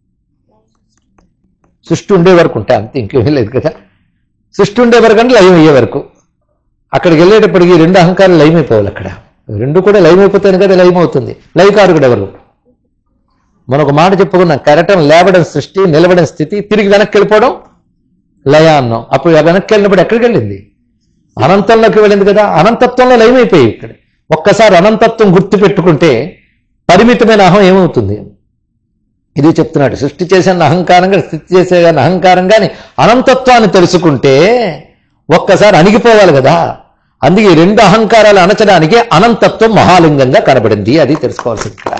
సృష్టి ఉండే వరకు ఉంటాయి అంతే ఇంకేమీ లేదు కదా సృష్టి ఉండే వరకు అంటే లయం అయ్యే వరకు అక్కడికి వెళ్ళేటప్పటికి ఈ రెండు అహంకారాలు లయం అయిపోవాలి అక్కడ రెండు కూడా లయం అయిపోతాను కదా లయం అవుతుంది లయకారుడు ఎవరు మనం ఒక మాట చెప్పుకున్నాం కరటం లేవడం సృష్టి నిలవడం స్థితి తిరిగి వెనక్కి వెళ్ళిపోవడం లయ అన్నాం అప్పుడు ఆ వెనక్కి వెళ్ళినప్పుడు ఎక్కడికి వెళ్ళింది అనంతంలోకి వెళ్ళింది కదా అనంతత్వంలో లయం అయిపోయి ఇక్కడ ఒక్కసారి అనంతత్వం గుర్తు పెట్టుకుంటే పరిమితమైన అహం ఏమవుతుంది ఇది చెప్తున్నాడు సృష్టి చేసిన అహంకారంగా స్థితి చేసే కానీ అహంకారం కానీ అనంతత్వాన్ని తెలుసుకుంటే ఒక్కసారి అణిగిపోవాలి కదా అందుకే ఈ రెండు అహంకారాలు అణచడానికి అనంతత్వం మహాలింగంగా కనబడింది అది తెలుసుకోవాల్సింది ఇక్కడ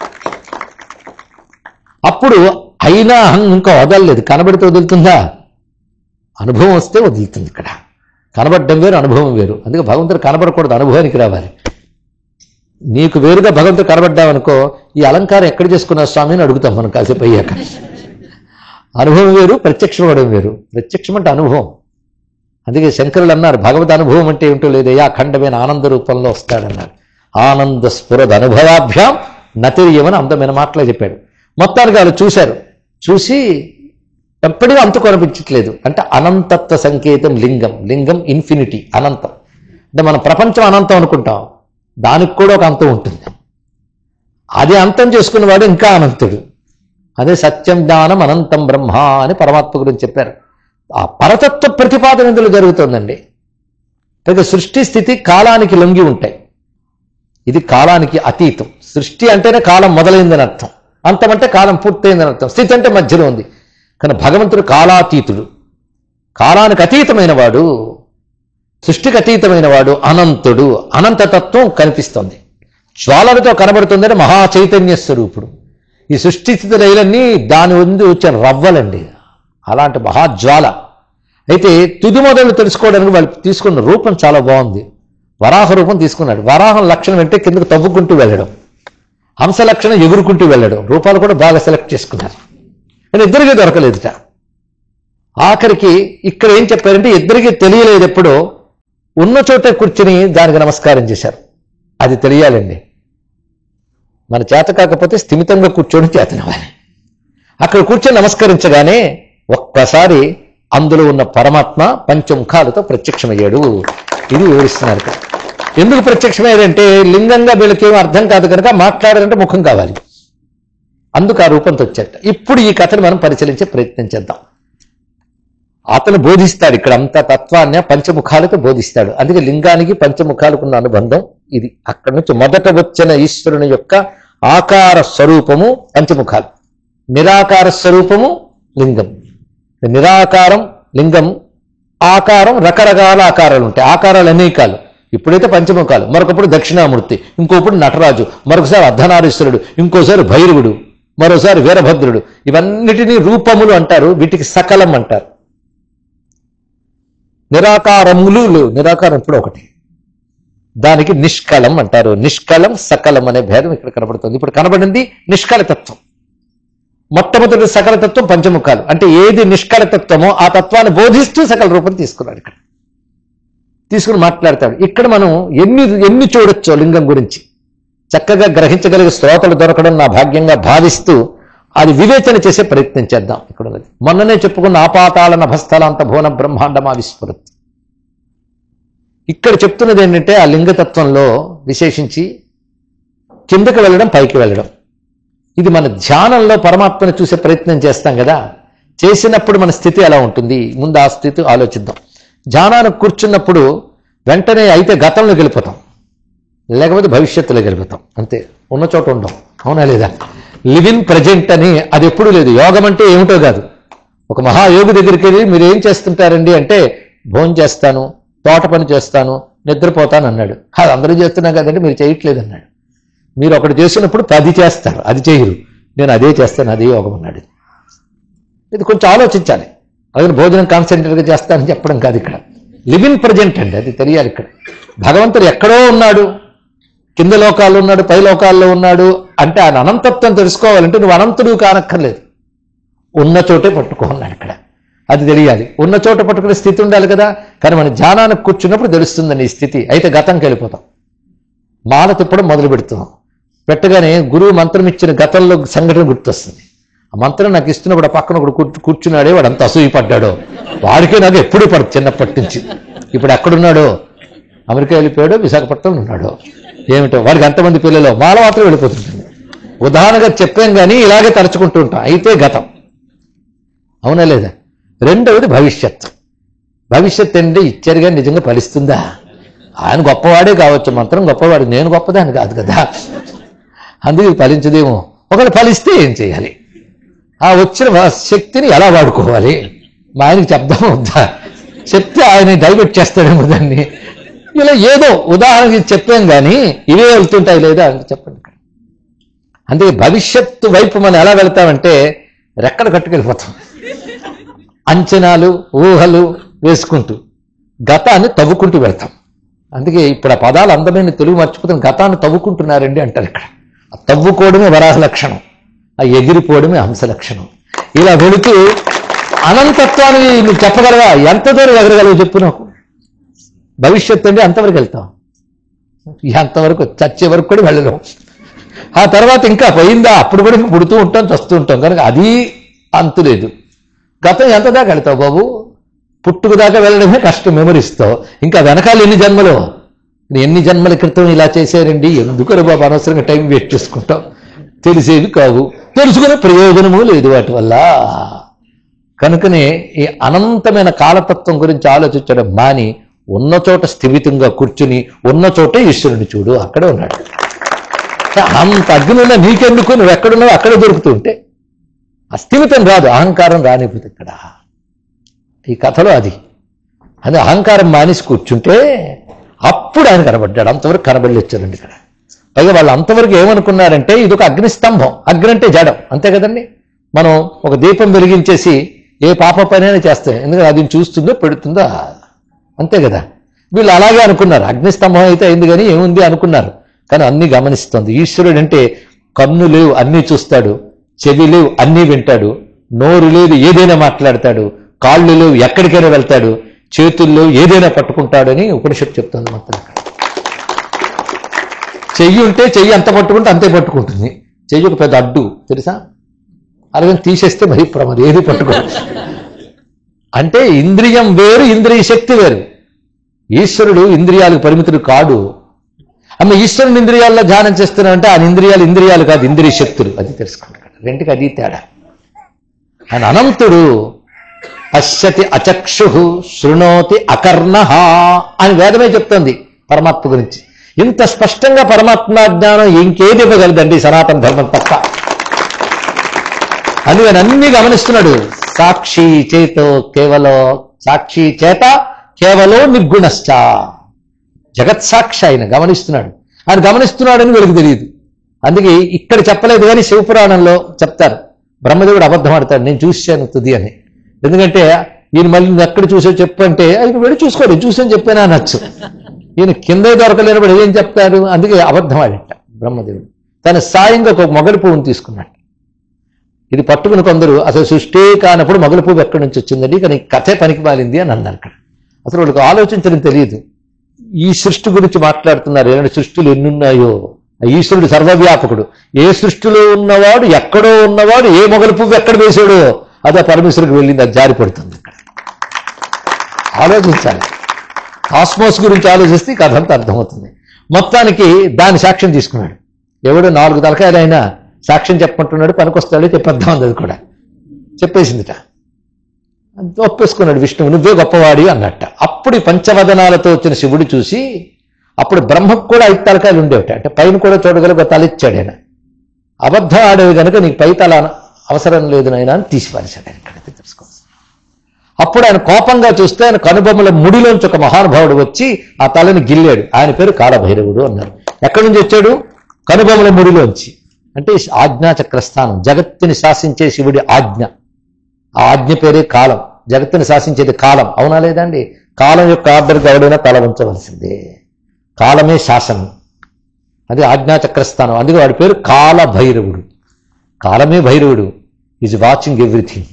అప్పుడు అయినా అహం ఇంకా వదలలేదు కనబడితే వదులుతుందా అనుభవం వస్తే వదులుతుంది ఇక్కడ కనబడడం వేరు అనుభవం వేరు అందుకే భగవంతుడు కనబడకూడదు అనుభవానికి రావాలి నీకు వేరుగా భగవంతుడు కనబడ్డావనుకో ఈ అలంకారం ఎక్కడ చేసుకున్నావు స్వామి అని అడుగుతాం మనం కాసేపు అయ్యాక అనుభవం వేరు ప్రత్యక్షం అవడం వేరు ప్రత్యక్షం అంటే అనుభవం అందుకే శంకరులు అన్నారు భగవద్ అనుభవం అంటే ఏమిటో లేదయ్యా అఖండమైన ఆనంద రూపంలో వస్తాడన్నారు ఆనంద స్ఫురద అనుభవాభ్యాం నతిరియమని అందమైన మాటలే చెప్పాడు మొత్తానికి వాళ్ళు చూశారు చూసి ఎప్పటికీ అంతు కనిపించట్లేదు అంటే అనంతత్వ సంకేతం లింగం లింగం ఇన్ఫినిటీ అనంతం అంటే మనం ప్రపంచం అనంతం అనుకుంటాం దానికి కూడా ఒక అంతం ఉంటుంది అది అంతం చేసుకున్నవాడు ఇంకా అనంతుడు అదే సత్యం జ్ఞానం అనంతం బ్రహ్మ అని పరమాత్మ గురించి చెప్పారు ఆ పరతత్వ ప్రతిపాదన ఇందులో జరుగుతుందండి పైగా సృష్టి స్థితి కాలానికి లొంగి ఉంటాయి ఇది కాలానికి అతీతం సృష్టి అంటేనే కాలం మొదలైందని అర్థం అంతం అంటే కాలం పూర్తయిందని అర్థం స్థితి అంటే మధ్యలో ఉంది కానీ భగవంతుడు కాలాతీతుడు కాలానికి అతీతమైన వాడు సృష్టికి అతీతమైన వాడు అనంతుడు అనంతతత్వం కనిపిస్తుంది జ్వాలలతో కనబడుతుందని మహా చైతన్య స్వరూపుడు ఈ సృష్టి స్థితి రైలన్నీ దాని ముందు వచ్చే రవ్వలండి అలాంటి మహాజ్వాల అయితే తుది మొదలు తెలుసుకోవడానికి వాళ్ళు తీసుకున్న రూపం చాలా బాగుంది వరాహ రూపం తీసుకున్నాడు వరాహం లక్షణం అంటే కిందకు తవ్వుకుంటూ వెళ్ళడం హంస లక్షణం ఎగురుకుంటూ వెళ్ళడం రూపాలు కూడా బాగా సెలెక్ట్ చేసుకున్నారు కానీ ఇద్దరికీ దొరకలేదుట ఆఖరికి ఇక్కడ ఏం చెప్పారంటే ఇద్దరికీ తెలియలేదు ఎప్పుడో ఉన్న చోట కూర్చుని దానికి నమస్కారం చేశారు అది తెలియాలండి మన చేత కాకపోతే స్థిమితంగా కూర్చొని చేతనవ్వాలి అక్కడ కూర్చొని నమస్కరించగానే ఒక్కసారి అందులో ఉన్న పరమాత్మ పంచముఖాలతో ప్రత్యక్షమయ్యాడు ఇది వివరిస్తున్నారు ఇక్కడ ఎందుకు ప్రత్యక్షమయ్యాడంటే లింగంగా వీళ్ళకేం అర్థం కాదు కనుక మాట్లాడాలంటే ముఖం కావాలి అందుకు ఆ రూపంతో వచ్చాట ఇప్పుడు ఈ కథను మనం పరిశీలించే ప్రయత్నం చేద్దాం అతను బోధిస్తాడు ఇక్కడ అంత తత్వాన్ని పంచముఖాలతో బోధిస్తాడు అందుకే లింగానికి పంచముఖాలకు ఉన్న అనుబంధం ఇది అక్కడి నుంచి మొదట వచ్చిన ఈశ్వరుని యొక్క ఆకార స్వరూపము పంచముఖాలు నిరాకార స్వరూపము లింగం నిరాకారం లింగం ఆకారం రకరకాల ఆకారాలు ఉంటాయి ఆకారాలు అనేకాలు ఇప్పుడైతే పంచముఖాలు మరొకప్పుడు దక్షిణామూర్తి ఇంకోప్పుడు నటరాజు మరొకసారి అర్ధనారీశ్వరుడు ఇంకోసారి భైరవుడు మరోసారి వీరభద్రుడు ఇవన్నిటినీ రూపములు అంటారు వీటికి సకలం అంటారు నిరాకారములు లేవు నిరాకారం ఇప్పుడు ఒకటి దానికి నిష్కలం అంటారు నిష్కలం సకలం అనే భేదం ఇక్కడ కనబడుతుంది ఇప్పుడు కనబడింది నిష్కలతత్వం మొట్టమొదటి సకల తత్వం పంచముఖాలు అంటే ఏది నిష్కల తత్వమో ఆ తత్వాన్ని బోధిస్తూ సకల రూపం తీసుకున్నాడు ఇక్కడ తీసుకుని మాట్లాడతాడు ఇక్కడ మనం ఎన్ని ఎన్ని చూడొచ్చో లింగం గురించి చక్కగా గ్రహించగలిగే శ్రోతలు దొరకడం నా భాగ్యంగా భావిస్తూ అది వివేచన చేసే ప్రయత్నం చేద్దాం ఇక్కడ ఉన్నది మొన్ననే చెప్పుకున్న ఆపాతాల నభస్థలాంత భువన బ్రహ్మాండమా విస్ఫురత్ ఇక్కడ చెప్తున్నది ఏంటంటే ఆ లింగతత్వంలో విశేషించి కిందకి వెళ్ళడం పైకి వెళ్ళడం ఇది మన ధ్యానంలో పరమాత్మను చూసే ప్రయత్నం చేస్తాం కదా చేసినప్పుడు మన స్థితి ఎలా ఉంటుంది ముందు ఆ స్థితి ఆలోచిద్దాం ధ్యానానికి కూర్చున్నప్పుడు వెంటనే అయితే గతంలోకి వెళ్ళిపోతాం లేకపోతే భవిష్యత్తులోకి వెళ్ళిపోతాం అంతే ఉన్న చోట ఉండం అవునా లేదా లివ్ ఇన్ ప్రజెంట్ అని అది ఎప్పుడూ లేదు యోగం అంటే ఏమిటో కాదు ఒక మహాయోగి దగ్గరికి వెళ్ళి మీరు ఏం చేస్తుంటారండి అంటే భోజనం చేస్తాను తోట పని చేస్తాను నిద్రపోతాను అన్నాడు అది అందరూ చేస్తున్నాం కదండి మీరు చేయట్లేదు అన్నాడు మీరు ఒకటి చేసినప్పుడు పది చేస్తారు అది చేయరు నేను అదే చేస్తాను అదే యోగం అన్నాడు ఇది కొంచెం ఆలోచించాలి అదే భోజనం కాన్సన్ట్రేట్గా చేస్తానని చెప్పడం కాదు ఇక్కడ లివ్ ఇన్ ప్రజెంట్ అండి అది తెలియాలి ఇక్కడ భగవంతుడు ఎక్కడో ఉన్నాడు కింద లోకాల్లో ఉన్నాడు పై లోకాల్లో ఉన్నాడు అంటే ఆయన అనంతత్వం తెలుసుకోవాలంటే నువ్వు అనంతుడు కానక్కర్లేదు ఉన్న చోటే పట్టుకో అన్నాడు ఇక్కడ అది తెలియాలి ఉన్న చోట పట్టుకునే స్థితి ఉండాలి కదా కానీ మన ధ్యానానికి కూర్చున్నప్పుడు తెలుస్తుందండి ఈ స్థితి అయితే గతంకి వెళ్ళిపోతాం మాల తిప్పడం మొదలు పెడుతున్నాం పెట్టగానే గురువు మంత్రం ఇచ్చిన గతంలో సంఘటన గుర్తొస్తుంది ఆ మంత్రం నాకు ఇస్తున్నప్పుడు ఆ పక్కన ఒకడు కూర్చు- కూర్చున్నాడే వాడు అంత అసూయ పడ్డాడో వాడికే నాకు ఎప్పుడు పడు చిన్నప్పటి నుంచి ఇప్పుడు ఎక్కడున్నాడో అమెరికా వెళ్ళిపోయాడో విశాఖపట్నంలో ఉన్నాడో ఏమిటో వాడికి ఎంతమంది పిల్లలు మాల మాత్రం వెళ్ళిపోతుంటుంది ఉదాహరణగా చెప్పాం కానీ ఇలాగే తలుచుకుంటూ ఉంటాం అయితే గతం అవునా లేదా రెండవది భవిష్యత్ భవిష్యత్ అంటే ఇచ్చారు కానీ నిజంగా ఫలిస్తుందా ఆయన గొప్పవాడే కావచ్చు మంత్రం గొప్పవాడు నేను గొప్పదాన్ని కాదు కదా అందుకే ఇది ఫలించదేమో ఒకవేళ ఫలిస్తే ఏం చేయాలి ఆ వచ్చిన వ- శక్తిని ఎలా వాడుకోవాలి మా ఆయనకి చెప్దాం వద్దా చెప్తే ఆయన డైవర్ట్ చేస్తాడేమో దాన్ని ఇలా ఏదో ఉదాహరణకి చెప్పాం కానీ ఇవే వెళ్తుంటాయి లేదా అని చెప్పండి ఇక్కడ అందుకే భవిష్యత్తు వైపు మనం ఎలా వెళ్తామంటే రెక్కలు కట్టుకెళ్ళిపోతాం అంచనాలు ఊహలు వేసుకుంటూ గతాన్ని తవ్వుకుంటూ వెళ్తాం అందుకే ఇప్పుడు ఆ పదాలు అందమైన తెలుగు మర్చిపోతున్న గతాన్ని తవ్వుకుంటున్నారండి అంటారు ఇక్కడ ఆ తవ్వుకోవడమే వరాహ లక్షణం ఆ ఎగిరిపోవడమే హంస లక్షణం ఇలా వెళుతూ అనంతత్వాన్ని నువ్వు చెప్పగలవా ఎంత దూరం ఎగరగలవు చెప్పు నాకు భవిష్యత్తు అంటే అంతవరకు వెళ్తాం ఎంతవరకు చచ్చే వరకు కూడా వెళ్ళలేం ఆ తర్వాత ఇంకా పోయిందా అప్పుడు కూడా ఇంకా పుడుతూ ఉంటాం చస్తూ ఉంటాం కనుక అది అంతు లేదు గతం ఎంత దాకా వెళ్తావు బాబు పుట్టుకు దాకా వెళ్ళడమే కష్టం మెమరిస్తావు ఇంకా వెనకాల ఎన్ని జన్మలు ఎన్ని జన్మల క్రితం ఇలా చేశారండి ఎందుకు బాబు అనవసరంగా టైం వేస్ట్ చేసుకుంటాం తెలిసేవి కావు తెలుసుకునే ప్రయోజనము లేదు వాటి వల్ల కనుకనే ఈ అనంతమైన కాలతత్వం గురించి ఆలోచించడం మాని ఉన్న చోట స్థిమితంగా కూర్చుని ఉన్న చోటే ఈశ్వరుని చూడు అక్కడే ఉన్నాడు అంత అగ్నిలో నీకెందుకు నువ్వు ఎక్కడున్నావు అక్కడే దొరుకుతుంటే అస్థిమితం రాదు అహంకారం రానిపోతుంది ఇక్కడ ఈ కథలో అది అది అహంకారం మానేసి కూర్చుంటే అప్పుడు ఆయన కనబడ్డాడు అంతవరకు కనబడలేచ్చారండి ఇక్కడ పైగా వాళ్ళు అంతవరకు ఏమనుకున్నారంటే ఇది ఒక అగ్నిస్తంభం అగ్ని అంటే జడం అంతే కదండి మనం ఒక దీపం వెలిగించేసి ఏ పాప పనైనా చేస్తాం ఎందుకంటే అది చూస్తుందో పెడుతుందో అంతే కదా వీళ్ళు అలాగే అనుకున్నారు అగ్నిస్తంభం అయితే అయింది కానీ ఏముంది అనుకున్నారు కానీ అన్ని గమనిస్తుంది ఈశ్వరుడు అంటే కన్ను లేవు అన్నీ చూస్తాడు చెవి లేవు అన్నీ వింటాడు నోరు లేదు ఏదైనా మాట్లాడతాడు కాళ్ళు లేవు ఎక్కడికైనా వెళ్తాడు చేతుల్లో ఏదైనా పట్టుకుంటాడని ఉపనిషత్తు చెప్తుంది మొత్తం అక్కడ చెయ్యి ఉంటే చెయ్యి అంత పట్టుకుంటే అంతే పట్టుకుంటుంది చెయ్యి ఒక పెద్ద అడ్డు తెలుసా అలాగే తీసేస్తే మరి ప్రమాదం ఏది పట్టుకో అంటే ఇంద్రియం వేరు ఇంద్రియ శక్తి వేరు ఈశ్వరుడు ఇంద్రియాలకు పరిమితుడు కాడు అమ్మ ఈశ్వరుని ఇంద్రియాల్లో ధ్యానం చేస్తున్నామంటే ఆయన ఇంద్రియాలు ఇంద్రియాలు కాదు ఇంద్రియ శక్తులు అది తెలుసుకోండి ఇక్కడ రెండుకి అది తేడా ఆయన అనంతుడు పశ్యతి అచక్షు శృణోతి అకర్ణ అని వేదమే చెప్తుంది పరమాత్మ గురించి ఇంత స్పష్టంగా పరమాత్మ జ్ఞానం ఇంకేది ఇవ్వగలదండి సనాతన ధర్మం తప్ప అని ఆయన అన్ని గమనిస్తున్నాడు సాక్షి చేతో కేవలో సాక్షి చేత కేవలో నిర్గుణశ్చ జగత్సాక్షి ఆయన గమనిస్తున్నాడు ఆయన గమనిస్తున్నాడని వీళ్ళకి తెలియదు అందుకే ఇక్కడ చెప్పలేదు కానీ శివపురాణంలో చెప్తారు బ్రహ్మదేవుడు అబద్ధం ఆడతాడు నేను చూశాను తుది అని ఎందుకంటే ఈయన మళ్ళీ నువ్వు ఎక్కడ చూసో చెప్పు అంటే ఆయన వెళ్ళి చూసుకోడు చూసాను చెప్పానా అనొచ్చు ఈయన కింద దొరకలేనప్పుడు ఏం చెప్తారు అందుకే అబద్ధం ఆడట బ్రహ్మదేవుడు తన సాయంగా ఒక మొగలి పువ్వును తీసుకున్నాడు ఇది పట్టుకుని కొందరు అసలు సృష్టి కానప్పుడు మొగల పువ్వు ఎక్కడి నుంచి వచ్చిందండి కానీ కథే పనికి మాలింది అని అన్నారు అక్కడ అసలు వాళ్ళకి ఆలోచించడం తెలియదు ఈ సృష్టి గురించి మాట్లాడుతున్నారు ఏమైనా సృష్టిలు ఎన్నున్నాయో ఆ ఈశ్వరుడు సర్వవ్యాపకుడు ఏ సృష్టిలో ఉన్నవాడు ఎక్కడో ఉన్నవాడు ఏ మొగల పువ్వు ఎక్కడ వేసాడో అది ఆ పరమేశ్వరుడికి వెళ్ళింది అది జారి పడుతుంది అక్కడ ఆలోచించాలి కాస్మోస్ గురించి ఆలోచిస్తే ఈ కథ అంతా అర్థమవుతుంది మొత్తానికి దాని సాక్ష్యం తీసుకున్నాడు ఎవడో నాలుగు తలకాయలు అయినా సాక్ష్యం చెప్పమంటున్నాడు పనికొస్తాడు చెప్పేద్దాం అది కూడా చెప్పేసిందిట అంత ఒప్పేసుకున్నాడు విష్ణువు నువ్వే గొప్పవాడి అన్నట్ట అప్పుడు ఈ పంచవదనాలతో వచ్చిన శివుడు చూసి అప్పుడు బ్రహ్మకు కూడా ఐదు తలకాయలు ఉండేవిట అంటే పైన కూడా చూడగలిగే ఒక తల ఇచ్చాడు ఆయన అబద్ధం ఆడేవి కనుక నీకు పై తల అవసరం లేదు నాయనా అని తీసి పారేశాడు ఆయన ఇక్కడ తెలుసుకోవాలి అప్పుడు ఆయన కోపంగా చూస్తే ఆయన కనుబొమ్మల ముడిలోంచి ఒక మహానుభావుడు వచ్చి ఆ తలని గిల్లాడు ఆయన పేరు కాలభైరవుడు అన్నారు ఎక్కడి నుంచి వచ్చాడు కనుబొమ్మల ముడిలోంచి అంటే ఆజ్ఞాచక్ర స్థానం జగత్తుని శాసించే శివుడి ఆజ్ఞ ఆ ఆజ్ఞ పేరే కాలం జగత్తుని శాసించేది కాలం అవునా లేదండి కాలం యొక్క ఆర్డర్కి ఎవడైనా తల ఉంచవలసిందే కాలమే శాసనం అది ఆజ్ఞాచక్రస్థానం అందుకే వాడి పేరు కాల భైరవుడు కాలమే భైరవుడు ఈజ్ వాచింగ్ ఎవ్రీథింగ్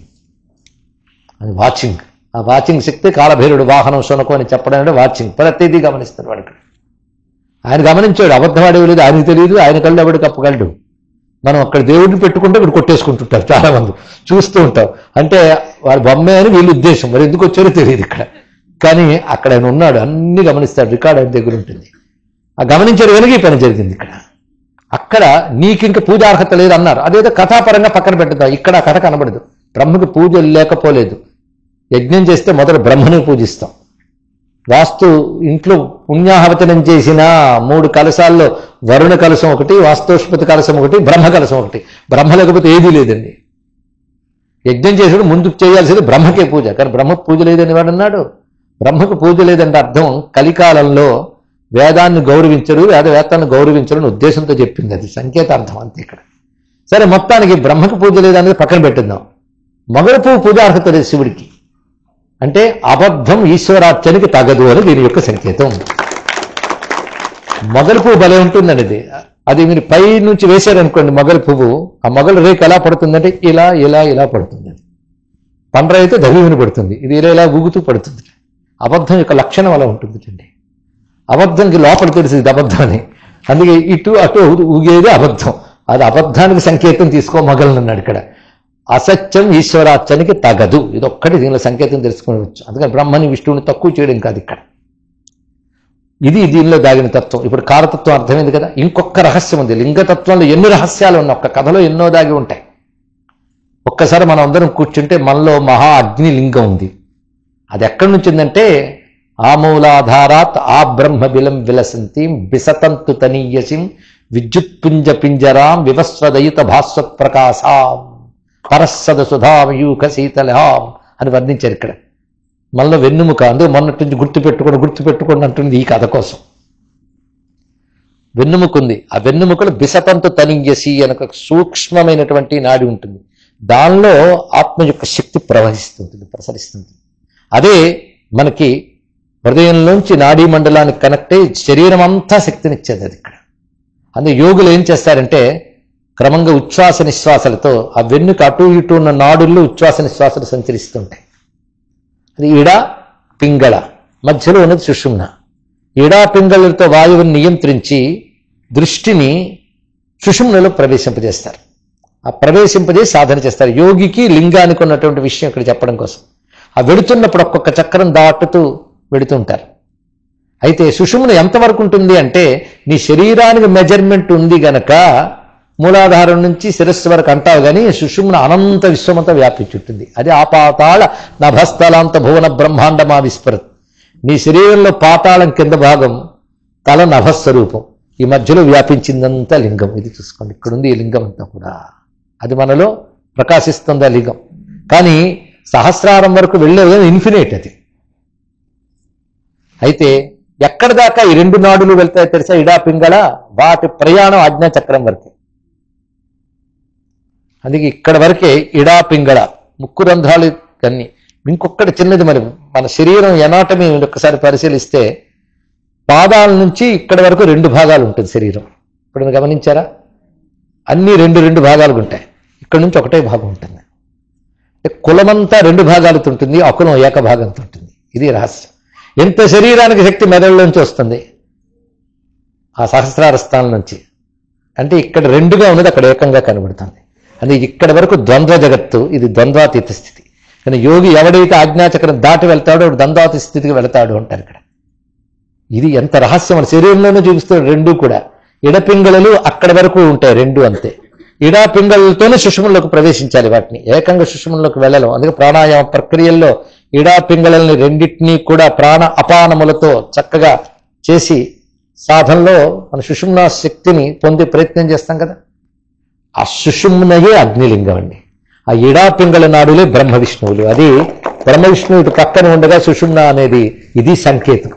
అది వాచింగ్ ఆ వాచింగ్ శక్తి కాలభైరుడు వాహనం శునకం అని చెప్పడం అంటే వాచింగ్ ప్రతిదీ గమనిస్తాడు వాడికి ఆయన గమనించాడు అబద్ధం ఆడేవి లేదు ఆయనకు తెలియదు ఆయన కళ్ళు ఎవడు కప్పగలడు మనం అక్కడ దేవుడిని పెట్టుకుంటే ఇక్కడ కొట్టేసుకుంటుంటారు చాలా మంది చూస్తూ ఉంటాం అంటే వాడి బొమ్మే అని వీళ్ళ ఉద్దేశం మరి ఎందుకు వచ్చారో తెలియదు ఇక్కడ కానీ అక్కడ ఆయన ఉన్నాడు అన్ని గమనిస్తాడు రికార్డ్ ఆయన దగ్గర ఉంటుంది ఆ గమనించాడు వెనుక ఈ పని జరిగింది ఇక్కడ అక్కడ నీకు ఇంక పూజార్హత లేదు అన్నారు అదేదో కథాపరంగా పక్కన పెట్టుదా ఇక్కడ ఆ కథ కనబడదు బ్రహ్మకి పూజలు లేకపోలేదు యజ్ఞం చేస్తే మొదట బ్రహ్మని పూజిస్తాం వాస్తు ఇంట్లో పుణ్యాహవచనం చేసిన మూడు కలశాల్లో వరుణ కలశం ఒకటి వాస్తోష్పతి కలశం ఒకటి బ్రహ్మ కలశం ఒకటి బ్రహ్మ లేకపోతే ఏదీ లేదండి యజ్ఞం చేసాడు ముందుకు చేయాల్సింది బ్రహ్మకే పూజ కానీ బ్రహ్మ పూజ లేదని వాడు అన్నాడు బ్రహ్మకు పూజ లేదంటే అర్థం కలికాలంలో వేదాన్ని గౌరవించరు వేద వేత్తాన్ని గౌరవించరు అని ఉద్దేశంతో చెప్పింది అది సంకేతార్థం అంతే ఇక్కడ సరే మొత్తానికి బ్రహ్మకు పూజ లేదనేది పక్కన పెట్టిందాం మొగల పువ్వు పూజార్హత లేదు శివుడికి అంటే అబద్ధం ఈశ్వరార్చనకి తగదు అని దీని యొక్క సంకేతం మొగల పువ్వు భలే ఉంటుందండి ఇది అది మీరు పై నుంచి వేశారనుకోండి మొగల పువ్వు ఆ మొగల రేకు ఎలా పడుతుందంటే ఇలా ఇలా ఇలా పడుతుంది అది పండ్ర అయితే దవివిని పడుతుంది ఇది ఇలా ఇలా ఊగుతూ పడుతుంది అబద్ధం యొక్క లక్షణం అలా ఉంటుంది అండి అబద్ధంకి లోపల తెలిసి ఇది అబద్ధం అని అందుకే ఇటు అటు ఊగేది అబద్ధం అది అబద్ధానికి సంకేతం తీసుకో మొగలనన్నాడు ఇక్కడ అసత్యం ఈశ్వరార్చనకి తగదు ఇది ఒక్కటి దీనిలో సంకేతం తెలుసుకోవచ్చు అందుకని బ్రహ్మని విష్ణువుని తక్కువ చేయడం కాదు ఇక్కడ ఇది దీనిలో దాగిన తత్వం ఇప్పుడు కాలతత్వం అర్థమైంది కదా ఇంకొక రహస్యం ఉంది లింగతత్వంలో ఎన్ని రహస్యాలు ఉన్నాయి ఒక్క కథలో ఎన్నో దాగి ఉంటాయి ఒక్కసారి మనం అందరం కూర్చుంటే మనలో మహా అగ్ని లింగం ఉంది అది ఎక్కడి నుంచి ఉందంటే ఆమూలాధారాత్ ఆ బ్రహ్మ బిలం విలసంతి బిసతంతు తనీయసిం విద్యుత్పుంజ పింజరాం వివస్వదయుత భాస్వత్ ప్రకాశాం పరస్సద సుధామయూక శీతలహాం అని వర్ణించారు ఇక్కడ మనలో వెన్నుముక అందుకు మొన్నటి నుంచి గుర్తు పెట్టుకోండి గుర్తు పెట్టుకోండి అంటుంది ఈ కథ కోసం వెన్నుముక ఉంది ఆ వెన్నుముకలు బిసతంతు తనియసి అని ఒక సూక్ష్మమైనటువంటి నాడి ఉంటుంది దానిలో ఆత్మ యొక్క శక్తి ప్రవహిస్తుంటుంది ప్రసరిస్తుంది అదే మనకి హృదయంలోంచి నాడీ మండలానికి కనెక్ట్ అయ్యి శరీరం అంతా శక్తినిచ్చేది అది ఇక్కడ అందుకే యోగులు ఏం చేస్తారంటే క్రమంగా ఉచ్ఛ్వాస నిశ్వాసలతో ఆ వెన్నుక అటు ఇటు ఉన్న నాడుల్లో ఉచ్ఛ్వాస నిశ్వాసలు సంచరిస్తుంటాయి అది ఇడ పింగళ మధ్యలో ఉన్నది సుషుమ్న ఇడా పింగళలతో వాయువుని నియంత్రించి దృష్టిని సుషుమ్నలో ప్రవేశింపజేస్తారు ఆ ప్రవేశింపజేసి సాధన చేస్తారు యోగికి లింగానికి ఉన్నటువంటి విషయం ఇక్కడ చెప్పడం కోసం ఆ వెడుతున్నప్పుడు ఒక్కొక్క చక్రం దాటుతూ వెడుతుంటారు అయితే సుషుమ్న ఎంతవరకు ఉంటుంది అంటే నీ శరీరానికి మెజర్మెంట్ ఉంది గనక మూలాధారం నుంచి శిరస్సు వరకు అంటావు కానీ సుషుమ్న అనంత విశ్వమంతా వ్యాపించి ఉంటుంది అది ఆ పాతాళ నభస్థలాంత భువన బ్రహ్మాండమా విస్మరత్ నీ శరీరంలో పాతాళం కింద భాగం తల నభస్వరూపం ఈ మధ్యలో వ్యాపించిందంతా లింగం ఇది చూసుకోండి ఇక్కడ ఉంది ఈ లింగం అంతా కూడా అది మనలో ప్రకాశిస్తుంది ఆ లింగం కానీ సహస్రారం వరకు వెళ్ళే ఇన్ఫినిట్ అది అయితే ఎక్కడ దాకా ఈ రెండు నాడులు వెళ్తాయో తెలుసా ఇడా పింగళ వాటి ప్రయాణం ఆజ్ఞాచక్రం వరకే అందుకే ఇక్కడ వరకే ఇడా పింగళ ముక్కు రంధ్రాలు అన్ని ఇంకొకటి చిన్నది మరి మన శరీరం ఎనాటమీ ఒక్కసారి పరిశీలిస్తే పాదాల నుంచి ఇక్కడ వరకు రెండు భాగాలు ఉంటుంది శరీరం ఇప్పుడు మీరు గమనించారా అన్ని రెండు రెండు భాగాలు ఉంటాయి ఇక్కడి నుంచి ఒకటే భాగం ఉంటుంది అంటే కులమంతా రెండు భాగాలతో ఉంటుంది అకులం ఏక భాగంతో ఉంటుంది ఇది రహస్యం ఎంత శరీరానికి శక్తి మెదడులోంచి వస్తుంది ఆ సహస్రార స్థానం నుంచి అంటే ఇక్కడ రెండుగా ఉన్నది అక్కడ ఏకంగా కనబడుతుంది అంటే ఇక్కడ వరకు ద్వంద్వ జగత్తు ఇది ద్వంద్వాతీత స్థితి కానీ యోగి ఎవడైతే ఆజ్ఞాచక్రం దాటి వెళ్తాడో వాడు ద్వంద్వాతీత స్థితికి వెళ్తాడు అంటారు ఇక్కడ ఇది ఎంత రహస్యం మన శరీరంలోనే చూపిస్తాడు రెండు కూడా ఇడపింగళలు అక్కడ వరకు ఉంటాయి రెండు అంతే ఇడా పింగళలతోనే సుషుమంలోకి ప్రవేశించాలి వాటిని ఏకంగా సుషుమంలోకి వెళ్ళలేం అందుకే ప్రాణాయామ ప్రక్రియల్లో ఇడా పింగళల్ని రెండింటినీ కూడా ప్రాణ అపానములతో చక్కగా చేసి సాధనలో మన సుషుమ్నా శక్తిని పొందే ప్రయత్నం చేస్తాం కదా ఆ సుషుమ్నయే అగ్నిలింగం అండి ఆ ఇడా పింగళ నాడులే బ్రహ్మ విష్ణువులు అది బ్రహ్మ విష్ణువు ఇటు పక్కన ఉండగా సుషుమ్న అనేది ఇది సంకేతం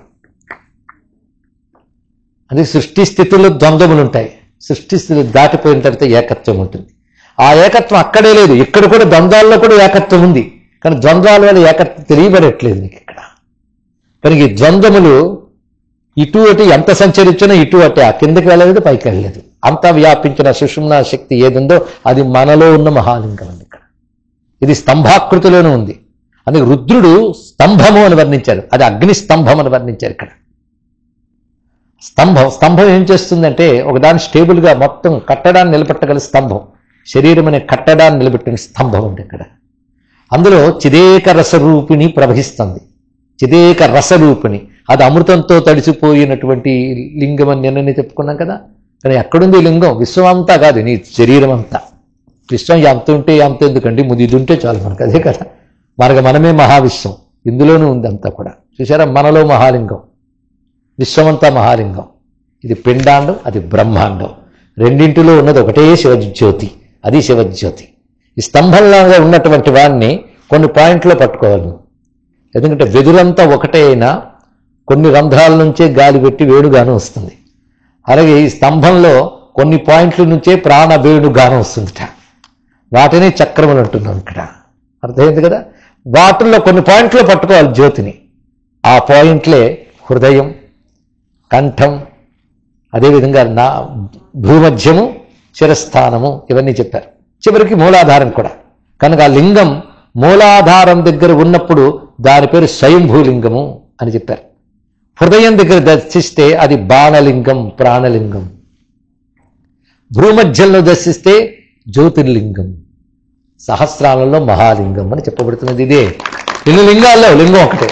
అది సృష్టి స్థితుల్లో ద్వంద్వములు ఉంటాయి సృష్టి స్థితి దాటిపోయిన తర్వాత ఏకత్వం ఉంటుంది ఆ ఏకత్వం అక్కడే లేదు ఇక్కడ కూడా ద్వంద్వాల్లో కూడా ఏకత్వం ఉంది కానీ ద్వంద్వాల వల్ల ఏకత్వం తెలియబడట్లేదు నీకు ఇక్కడ కనుక ఈ ద్వంద్వములు ఇటు అటు ఎంత సంచరించినా ఇటు అటే ఆ కిందకి వెళ్ళలేదు పైకి వెళ్ళలేదు అంతా వ్యాపించిన సుషుమ్నా శక్తి ఏదుందో అది మనలో ఉన్న మహాలింగం అండి ఇక్కడ ఇది స్తంభాకృతిలోనే ఉంది అందుకే రుద్రుడు స్తంభము అని వర్ణించారు అది అగ్ని స్తంభం అని వర్ణించారు ఇక్కడ స్తంభం స్తంభం ఏం చేస్తుందంటే ఒకదాని స్టేబుల్గా మొత్తం కట్టడాన్ని నిలబెట్టగల స్తంభం శరీరం అనే కట్టడాన్ని నిలబెట్టిన స్తంభం ఉంది ఇక్కడ అందులో చిదేక రసరూపిణి ప్రవహిస్తుంది చిదేక రసరూపిణి అది అమృతంతో తడిసిపోయినటువంటి లింగం అని నిన్ననే చెప్పుకున్నాం కదా కానీ ఎక్కడుంది ఈ లింగం విశ్వం అంతా కాదు నీ శరీరం అంతా విశ్వం ఎంత ఉంటే ఎంత ఎందుకండి ముది ఇది ఉంటే చాలు మనకు అదే కదా మనకు మనమే మహావిశ్వం ఇందులోనూ ఉంది అంతా కూడా చూసారా మనలో మహాలింగం విశ్వమంతా మహాలింగం ఇది పిండాండం అది బ్రహ్మాండం రెండింటిలో ఉన్నది ఒకటే శివజ్యోతి అది శివజ్యోతి ఈ స్తంభంలాగా ఉన్నటువంటి వాడిని కొన్ని పాయింట్లో పట్టుకోవాలి నువ్వు. ఎందుకంటే వెదురంతా ఒకటే అయినా కొన్ని రంధ్రాల నుంచే గాలి పెట్టి వేణుగానం వస్తుంది అలాగే ఈ స్తంభంలో కొన్ని పాయింట్ల నుంచే ప్రాణ వేణుగానం వస్తుందిట వాటిని చక్రములు అంటున్నాం ఇక్కడ అర్థమైంది కదా వాటిల్లో కొన్ని పాయింట్లో పట్టుకోవాలి జ్యోతిని ఆ పాయింట్లే హృదయం కంఠం అదేవిధంగా నా భూమధ్యము శిరస్థానము ఇవన్నీ చెప్పారు చివరికి మూలాధారం కూడా కనుక ఆ లింగం మూలాధారం దగ్గర ఉన్నప్పుడు దాని పేరు స్వయంభూలింగము అని చెప్పారు హృదయం దగ్గర దర్శిస్తే అది బాణలింగం ప్రాణలింగం భూమధ్యంలో దర్శిస్తే జ్యోతిర్లింగం సహస్రాలలో మహాలింగం అని చెప్పబడుతున్నది ఇదే ఇన్ని లింగాల్లో లింగం ఒకటే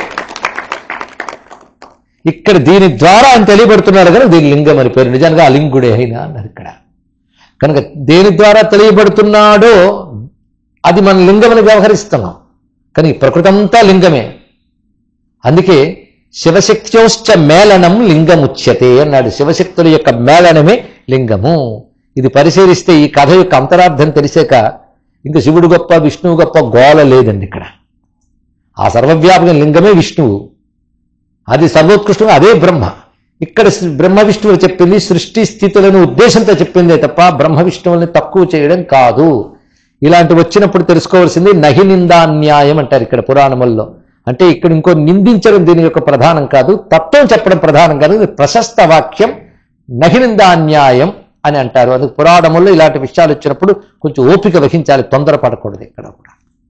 ఇక్కడ దీని ద్వారా ఆయన తెలియబడుతున్నాడు కదా దీని లింగం అని పేరు నిజానికి ఆ లింగుడే అయినా అన్నారు ఇక్కడ కనుక దేని ద్వారా తెలియబడుతున్నాడో అది మన లింగమని వ్యవహరిస్తున్నాం కానీ ఈ ప్రకృతి అంతా లింగమే అందుకే శివశక్త్యోశ్చ మేళనం లింగముచ్యతే అన్నాడు శివశక్తుల యొక్క మేళనమే లింగము ఇది పరిశీలిస్తే ఈ కథ యొక్క అంతరార్థం తెలిసాక ఇంకా శివుడు గొప్ప విష్ణువు గొప్ప గోల లేదండి ఇక్కడ ఆ సర్వవ్యాపక లింగమే విష్ణువు అది సర్వోత్కృష్టం అదే బ్రహ్మ ఇక్కడ శ్రీ- బ్రహ్మ విష్ణువులు చెప్పింది సృష్టి స్థితులను ఉద్దేశంతో చెప్పిందే తప్ప బ్రహ్మ విష్ణువుల్ని తక్కువ చేయడం కాదు ఇలాంటి వచ్చినప్పుడు తెలుసుకోవాల్సింది నహి నిందాన్యాయం అంటారు ఇక్కడ పురాణముల్లో అంటే ఇక్కడ ఇంకో నిందించడం దీని యొక్క ప్రధానం కాదు తత్వం చెప్పడం ప్రధానం కాదు ఇది ప్రశస్త వాక్యం నహి నిందాన్యాయం అని అంటారు అది పురాణముల్లో ఇలాంటి విషయాలు వచ్చినప్పుడు కొంచెం ఓపిక వహించాలి తొందరపడకూడదు ఇక్కడ కూడా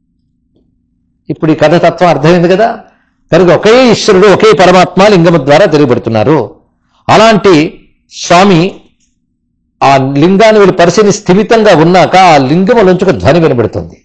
ఇప్పుడు ఈ కథ తత్వం అర్థమైంది కదా కనుక ఒకే ఈశ్వరుడు ఒకే పరమాత్మ లింగము ద్వారా తెలియబడుతున్నారు అలాంటి స్వామి ఆ లింగాన్ని వీళ్ళు పరిశీలి స్థిమితంగా ఉన్నాక ఆ లింగములోంచి ఒక ధ్వని వినబడుతుంది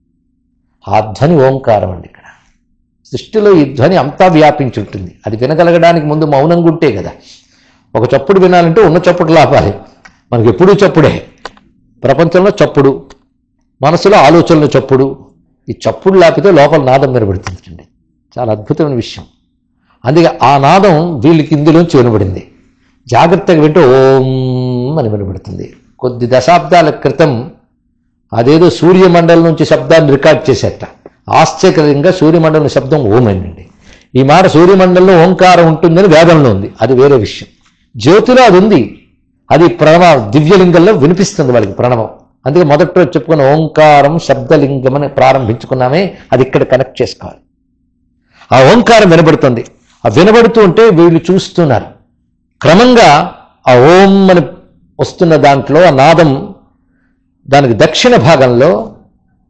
ఆ ధ్వని ఓంకారం అండి ఇక్కడ సృష్టిలో ఈ ధ్వని అంతా వ్యాపించి ఉంటుంది అది వినగలగడానికి ముందు మౌనంగా ఉంటే కదా ఒక చప్పుడు వినాలంటే ఉన్న చప్పుడు లాపాలి మనకి ఎప్పుడూ చప్పుడే ప్రపంచంలో చప్పుడు మనసులో ఆలోచనలు చప్పుడు ఈ చప్పుడు లేకపోతే లోపల నాదం వినబడుతుందండి చాలా అద్భుతమైన విషయం అందుకే ఆ నాదం వీళ్ళకి ఇందులోంచి వినబడింది జాగ్రత్తగా వింటే ఓం అని వినబడుతుంది కొద్ది దశాబ్దాల క్రితం అదేదో సూర్యమండలం నుంచి శబ్దాన్ని రికార్డ్ చేసేట ఆశ్చర్యంగా సూర్యమండలం శబ్దం ఓం అండి ఈ మాట సూర్యమండలంలో ఓంకారం ఉంటుందని వేదంలో ఉంది అది వేరే విషయం జ్యోతిలో అది ఉంది అది ప్రణవ దివ్యలింగంలో వినిపిస్తుంది వాళ్ళకి ప్రణవం అందుకే మొదట్లో చెప్పుకున్న ఓంకారం శబ్దలింగం అని ప్రారంభించుకున్నామే అది ఇక్కడ కనెక్ట్ చేసుకోవాలి ఆ ఓంకారం వినబడుతుంది ఆ వినబడుతూ ఉంటే వీళ్ళు చూస్తున్నారు క్రమంగా ఆ ఓం అని వస్తున్న దాంట్లో ఆ నాదం దానికి దక్షిణ భాగంలో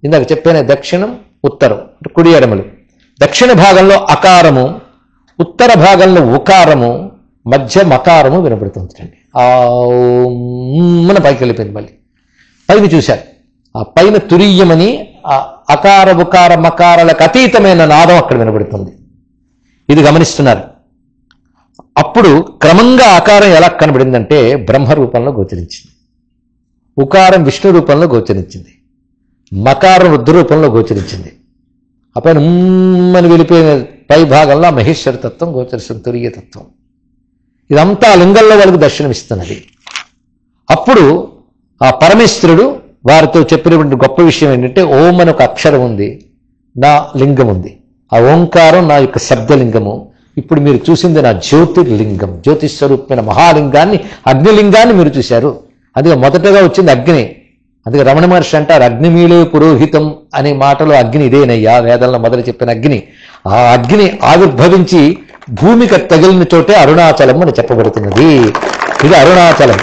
ఇందాక చెప్పాను దక్షిణం ఉత్తరం అంటే కుడి ఎడమలు దక్షిణ భాగంలో అకారము ఉత్తర భాగంలో ఉకారము మధ్య మకారము వినపడుతుందండి ఆ మన పైకి వెళ్ళిపోయింది మళ్ళీ పైకి చూశారు ఆ పైన తురీయమని ఆ అకార ఉకార మకారాలకు అతీతమైన నాదం అక్కడ వినబడుతుంది ఇది గమనిస్తున్నారు అప్పుడు క్రమంగా ఆకారం ఎలా కనబడిందంటే బ్రహ్మ రూపంలో గోచరించింది ఉకారం విష్ణు రూపంలో గోచరించింది మకారం రుద్ర రూపంలో గోచరించింది ఆ పైన ఉమ్మని వెళ్ళిపోయిన పై భాగంలో ఆ మహేశ్వర తత్వం గోచరిస్తుంది తురియ తత్వం ఇదంతా ఆ లింగంలో వాళ్ళకి దర్శనమిస్తున్నది అప్పుడు ఆ పరమేశ్వరుడు వారితో చెప్పినటువంటి గొప్ప విషయం ఏంటంటే ఓం అని ఒక అక్షరం ఉంది నా లింగం ఉంది ఆ ఓంకారం నా యొక్క శబ్దలింగము ఇప్పుడు మీరు చూసింది నా జ్యోతిర్లింగం జ్యోతిస్వరూపమైన మహాలింగాన్ని అగ్నిలింగాన్ని మీరు చూశారు అందుకే మొదటగా వచ్చింది అగ్ని అందుకే రమణ మహర్షి అంటారు అగ్నిమీలే పురోహితం అనే మాటలో అగ్ని ఇదేనయ్యా వేదంలో మొదలు చెప్పిన అగ్ని ఆ అగ్ని ఆవిర్భవించి భూమికి తగిలిన చోటే అరుణాచలం అని చెప్పబడుతున్నది ఇది అరుణాచలం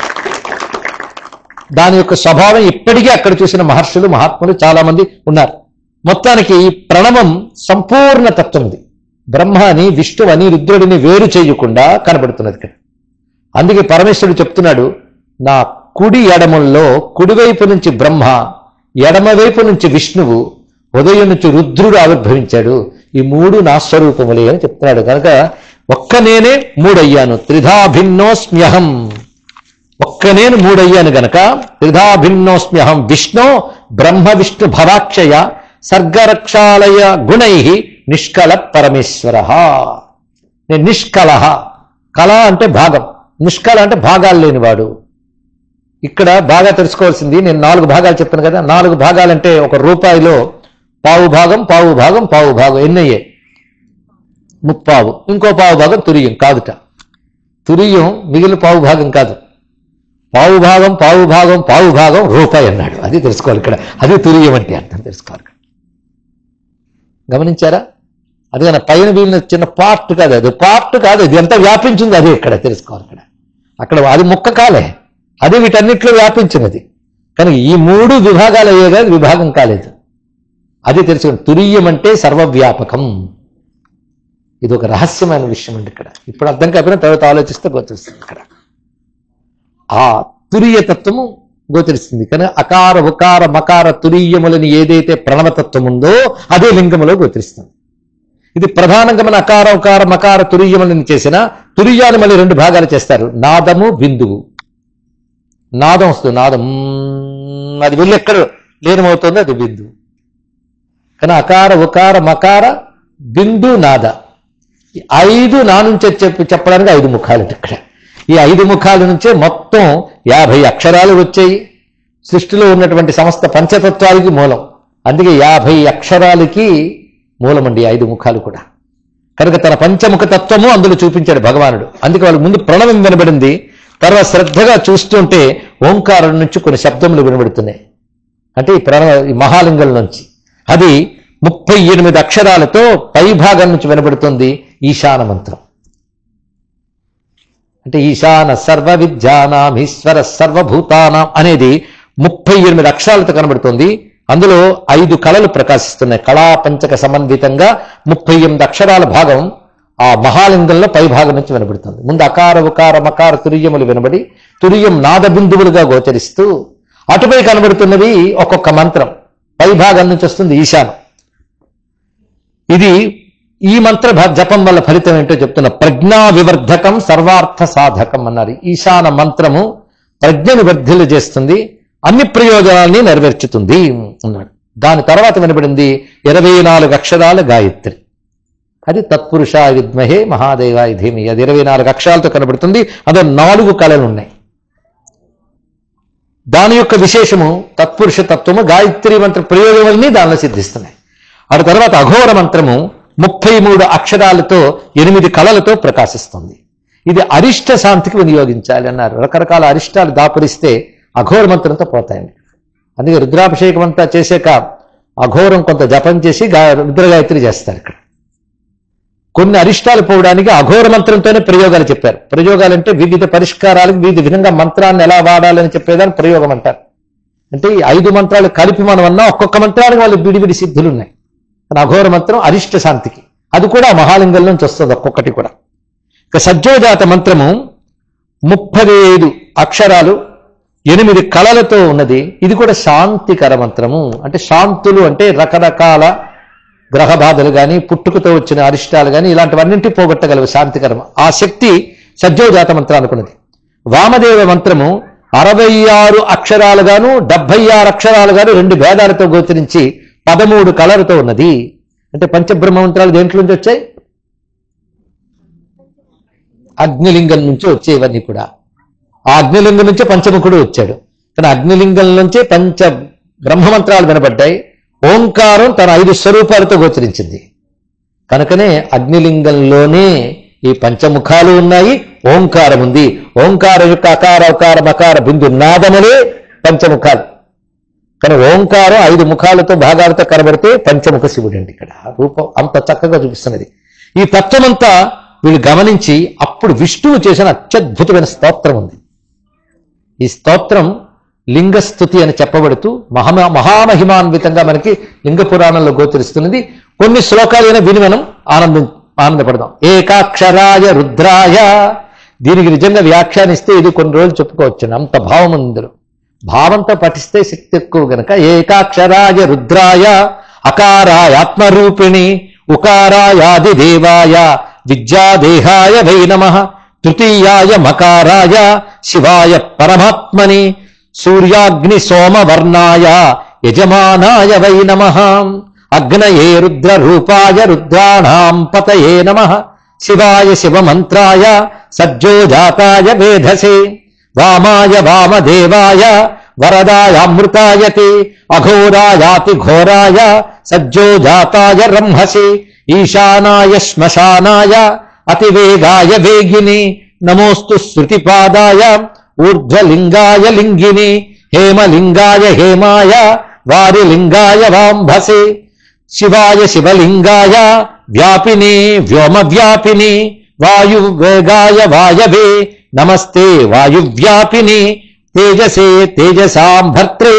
దాని యొక్క స్వభావం ఇప్పటికీ అక్కడ చూసిన మహర్షులు మహాత్ములు చాలా మంది ఉన్నారు మొత్తానికి ఈ ప్రణవం సంపూర్ణ తత్వం ఇది బ్రహ్మాని విష్ణువని రుద్రుడిని వేరు చేయకుండా కనబడుతున్నది ఇక్కడ అందుకే పరమేశ్వరుడు చెప్తున్నాడు నా కుడి ఎడముల్లో కుడివైపు నుంచి బ్రహ్మ ఎడమవైపు నుంచి విష్ణువు ఉదయం నుంచి రుద్రుడు ఆవిర్భవించాడు ఈ మూడు నా స్వరూపములే అని చెప్తున్నాడు కనుక ఒక్క నేనే మూడయ్యాను త్రిధాభిన్నోస్మ్యహం ఒక్క నేను మూడయ్యాను గనక త్రిధాభిన్నోస్మ్యహం విష్ణు బ్రహ్మ విష్ణు భవాక్షయ సర్గరక్షాలయ గుణై నిష్కల పరమేశ్వర నేను నిష్కల కళ అంటే భాగం నిష్కల అంటే భాగాలు లేనివాడు ఇక్కడ బాగా తెలుసుకోవాల్సింది నేను నాలుగు భాగాలు చెప్పాను కదా నాలుగు భాగాలంటే ఒక రూపాయిలో పావు భాగం పావు భాగం పావు భాగం ఎన్నయ్యాయి ముప్పావు ఇంకో పావు భాగం తురియం కాదుట తురియం మిగిలిన పావు భాగం కాదు పావు భాగం పావు భాగం పావు భాగం రూపాయి అన్నాడు అది తెలుసుకోవాలి ఇక్కడ అది తురియం అంటే అర్థం తెలుసుకోవాలి ఇక్కడ గమనించారా అది కానీ పైన వీళ్ళ చిన్న పార్ట్ కాదు అది పార్ట్ కాదు ఇది ఎంత వ్యాపించింది అదే ఇక్కడ తెలుసుకోవాలి ఇక్కడ అక్కడ అది ముక్క కాలే అది వీటన్నిటిలో వ్యాపించినది కానీ ఈ మూడు విభాగాలు అయ్యే కాదు విభాగం కాలేదు అది తెలుసుకోండి తురియం అంటే సర్వవ్యాపకం ఇది ఒక రహస్యమైన విషయం అండి ఇక్కడ ఇప్పుడు అర్థం కాకపోయినా తర్వాత ఆలోచిస్తే గోచరిస్తుంది ఇక్కడ ఆ తురియ తత్వము గోచరిస్తుంది కానీ అకార ఉకార మకార తురీయములని ఏదైతే ప్రణవతత్వం ఉందో అదే లింగములో గోచరిస్తుంది ఇది ప్రధానంగా మన అకార ఉకార మకార తురీయములని చేసిన తురియాన్ని మళ్ళీ రెండు భాగాలు చేస్తారు నాదము బిందువు నాదం వస్తుంది నాదం మ్మ్, అది వెళ్ళి ఎక్కడ లీనమవుతుంది అది బిందువు కానీ అకార ఉకార మకార బిందు నాద ఈ ఐదు నా నుంచి చెప్పి చెప్పడానికి ఐదు ముఖాలు ఇక్కడ ఈ ఐదు ముఖాల నుంచే మొత్తం యాభై అక్షరాలు వచ్చాయి సృష్టిలో ఉన్నటువంటి సమస్త పంచతత్వాలకి మూలం అందుకే యాభై అక్షరాలకి మూలమండి ఈ ఐదు ముఖాలు కూడా కనుక తన పంచముఖ తత్వము అందులో చూపించాడు భగవానుడు అందుకే వాళ్ళకి ముందు ప్రణవం వినబడింది తర్వాత శ్రద్ధగా చూస్తుంటే ఓంకారం నుంచి కొన్ని శబ్దములు వినబడుతున్నాయి అంటే ఈ ప్రణవ ఈ మహాలింగం నుంచి అది ముప్పై ఎనిమిది అక్షరాలతో పై భాగం నుంచి వినబడుతుంది ఈశాన మంత్రం అంటే ఈశాన సర్వ విద్యానాం ఈశ్వర సర్వభూతానాం అనేది ముప్పై ఎనిమిది అక్షరాలతో కనబడుతుంది అందులో ఐదు కళలు ప్రకాశిస్తున్నాయి కళా పంచక సమన్వితంగా ముప్పై ఎనిమిది అక్షరాల భాగం ఆ మహాలింగంలో పై భాగం నుంచి వినబడుతుంది ముందు అకార ఉకార మకార తురియములు వినబడి తురియం నాద బిందువులుగా గోచరిస్తూ అటుపై కనబడుతున్నవి ఒక్కొక్క మంత్రం పై భాగం నుంచి వస్తుంది ఈశానం ఇది ఈ మంత్ర భ- జపం వల్ల ఫలితం ఏంటో చెప్తున్నా ప్రజ్ఞా వివర్ధకం సర్వార్థ సాధకం అన్నారు ఈశాన మంత్రము ప్రజ్ఞను వర్ధిల్లు చేస్తుంది అన్ని ప్రయోజనాల్ని నెరవేర్చుతుంది అన్నాడు దాని తర్వాత వినబడింది ఇరవై నాలుగు అక్షరాల గాయత్రి అది తత్పురుష విద్మహే మహాదేవాయ ధీమి అది ఇరవై నాలుగు అక్షరాలతో కనబడుతుంది అదో నాలుగు కళలు ఉన్నాయి దాని యొక్క విశేషము తత్పురుష తత్వము గాయత్రి మంత్ర ప్రయోగములన్నీ దానిలో సిద్ధిస్తున్నాయి ఆ తర్వాత అఘోర మంత్రము ముప్పై మూడు అక్షరాలతో ఎనిమిది కళలతో ప్రకాశిస్తుంది ఇది అరిష్ట శాంతికి వినియోగించాలి అన్నారు రకరకాల అరిష్టాలు దాపురిస్తే అఘోర మంత్రంతో పోతాయండి అందుకే రుద్రాభిషేకం అంతా చేసాక అఘోరం కొంత జపం చేసి గా రుద్రగాయత్రి చేస్తారు ఇక్కడ కొన్ని అరిష్టాలు పోవడానికి అఘోర మంత్రంతోనే ప్రయోగాలు చెప్పారు ప్రయోగాలు అంటే వివిధ పరిష్కారాలకు వివిధ విధంగా మంత్రాన్ని ఎలా వాడాలని చెప్పేదాన్ని ప్రయోగం అంటారు అంటే ఈ ఐదు మంత్రాలు కలిపి మనం అన్నా ఒక్కొక్క మంత్రానికి వాళ్ళు విడివిడి సిద్ధులు ఉన్నాయి కానీ అఘోర మంత్రం అరిష్ట శాంతికి అది కూడా మహాలింగం నుంచి వస్తుంది ఒక్కొక్కటి కూడా ఇక సజ్జోజాత మంత్రము ముప్పది ఐదు అక్షరాలు ఎనిమిది కళలతో ఉన్నది ఇది కూడా శాంతికర మంత్రము అంటే శాంతులు అంటే రకరకాల గ్రహ బాధలు కానీ పుట్టుకతో వచ్చిన అరిష్టాలు కానీ ఇలాంటివన్నింటి పోగొట్టగలవు శాంతికరం ఆ శక్తి సజ్జోజాత మంత్రం అనుకున్నది వామదేవ మంత్రము అరవై ఆరు అక్షరాలుగాను డెబ్బై ఆరు అక్షరాలుగాను రెండు భేదాలతో గోచరించి పదమూడు కళలతో ఉన్నది అంటే పంచబ్రహ్మ మంత్రాలు దేంట్లో నుంచి వచ్చాయి అగ్నిలింగం నుంచి వచ్చేవన్నీ కూడా ఆ అగ్నిలింగం నుంచే పంచముఖుడు వచ్చాడు కానీ అగ్నిలింగం నుంచే పంచ బ్రహ్మమంత్రాలు వినబడ్డాయి ఓంకారం తన ఐదు స్వరూపాలతో గోచరించింది కనుకనే అగ్నిలింగంలోనే ఈ పంచముఖాలు ఉన్నాయి ఓంకారం ఉంది ఓంకారం యొక్క అకార అకార మకార బిందు నాదములే పంచముఖాలు కానీ ఓంకారం ఐదు ముఖాలతో భాగాలతో కనబడితే పంచముఖ శివుడు అండి ఇక్కడ రూపం అంత చక్కగా చూపిస్తున్నది ఈ తత్వమంతా వీళ్ళు గమనించి అప్పుడు విష్ణువు చేసిన అత్యద్భుతమైన స్తోత్రం ఉంది ఈ స్తోత్రం లింగస్థుతి అని చెప్పబడుతూ మహా మహామహిమాన్వితంగా మనకి లింగ పురాణంలో గోచరిస్తున్నది కొన్ని శ్లోకాలైన విని మనం ఆనందం ఆనందపడదాం ఏకాక్షరాయ రుద్రాయ దీనికి నిజంగా వ్యాఖ్యానిస్తే ఇది కొన్ని రోజులు చెప్పుకోవచ్చు అంత భావం ఉంది ఇందులో భావంతో పఠిస్తే శక్తి ఎక్కువ గనక ఏకాక్షరాయ రుద్రాయ అకారాయ ఆత్మరూపిణి ఉకారాయాది దేవాయ విద్యాదేహాయ వై నమ తృతీయాయ మకారాయ శివాయ పరమాత్మని సూర్యాగ్ని సోమవర్ణాయ యజమానాయ వై నమ అగ్నయే రుద్రరూపాయ రుద్రాణాం పతయే నమ శివాయ శివమంత్రాయ సజ్జోజాతాయ వేధసే వామాయ వామదేవాయ వరదాయామృతాయతే అఘోరాయాతి ఘోరాయ సజ్జోజాతాయ రంహసే ఈశానాయ శ్మశానాయ అతివేగాయ వేగిని నమోస్తు శృతిపాదాయ ఊర్ధ్వలింగాయ లింగిని హేమలింగాయ హేమాయ వారిలింగాయ వాంభసే శివాయ శివలింగాయ వ్యాపిని వ్యోమ వ్యాపిని వాయువేగాయ వాయవే నమస్తే వాయువ్యాపిని తేజసే తేజసాం భర్త్రే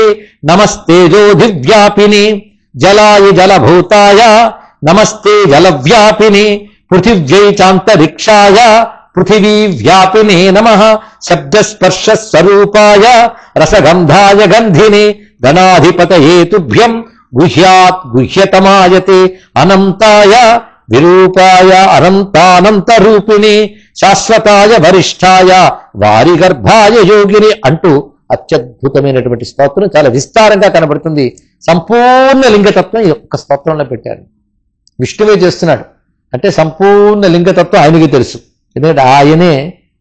నమస్తేజోధివ్యాపిని జలాయ జలభూతాయ నమస్తే జలవ్యాపిని పృథివ్యై చాంతరిక్షాయ పృథివీ వ్యాపినే నమ శబ్దస్పర్శ స్వరూపాయ రసగంధాయ గంధిని గణాధిపతయే తుభ్యం గుహ్యాత్ గుహ్యతమాయతే అనంతాయ విరూపాయ అనంతానంత రూపిణి శాశ్వతాయ వరిష్ఠాయ వారి గర్భాయ యోగిని అంటూ అత్యద్భుతమైనటువంటి స్తోత్రం చాలా విస్తారంగా కనబడుతుంది సంపూర్ణ లింగతత్వం ఈ ఒక్క స్తోత్రంలో పెట్టారు విష్ణువే చేస్తున్నాడు అంటే సంపూర్ణ లింగతత్వం ఆయనకి తెలుసు ఎందుకంటే ఆయనే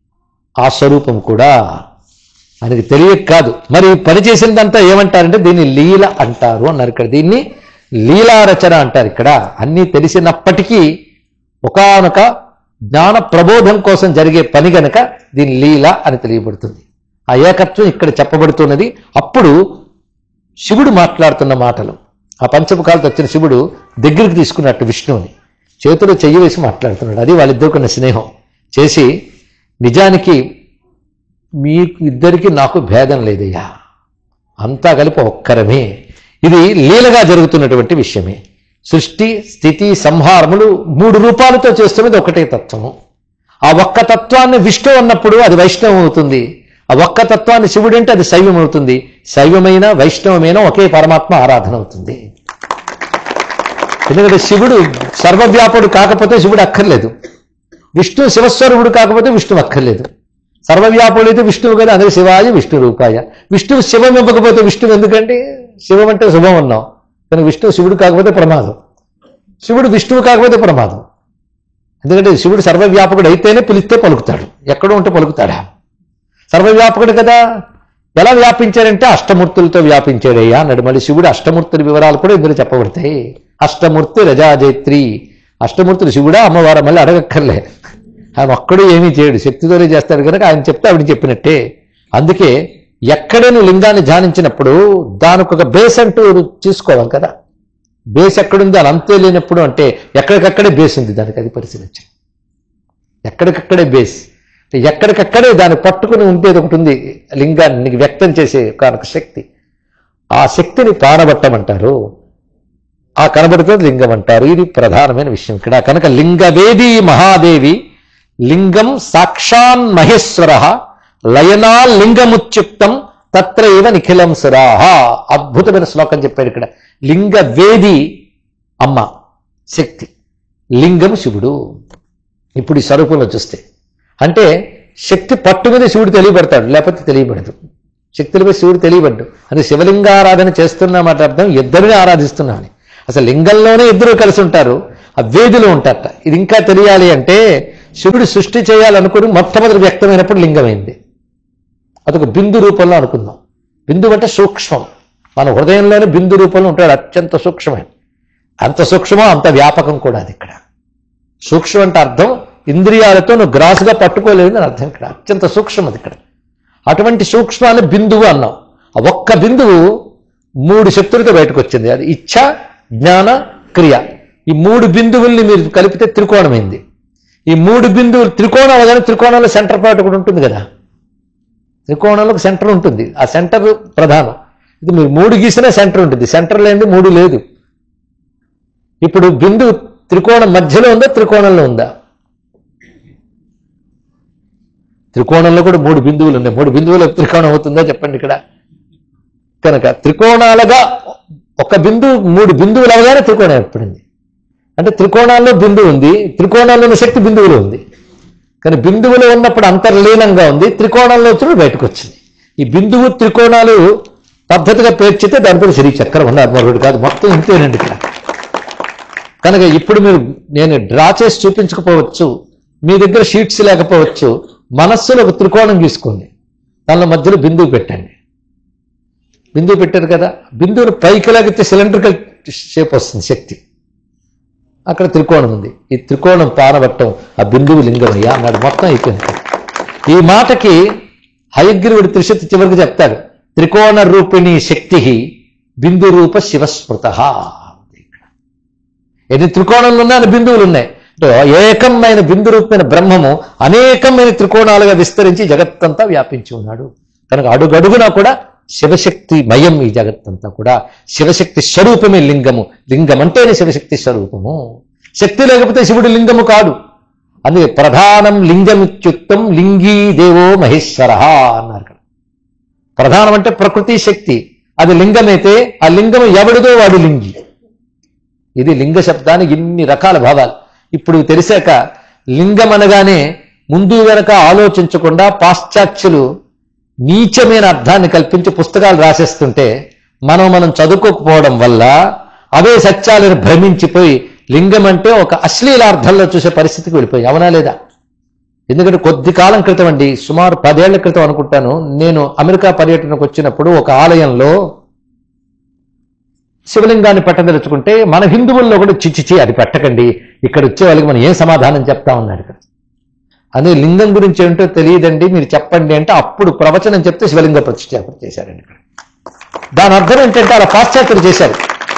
ఆ స్వరూపం కూడా ఆయనకి తెలియక కాదు మరి ఈ పని చేసిందంతా ఏమంటారంటే దీన్ని లీల అంటారు అన్నారు ఇక్కడ దీన్ని లీలారచన అంటారు ఇక్కడ అన్నీ తెలిసినప్పటికీ ఒకానొక జ్ఞాన ప్రబోధం కోసం జరిగే పని గనక దీని లీల అని తెలియబడుతుంది ఆ ఏకత్వం ఇక్కడ చెప్పబడుతున్నది అప్పుడు శివుడు మాట్లాడుతున్న మాటలు ఆ పంచముఖాలతో వచ్చిన శివుడు దగ్గరికి తీసుకున్నట్టు విష్ణువుని చేతిలో చెయ్యి వేసి మాట్లాడుతున్నాడు అది వాళ్ళిద్దరికున్న స్నేహం చేసి నిజానికి మీకు ఇద్దరికి నాకు భేదం లేదయ్యా అంతా కలిపి ఒక్కరమే ఇది లీలగా జరుగుతున్నటువంటి విషయమే సృష్టి స్థితి సంహారములు మూడు రూపాలతో చేస్తున్నది ఒకటే తత్వము ఆ ఒక్క తత్వాన్ని విష్ణు అన్నప్పుడు అది వైష్ణవం అవుతుంది ఆ ఒక్క తత్వాన్ని శివుడు అంటే అది శైవం అవుతుంది శైవమైన వైష్ణవమైన ఒకే పరమాత్మ ఆరాధన అవుతుంది ఎందుకంటే శివుడు సర్వవ్యాపుడు కాకపోతే శివుడు అక్కర్లేదు విష్ణు శివస్వరూపుడు కాకపోతే విష్ణు అక్కర్లేదు సర్వవ్యాపుడు అయితే విష్ణువు కదా అందుకే శివాయ విష్ణు రూపాయ విష్ణువు శివం ఇవ్వకపోతే విష్ణువు ఎందుకండి శివం అంటే శుభం అన్నాం కానీ విష్ణువు శివుడు కాకపోతే ప్రమాదం శివుడు విష్ణువు కాకపోతే ప్రమాదం ఎందుకంటే శివుడు సర్వవ్యాపకుడు అయితేనే పిలిస్తే పలుకుతాడు ఎక్కడో ఉంటే పలుకుతాడా సర్వవ్యాపకుడు కదా ఎలా వ్యాపించాడంటే అష్టమూర్తులతో వ్యాపించాడయ్యా అన్నాడు మళ్ళీ శివుడు అష్టమూర్తుల వివరాలు కూడా ఇందులో చెప్పబడతాయి అష్టమూర్తి రజాజైత్రి అష్టమూర్తులు శివుడా అమ్మవారు మళ్ళీ అడగక్కర్లే ఆయన ఒక్కడు ఏమీ చేయడు శక్తితోనే చేస్తాడు కనుక ఆయన చెప్తే ఆవిడ చెప్పినట్టే అందుకే ఎక్కడ నువ్వు లింగాన్ని ధ్యానించినప్పుడు దానికి ఒక బేస్ అంటూ చూసుకోవాలి కదా బేస్ ఎక్కడుంది అని అంతే లేనప్పుడు అంటే ఎక్కడికక్కడే బేస్ ఉంది దానికి అది పరిశీలించండి ఎక్కడికక్కడే బేస్ ఎక్కడికక్కడే దాన్ని పట్టుకుని ఉండేది ఒకటి ఉంది లింగాన్ని నీకు వ్యక్తం చేసే ఒక శక్తి ఆ శక్తిని ప్రాణబట్టమంటారు ఆ కనబడుతుంది లింగం అంటారు ఇది ప్రధానమైన విషయం ఇక్కడ కనుక లింగవేది మహాదేవి లింగం సాక్షాన్ మహేశ్వర లయనా లింగముచ్యుక్తం తత్ర ఇవ నిఖిలం సురాహ అద్భుతమైన శ్లోకం చెప్పాడు ఇక్కడ లింగవేది అమ్మ శక్తి లింగం శివుడు ఇప్పుడు ఈ స్వరూపంలో చూస్తే అంటే శక్తి పట్టు మీద శివుడు తెలియబడతాడు లేకపోతే తెలియబడదు శక్తులపై శివుడు తెలియబడ్డు అది శివలింగారాధన చేస్తున్నామాట అర్థం ఇద్దరిని ఆరాధిస్తున్నామని అసలు లింగంలోనే ఇద్దరు కలిసి ఉంటారు ఆ వేదిలో ఉంటారట ఇది ఇంకా తెలియాలి అంటే శివుడు సృష్టి చేయాలనుకుని మొట్టమొదటి వ్యక్తమైనప్పుడు లింగమైంది అదొక బిందు రూపంలో అనుకుందాం బిందు అంటే సూక్ష్మం మన హృదయంలోనే బిందు రూపంలో ఉంటాడు అత్యంత సూక్ష్మమైన అంత సూక్ష్మం అంత వ్యాపకం కూడా అది ఇక్కడ సూక్ష్మం అంటే అర్థం ఇంద్రియాలతో నువ్వు గ్రాసుగా పట్టుకోలేదు అని అర్థం ఇక్కడ అత్యంత సూక్ష్మం అది ఇక్కడ అటువంటి సూక్ష్మాన్ని బిందువు అన్నాం ఆ ఒక్క బిందువు మూడు శక్తులతో బయటకు వచ్చింది అది ఇచ్ఛ జ్ఞాన క్రియ ఈ మూడు బిందువుల్ని మీరు కలిపితే త్రికోణమైంది ఈ మూడు బిందువులు త్రికోణం అవగానే త్రికోణంలో సెంటర్ పార్ట్ ఒకటి ఉంటుంది కదా త్రికోణంలో ఒక సెంటర్ ఉంటుంది ఆ సెంటర్ ప్రధానం ఇది మీరు మూడు గీసినా సెంటర్ ఉంటుంది సెంటర్ లేనిది మూడు లేదు ఇప్పుడు బిందు త్రికోణం మధ్యలో ఉందా త్రికోణంలో ఉందా త్రికోణంలో కూడా మూడు బిందువులు ఉన్నాయి మూడు బిందువులు త్రికోణం అవుతుందా చెప్పండి ఇక్కడ కనుక త్రికోణాలుగా ఒక బిందువు మూడు బిందువులు అవగానే త్రికోణం ఏర్పడింది అంటే త్రికోణాల్లో బిందువు ఉంది త్రికోణాల్లో ఉన్న శక్తి బిందువులో ఉంది కానీ బిందువులో ఉన్నప్పుడు అంతర్లీనంగా ఉంది త్రికోణంలో వచ్చినప్పుడు బయటకు వచ్చింది ఈ బిందువు త్రికోణాలు పద్ధతిగా పేర్చితే దానిపై శ్రీ చక్రం ఉన్నారు మరొకటి కాదు మొత్తం ఇంతేనండి ఇక్కడ కనుక ఇప్పుడు మీరు నేను డ్రా చేసి చూపించకపోవచ్చు మీ దగ్గర షీట్స్ లేకపోవచ్చు మనస్సులో ఒక త్రికోణం గీసుకోండి దానిలో మధ్యలో బిందువు పెట్టండి బిందువు పెట్టారు కదా బిందువును పైకి లాగితే సిలిండ్రికల్ షేప్ వస్తుంది శక్తి అక్కడ త్రికోణం ఉంది ఈ త్రికోణం పారబట్టం ఆ బిందువు లింగమయ్యా అన్నాడు మొత్తం అయిపోయింది ఈ మాటకి హయగ్రీవుడు త్రిశక్తి చివరికి చెప్తాడు త్రికోణ రూపిణి శక్తి బిందు రూప శివస్మృత ఎన్ని త్రికోణాలు ఉన్నాయి అన్ని బిందువులు ఉన్నాయి అంటే ఏకమైన బిందు రూపమైన బ్రహ్మము అనేకమైన త్రికోణాలుగా విస్తరించి జగత్తంతా వ్యాపించి ఉన్నాడు కనుక అడుగడుగునా కూడా శివశక్తి మయం ఈ జగత్తంతా కూడా శివశక్తి స్వరూపమే లింగము లింగం అంటేనే శివశక్తి స్వరూపము శక్తి లేకపోతే శివుడు లింగము కాదు అందుకే ప్రధానం లింగమిత్యుక్తం లింగీ దేవో మహేశ్వర అన్నారు ఇక్కడ ప్రధానం అంటే ప్రకృతి శక్తి అది లింగమైతే ఆ లింగము ఎవడిదో వాడు లింగి ఇది లింగ శబ్దానికి ఇన్ని రకాల భావాలు ఇప్పుడు తెలిసాక లింగం అనగానే ముందు వెనక ఆలోచించకుండా పాశ్చాత్యులు నీచమైన అర్థాన్ని కల్పించి పుస్తకాలు రాసేస్తుంటే మనం మనం చదువుకోకపోవడం వల్ల అవే సత్యాలను భ్రమించిపోయి లింగం అంటే ఒక అశ్లీల అర్థంలో చూసే పరిస్థితికి వెళ్ళిపోయి అవునా లేదా ఎందుకంటే కొద్ది కాలం క్రితం అండి సుమారు పదేళ్ల క్రితం అనుకుంటాను నేను అమెరికా పర్యటనకు వచ్చినప్పుడు ఒక ఆలయంలో శివలింగాన్ని పెట్టదలుచుకుంటే మన హిందువుల్లో కూడా చిచ్చిచి అది పెట్టకండి ఇక్కడ వచ్చే వాళ్ళకి మనం ఏం సమాధానం చెప్తా ఉన్నారు ఇక్కడ అదే లింగం గురించి ఏంటో తెలియదండి మీరు చెప్పండి అంటే అప్పుడు ప్రవచనం చెప్తే శివలింగ ప్రతిష్టాపన చేశారండి ఇక్కడ దాని అర్థం ఏంటంటే అలా పాశ్చాత్యులు చేశారు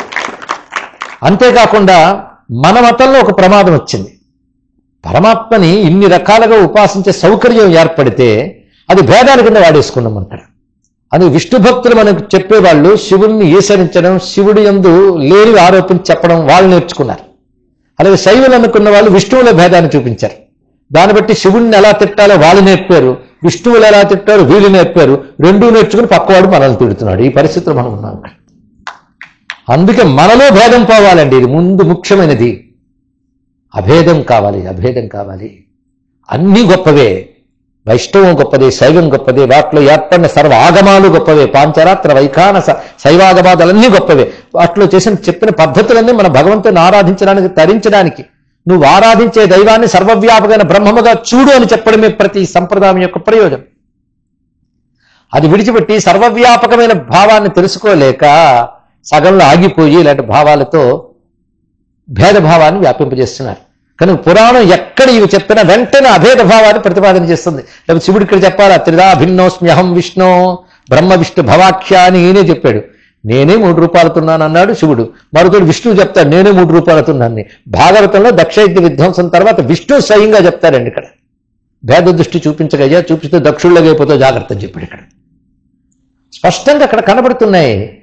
అంతేకాకుండా మన మతంలో ఒక ప్రమాదం వచ్చింది పరమాత్మని ఇన్ని రకాలుగా ఉపాసించే సౌకర్యం ఏర్పడితే అది భేదాల కింద వాడేసుకున్నాం అంటారు అది విష్ణు భక్తులు మనకు చెప్పేవాళ్ళు శివుణ్ణి ఈసరించడం శివుడి యందు లేని ఆరోపించి చెప్పడం వాళ్ళు నేర్చుకున్నారు అలాగే శైవులు అనుకున్న వాళ్ళు విష్ణువుల భేదాన్ని చూపించారు దాన్ని బట్టి శివుణ్ణి ఎలా తిట్టాలో వాళ్ళు నేర్పారు విష్ణువులు ఎలా తిట్టారో వీళ్ళు నేర్పారు రెండూ నేర్చుకుని పక్కవాడు మనల్ని తిడుతున్నాడు ఈ పరిస్థితిలో మనం ఉన్నాం అందుకే మనలో భేదం పోవాలండి ఇది ముందు ముఖ్యమైనది అభేదం కావాలి అభేదం కావాలి అన్నీ గొప్పవే వైష్ణవం గొప్పదే శైవం గొప్పదే వాటిలో ఏర్పడిన సర్వ ఆగమాలు గొప్పవే పాంచరాత్ర వైఖాన స- శైవాగమాదులన్నీ గొప్పవే వాటిలో చేసిన చెప్పిన పద్ధతులన్నీ మన భగవంతుని ఆరాధించడానికి తరించడానికి నువ్వు ఆరాధించే దైవాన్ని సర్వవ్యాపకమైన బ్రహ్మముగా చూడు అని చెప్పడమే ప్రతి సంప్రదాయం యొక్క ప్రయోజనం అది విడిచిపెట్టి సర్వవ్యాపకమైన భావాన్ని తెలుసుకోలేక సగంలో ఆగిపోయి ఇలాంటి భావాలతో భేదభావాన్ని వ్యాపింపజేస్తున్నారు కనుక పురాణం ఎక్కడ ఇవి చెప్పినా వెంటనే అభేద భావాన్ని ప్రతిపాదన చేస్తుంది లేకపోతే శివుడు ఇక్కడ చెప్పాలా త్రిదా భిన్నోస్మ్యహం విష్ణు బ్రహ్మ విష్ణు భవాఖ్య అని ఈయనే చెప్పాడు నేనే మూడు రూపాయలతున్నాను అన్నాడు శివుడు మరొకటి విష్ణువు చెప్తాడు నేనే మూడు రూపాయలతున్నాను భాగవతంలో దక్షయజ్ఞ విధ్వంసం తర్వాత విష్ణు స్వయంగా చెప్తాడండి ఇక్కడ భేద దృష్టి చూపించగయ్యా చూపిస్తే దక్షుళ్ళగైపోతే జాగ్రత్త అని చెప్పాడు ఇక్కడ స్పష్టంగా అక్కడ కనబడుతున్నాయి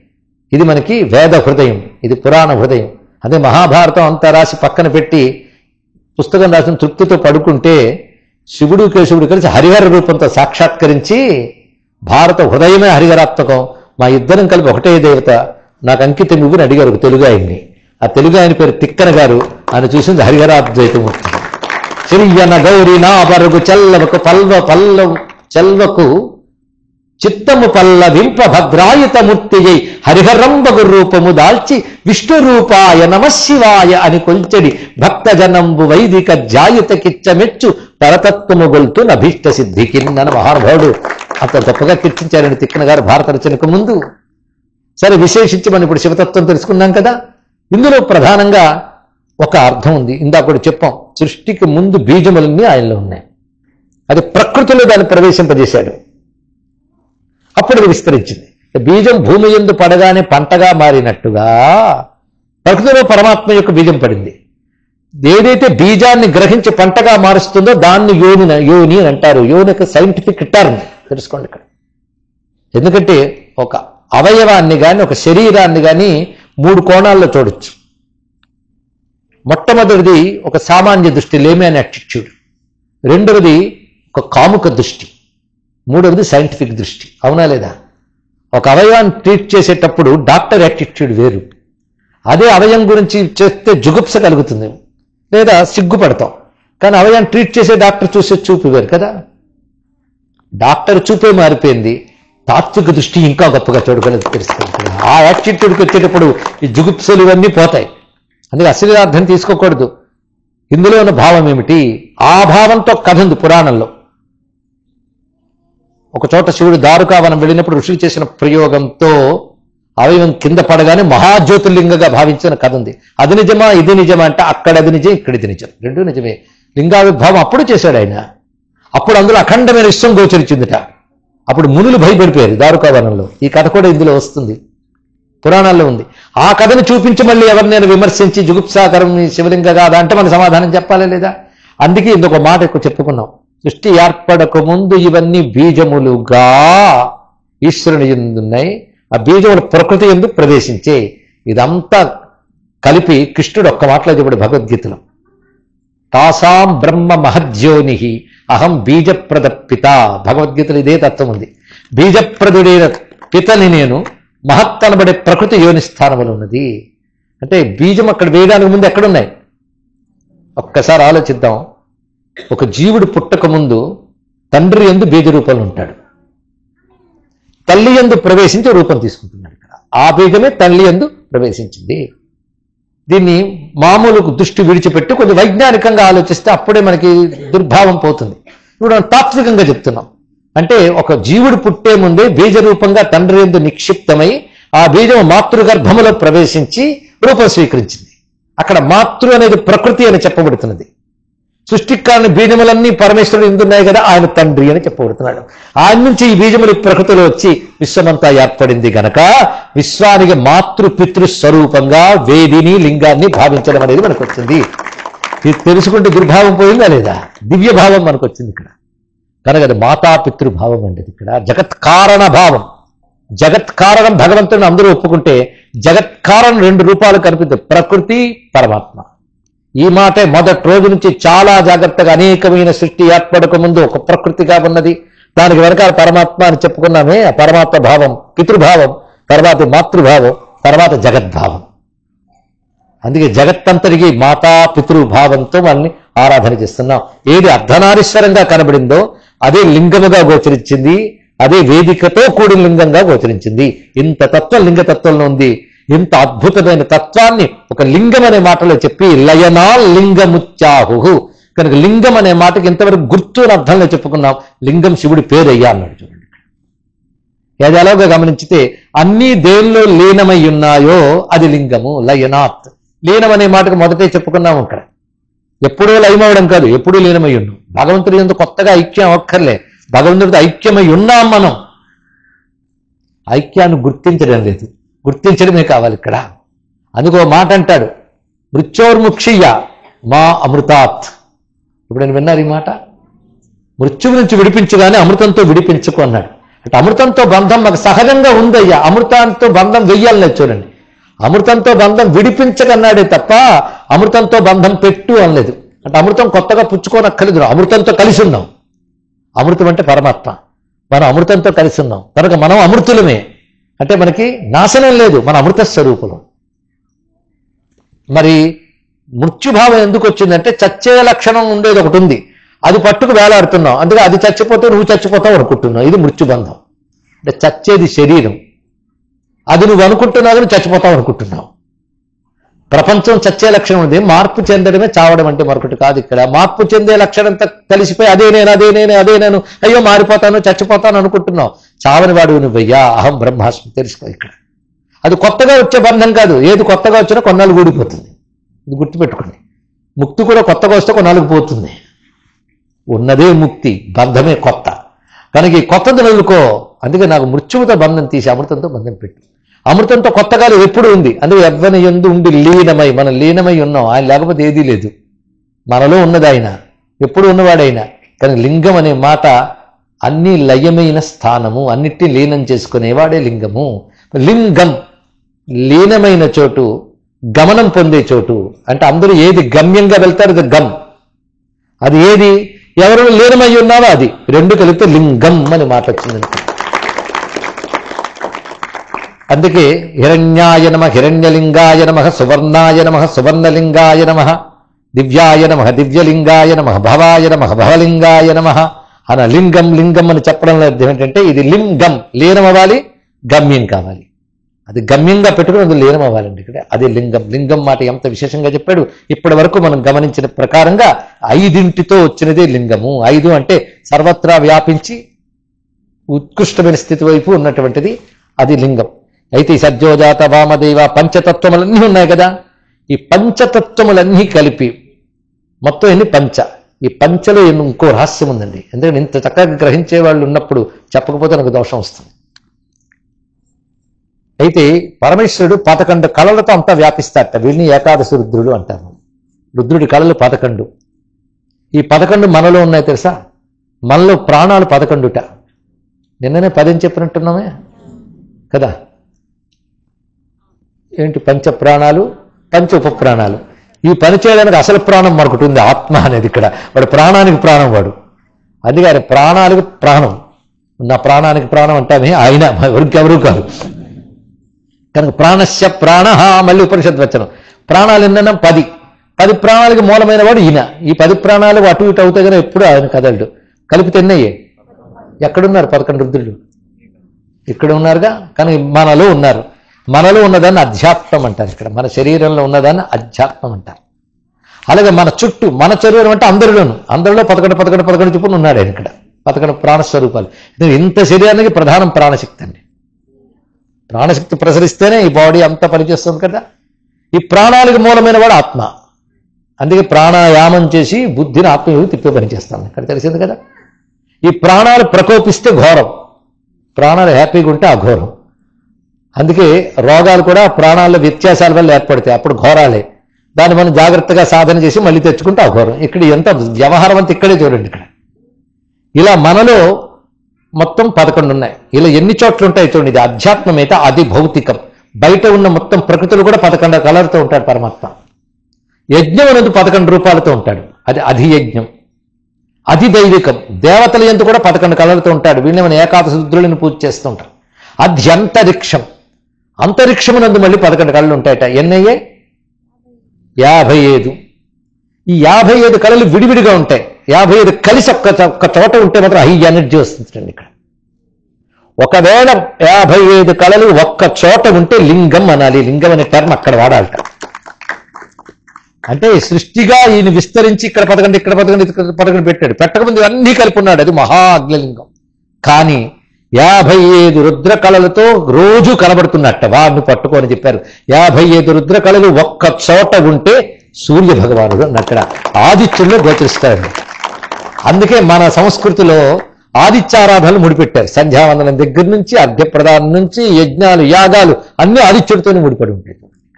ఇది మనకి వేద హృదయం ఇది పురాణ హృదయం అదే మహాభారతం అంతా రాసి పక్కన పెట్టి పుస్తకం రాసిన తృప్తితో పడుకుంటే శివుడు కేశవుడు కలిసి హరిహర రూపంతో సాక్షాత్కరించి భారత హృదయమే హరిహరాత్మకం మా ఇద్దరం కలిపి ఒకటే దేవత నాకు అంకితం ఇవ్వని అడిగారు ఒక తెలుగు ఆయన్ని ఆ తెలుగు ఆయన పేరు తిక్కన గారు ఆయన చూసింది హరిహరాద్వైతమూర్తి సిరియన గౌరి నా బరుగు చెల్లవకు పల్వ పల్లవు చెల్వకు చిత్తము పల్లవింప భద్రాయుతమూర్తియై హరిహరంబగు రూపము దాల్చి విష్ణు రూపాయ నమశివాయ అని కొల్చెడి భక్తజనంబు వైదిక జాయుతకిచ్చమెచ్చు పరతత్వము గొల్తు నభీష్ట సిద్ధికిన్నన మహానుభావుడు అంత గొప్పగా కీర్తించారని తిక్కన గారు భారత రచనకు ముందు సరే విశేషించి మనం ఇప్పుడు శివతత్వం తెలుసుకున్నాం కదా ఇందులో ప్రధానంగా ఒక అర్థం ఉంది ఇందాక చెప్పాం సృష్టికి ముందు బీజములన్నీ ఆయనలో ఉన్నాయి అది ప్రకృతిలో దాన్ని ప్రవేశింపజేశాడు అప్పుడు అది విస్తరించింది బీజం భూమి ఎందు పడగానే పంటగా మారినట్టుగా ప్రకృతిలో పరమాత్మ యొక్క బీజం పడింది ఏదైతే బీజాన్ని గ్రహించి పంటగా మారుస్తుందో దాన్ని యోని యోని అని అంటారు యోని యొక్క సైంటిఫిక్ టర్మ్ తెలుసుకోండి ఇక్కడ ఎందుకంటే ఒక అవయవాన్ని కానీ ఒక శరీరాన్ని కానీ మూడు కోణాల్లో చూడొచ్చు మొట్టమొదటిది ఒక సామాన్య దృష్టి లేమి అనే యాటిట్యూడ్ రెండవది ఒక కాముక దృష్టి మూడవది సైంటిఫిక్ దృష్టి అవునా లేదా ఒక అవయవాన్ని ట్రీట్ చేసేటప్పుడు డాక్టర్ యాటిట్యూడ్ వేరు అదే అవయం గురించి చేస్తే జుగుప్స కలుగుతుంది లేదా సిగ్గుపడతాం కానీ అవయాన్ని ట్రీట్ చేసే డాక్టర్ చూసే చూపు వేరు కదా డాక్టర్ చూపే మారిపోయింది తాత్విక దృష్టి ఇంకా గొప్పగా చూడగలదు తెలుస్తుంది ఆ యాటిట్యూడ్కి వచ్చేటప్పుడు ఈ జుగుప్సలు ఇవన్నీ పోతాయి అందుకే అసలు అర్థం తీసుకోకూడదు ఇందులో ఉన్న భావం ఏమిటి ఆ భావంతో కథ ఉంది పురాణంలో ఒక చోట శివుడు దారుకావనం వెళ్ళినప్పుడు ఋషులు చేసిన ప్రయోగంతో అవయవం కింద పడగానే మహాజ్యోతిర్లింగగా భావించిన కథ ఉంది అది నిజమా ఇది నిజమా అంటే అక్కడ అది నిజం ఇక్కడ ఇది నిజం రెండు నిజమే లింగావిర్భావం అప్పుడు చేశాడు ఆయన అప్పుడు అందులో అఖండమైన విశ్వం గోచరించిందిట అప్పుడు మునులు భయపడిపోయారు దారుకావనంలో ఈ కథ కూడా ఇందులో వస్తుంది పురాణాల్లో ఉంది ఆ కథను చూపించి మళ్ళీ ఎవరినైనా విమర్శించి జుగుప్సాకరం ఈ శివలింగ కాదా అంటే మన సమాధానం చెప్పాలా లేదా అందుకే ఇంకొక మాట ఎక్కువ చెప్పుకున్నాం సృష్టి ఏర్పడక ముందు ఇవన్నీ బీజములుగా ఈశ్వరుని ఎందున్నాయి ఆ బీజములు ప్రకృతి ఎందు ప్రవేశించే ఇదంతా కలిపి కృష్ణుడు ఒక్క మాటలో చెప్పాడు భగవద్గీతలో తాసాం బ్రహ్మ మహద్యోని అహం బీజప్రద పిత భగవద్గీతలో ఇదే తత్వం ఉంది బీజప్రదుడైన పితని నేను మహత్తనబడే ప్రకృతి యోని స్థానంలో ఉన్నది అంటే బీజం అక్కడ వేయడానికి ముందు ఎక్కడున్నాయి ఒక్కసారి ఆలోచిద్దాం ఒక జీవుడు పుట్టక ముందు తండ్రి ఎందు బీజ రూపంలో ఉంటాడు తల్లి ఎందు ప్రవేశించి రూపం తీసుకుంటున్నాడు ఇక్కడ ఆ బీజమే తల్లి ఎందు ప్రవేశించింది దీన్ని మామూలు దృష్టి విడిచిపెట్టి కొంచెం వైజ్ఞానికంగా ఆలోచిస్తే అప్పుడే మనకి దుర్భావం పోతుంది ఇప్పుడు మనం తాత్వికంగా చెప్తున్నాం అంటే ఒక జీవుడు పుట్టే ముందే బీజ రూపంగా తండ్రి ఎందు నిక్షిప్తమై ఆ బీజం మాతృగర్భములో ప్రవేశించి రూపం స్వీకరించింది అక్కడ మాతృ అనేది ప్రకృతి అని చెప్పబడుతున్నది సృష్టికారణ బీజములన్నీ పరమేశ్వరుడు ఎందున్నాయి కదా ఆయన తండ్రి అని చెప్పబడుతున్నాడు ఆయన నుంచి ఈ బీజములు ప్రకృతిలో వచ్చి విశ్వమంతా ఏర్పడింది గనక విశ్వానికి మాతృ పితృ స్వరూపంగా వేదిని లింగాన్ని భావించడం అనేది మనకు వచ్చింది ఇది తెలుసుకుంటే దుర్భావం పోయిందా లేదా దివ్య భావం మనకు వచ్చింది ఇక్కడ కనుక అది మాతా పితృభావం అండి ఇది ఇక్కడ జగత్కారణ భావం జగత్కారణం భగవంతుని అందరూ ఒప్పుకుంటే జగత్కారణం రెండు రూపాలు కనిపిస్తుంది ప్రకృతి పరమాత్మ ఈ మాటే మొదటి రోజు నుంచి చాలా జాగ్రత్తగా అనేకమైన సృష్టి ఏర్పడక ముందు ఒక ప్రకృతిగా ఉన్నది దానికి వెనకాల పరమాత్మ అని చెప్పుకున్నామే ఆ పరమాత్మ భావం పితృభావం తర్వాత మాతృభావం తర్వాత జగద్భావం అందుకే జగత్తంతరికి మాతా పితృభావంతో మనల్ని ఆరాధన చేస్తున్నాం ఏది అర్ధనారీశ్వరంగా కనబడిందో అదే లింగముగా గోచరించింది అదే వేదికతో కూడిన లింగంగా గోచరించింది ఇంత తత్వం లింగతత్వంలో ఉంది ఇంత అద్భుతమైన తత్వాన్ని ఒక లింగం అనే మాటలో చెప్పి లయనా లింగముత్యాహు కనుక లింగం అనే మాటకి ఇంతవరకు గుర్తు అని అర్థంలో చెప్పుకున్నాం లింగం శివుడి పేరయ్యా అన్నాడు చూడండి ఏది ఎలాగో గమనించితే అన్ని దేనిలో లీనమై ఉన్నాయో అది లింగము లయనాత్ లీనం అనే మాటకు మొదటే చెప్పుకున్నాము ఇక్కడ ఎప్పుడూ లయమవడం కాదు ఎప్పుడూ లీనమై ఉన్నాం భగవంతుడి ఎందుకు కొత్తగా ఐక్యం అక్కర్లే భగవంతుడితో ఐక్యమై ఉన్నాం మనం ఐక్యాన్ని గుర్తించడం లేదు గుర్తించడమే కావాలి ఇక్కడ అందుకో మాట అంటాడు మృత్యోర్ముక్షియ మా అమృతాత్ ఇప్పుడు నేను విన్నారు ఈ మాట మృత్యువు నుంచి విడిపించగానే అమృతంతో విడిపించుకో అన్నాడు అంటే అమృతంతో బంధం మాకు సహజంగా ఉందయ్యా అమృతంతో బంధం వెయ్యాలనేది చూడండి అమృతంతో బంధం విడిపించకన్నాడే తప్ప అమృతంతో బంధం పెట్టు అనలేదు అంటే అమృతం కొత్తగా పుచ్చుకోనక్కర్లేదు అమృతంతో కలిసి ఉన్నాం అమృతం అంటే పరమాత్మ మనం అమృతంతో కలిసి ఉన్నాం కనుక మనం అమృతులమే అంటే మనకి నాశనం లేదు మన అమృత స్వరూపులం మరి మృత్యుభావం ఎందుకు వచ్చిందంటే చచ్చే లక్షణం ఉండేది ఒకటి ఉంది అది పట్టుకు వేలాడుతున్నావు అందుకే అది చచ్చిపోతే నువ్వు చచ్చిపోతావు అనుకుంటున్నావు ఇది మృత్యుబంధం అంటే చచ్చేది శరీరం అది నువ్వు అనుకుంటున్నావు కానీ చచ్చిపోతావు అనుకుంటున్నావు ప్రపంచం చచ్చే లక్షణం ఉంది మార్పు చెందడమే చావడం అంటే మరొకటి కాదు ఇక్కడ మార్పు చెందే లక్షణంతో కలిసిపోయి అదే నేను అదే నేను అదే నేను అయ్యో మారిపోతాను చచ్చిపోతాను అనుకుంటున్నావు చావని వాడు నువ్వయ్యా అహం బ్రహ్మాస్మి తెలుసుకో ఇక్కడ అది కొత్తగా వచ్చే బంధం కాదు ఏది కొత్తగా వచ్చినా కొన్నాళ్ళు ఊడిపోతుంది ఇది గుర్తుపెట్టుకోండి ముక్తి కూడా కొత్తగా వస్తే కొన్నాళ్ళకి పోతుంది ఉన్నదే ముక్తి బంధమే కొత్త కనుక ఈ కొత్తది నలుకో అందుకే నాకు మృత్యువుతో బంధం తీసి అమృతంతో బంధం పెట్టు అమృతంతో కొత్తగా ఎప్పుడు ఉంది అందుకే ఎవ్వని ఎందు ఉండి లీనమై మనం లీనమై ఉన్నాం ఆయన లేకపోతే ఏదీ లేదు మనలో ఉన్నది ఆయన ఎప్పుడు ఉన్నవాడైనా కానీ లింగం అనే మాట అన్ని లయమైన స్థానము అన్నిటినీ లీనం చేసుకునేవాడే లింగము లింగం లీనమైన చోటు గమనం పొందే చోటు అంటే అందరూ ఏది గమ్యంగా వెళ్తారు అది గమ్ అది ఏది ఎవరు లీనమై ఉన్నారో అది రెండు కలిపితే లింగం అని మాట వచ్చింది అందుకే హిరణ్యాయ నమ హిరణ్యలింగాయ నమ సువర్ణాయ నమ సువర్ణలింగాయ నమ దివ్యాయ నమ దివ్యలింగాయ నమ భవాయ నమ భవలింగాయ నమ అన లింగం లింగం అని చెప్పడంలో అర్థం ఏంటంటే ఇది లింగం లీనం అవ్వాలి గమ్యం కావాలి అది గమ్యంగా పెట్టుకుని అందులో లీనం అవ్వాలండి ఇక్కడ అది లింగం లింగం మాట ఎంత విశేషంగా చెప్పాడు ఇప్పటి వరకు మనం గమనించిన ప్రకారంగా ఐదింటితో వచ్చినదే లింగము ఐదు అంటే సర్వత్రా వ్యాపించి ఉత్కృష్టమైన స్థితి వైపు ఉన్నటువంటిది అది లింగం అయితే ఈ సద్యోజాత వామదేవ పంచతత్వములన్నీ ఉన్నాయి కదా ఈ పంచతత్వములన్నీ కలిపి మొత్తం ఎన్ని పంచ ఈ పంచలో ఎన్ని ఇంకో రహస్యం ఉందండి ఎందుకంటే ఇంత చక్కగా గ్రహించే వాళ్ళు ఉన్నప్పుడు చెప్పకపోతే నాకు దోషం వస్తుంది అయితే పరమేశ్వరుడు పదకొండు కళలతో అంతా వ్యాపిస్తారట వీళ్ళని ఏకాదశి రుద్రుడు అంటారు రుద్రుడి కళలు పదకొండు ఈ పదకొండు మనలో ఉన్నాయి తెలుసా మనలో ప్రాణాలు పదకొండుట నిన్ననే పదని చెప్పినట్టున్నామే కదా ఏంటి పంచ ప్రాణాలు పంచ ఉప ప్రాణాలు ఈ పని చేయడానికి అసలు ప్రాణం మరొకటి ఉంది ఆత్మ అనేది ఇక్కడ వాడు ప్రాణానికి ప్రాణం వాడు అందుకే ఆయన ప్రాణాలకు ప్రాణం నా ప్రాణానికి ప్రాణం అంటామే ఆయన ఎవరికి ఎవరు కాదు కనుక ప్రాణస్య ప్రాణ మళ్ళీ ఉపనిషత్ వచ్చనం ప్రాణాలు ఎన్నన్నా పది పది ప్రాణాలకి మూలమైన వాడు ఈయన ఈ పది ప్రాణాలు అటు ఇటు అవుతాయి కానీ ఎప్పుడు ఆయన కదలడు కలిపితే ఎన్నయ్యే ఎక్కడున్నారు పదకొండు రుద్రులు ఇక్కడ ఉన్నారుగా కానీ మనలో ఉన్నారు మనలో ఉన్నదాన్ని అధ్యాత్మం అంటారు ఇక్కడ మన శరీరంలో ఉన్నదాన్ని అధ్యాత్మం అంటారు అలాగే మన చుట్టూ మన శరీరం అంటే అందరిలోను అందరిలో పదకొండు పదకొండు పదకొండు చెప్పులు ఉన్నాడు ఆయన ఇక్కడ పదకొండు ప్రాణస్వరూపాలు ఇది ఇంత శరీరానికి ప్రధానం ప్రాణశక్తి అండి ప్రాణశక్తి ప్రసరిస్తేనే ఈ బాడీ అంతా పనిచేస్తుంది కదా ఈ ప్రాణాలకు మూలమైన వాడు ఆత్మ అందుకే ప్రాణాయామం చేసి బుద్ధిని ఆత్మయోగి తిప్పే పని చేస్తాను ఇక్కడ తెలిసింది కదా ఈ ప్రాణాలు ప్రకోపిస్తే ఘోరం ప్రాణాలు హ్యాపీగా ఉంటే అఘోరం అందుకే రోగాలు కూడా ప్రాణాల్లో వ్యత్యాసాల వల్ల ఏర్పడతాయి అప్పుడు ఘోరాలే దాన్ని మనం జాగ్రత్తగా సాధన చేసి మళ్ళీ తెచ్చుకుంటే అఘోరం ఇక్కడ ఎంత వ్యవహారం అంతా ఇక్కడే చూడండి ఇక్కడ ఇలా మనలో మొత్తం పదకొండు ఉన్నాయి ఇలా ఎన్ని చోట్ల ఉంటాయి చూడండి ఇది అధ్యాత్మం అయితే అది భౌతికం బయట ఉన్న మొత్తం ప్రకృతులు కూడా పదకొండు కలర్తో ఉంటాడు పరమాత్మ యజ్ఞం అనేది పదకొండు రూపాయలతో ఉంటాడు అది అధియజ్ఞం అతి దైవికం దేవతల ఎందు కూడా పదకొండు కళలతో ఉంటాడు వీళ్ళని మన ఏకాదశ రుద్రులను పూజ చేస్తూ ఉంటాం అధ్యంతరిక్షం అంతరిక్షమునందు మళ్ళీ పదకొండు కళలు ఉంటాయట ఎన్నయ్యే యాభై ఐదు ఈ యాభై ఐదు కళలు విడివిడిగా ఉంటాయి యాభై ఐదు కలిసి ఒక్క చో- ఒక్క చోట ఉంటే మాత్రం హై ఎనర్జీ వస్తుందండి ఇక్కడ ఒకవేళ యాభై ఐదు కళలు ఒక్క చోట ఉంటే లింగం అనాలి లింగం అనే టర్మ్ అక్కడ వాడాలట అంటే సృష్టిగా ఈయన విస్తరించి ఇక్కడ పదకొండు ఇక్కడ పదకొండు ఇక్కడ పదకొండు పెట్టాడు పెట్టకముందు అన్నీ కలిపి ఉన్నాడు అది మహా అగ్నిలింగం కానీ యాభై ఐదు రుద్ర కళలతో రోజు కనబడుతున్నట్ట వారిని పట్టుకొని చెప్పారు యాభై ఐదు రుద్ర కళలు ఒక్క చోట ఉంటే సూర్య భగవానుడు అక్కడ ఆదిత్యుల్లో గోచరిస్తాడు అందుకే మన సంస్కృతిలో ఆదిత్యారాధనలు ముడిపెట్టారు సంధ్యావందనం దగ్గర నుంచి అర్ఘ్యప్రదానం నుంచి యజ్ఞాలు యాగాలు అన్ని ఆదిత్యుడితోనే ముడిపడి ఉంటాయి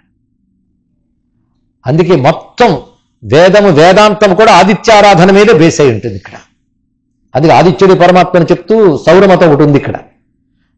అందుకే మొత్తం వేదము వేదాంతం కూడా ఆదిత్యారాధన మీదే బేస్ అయి ఉంటుంది ఇక్కడ అందుకే ఆదిత్యుడి పరమాత్మని చెప్తూ సౌరమతం ఒకటి ఉంది ఇక్కడ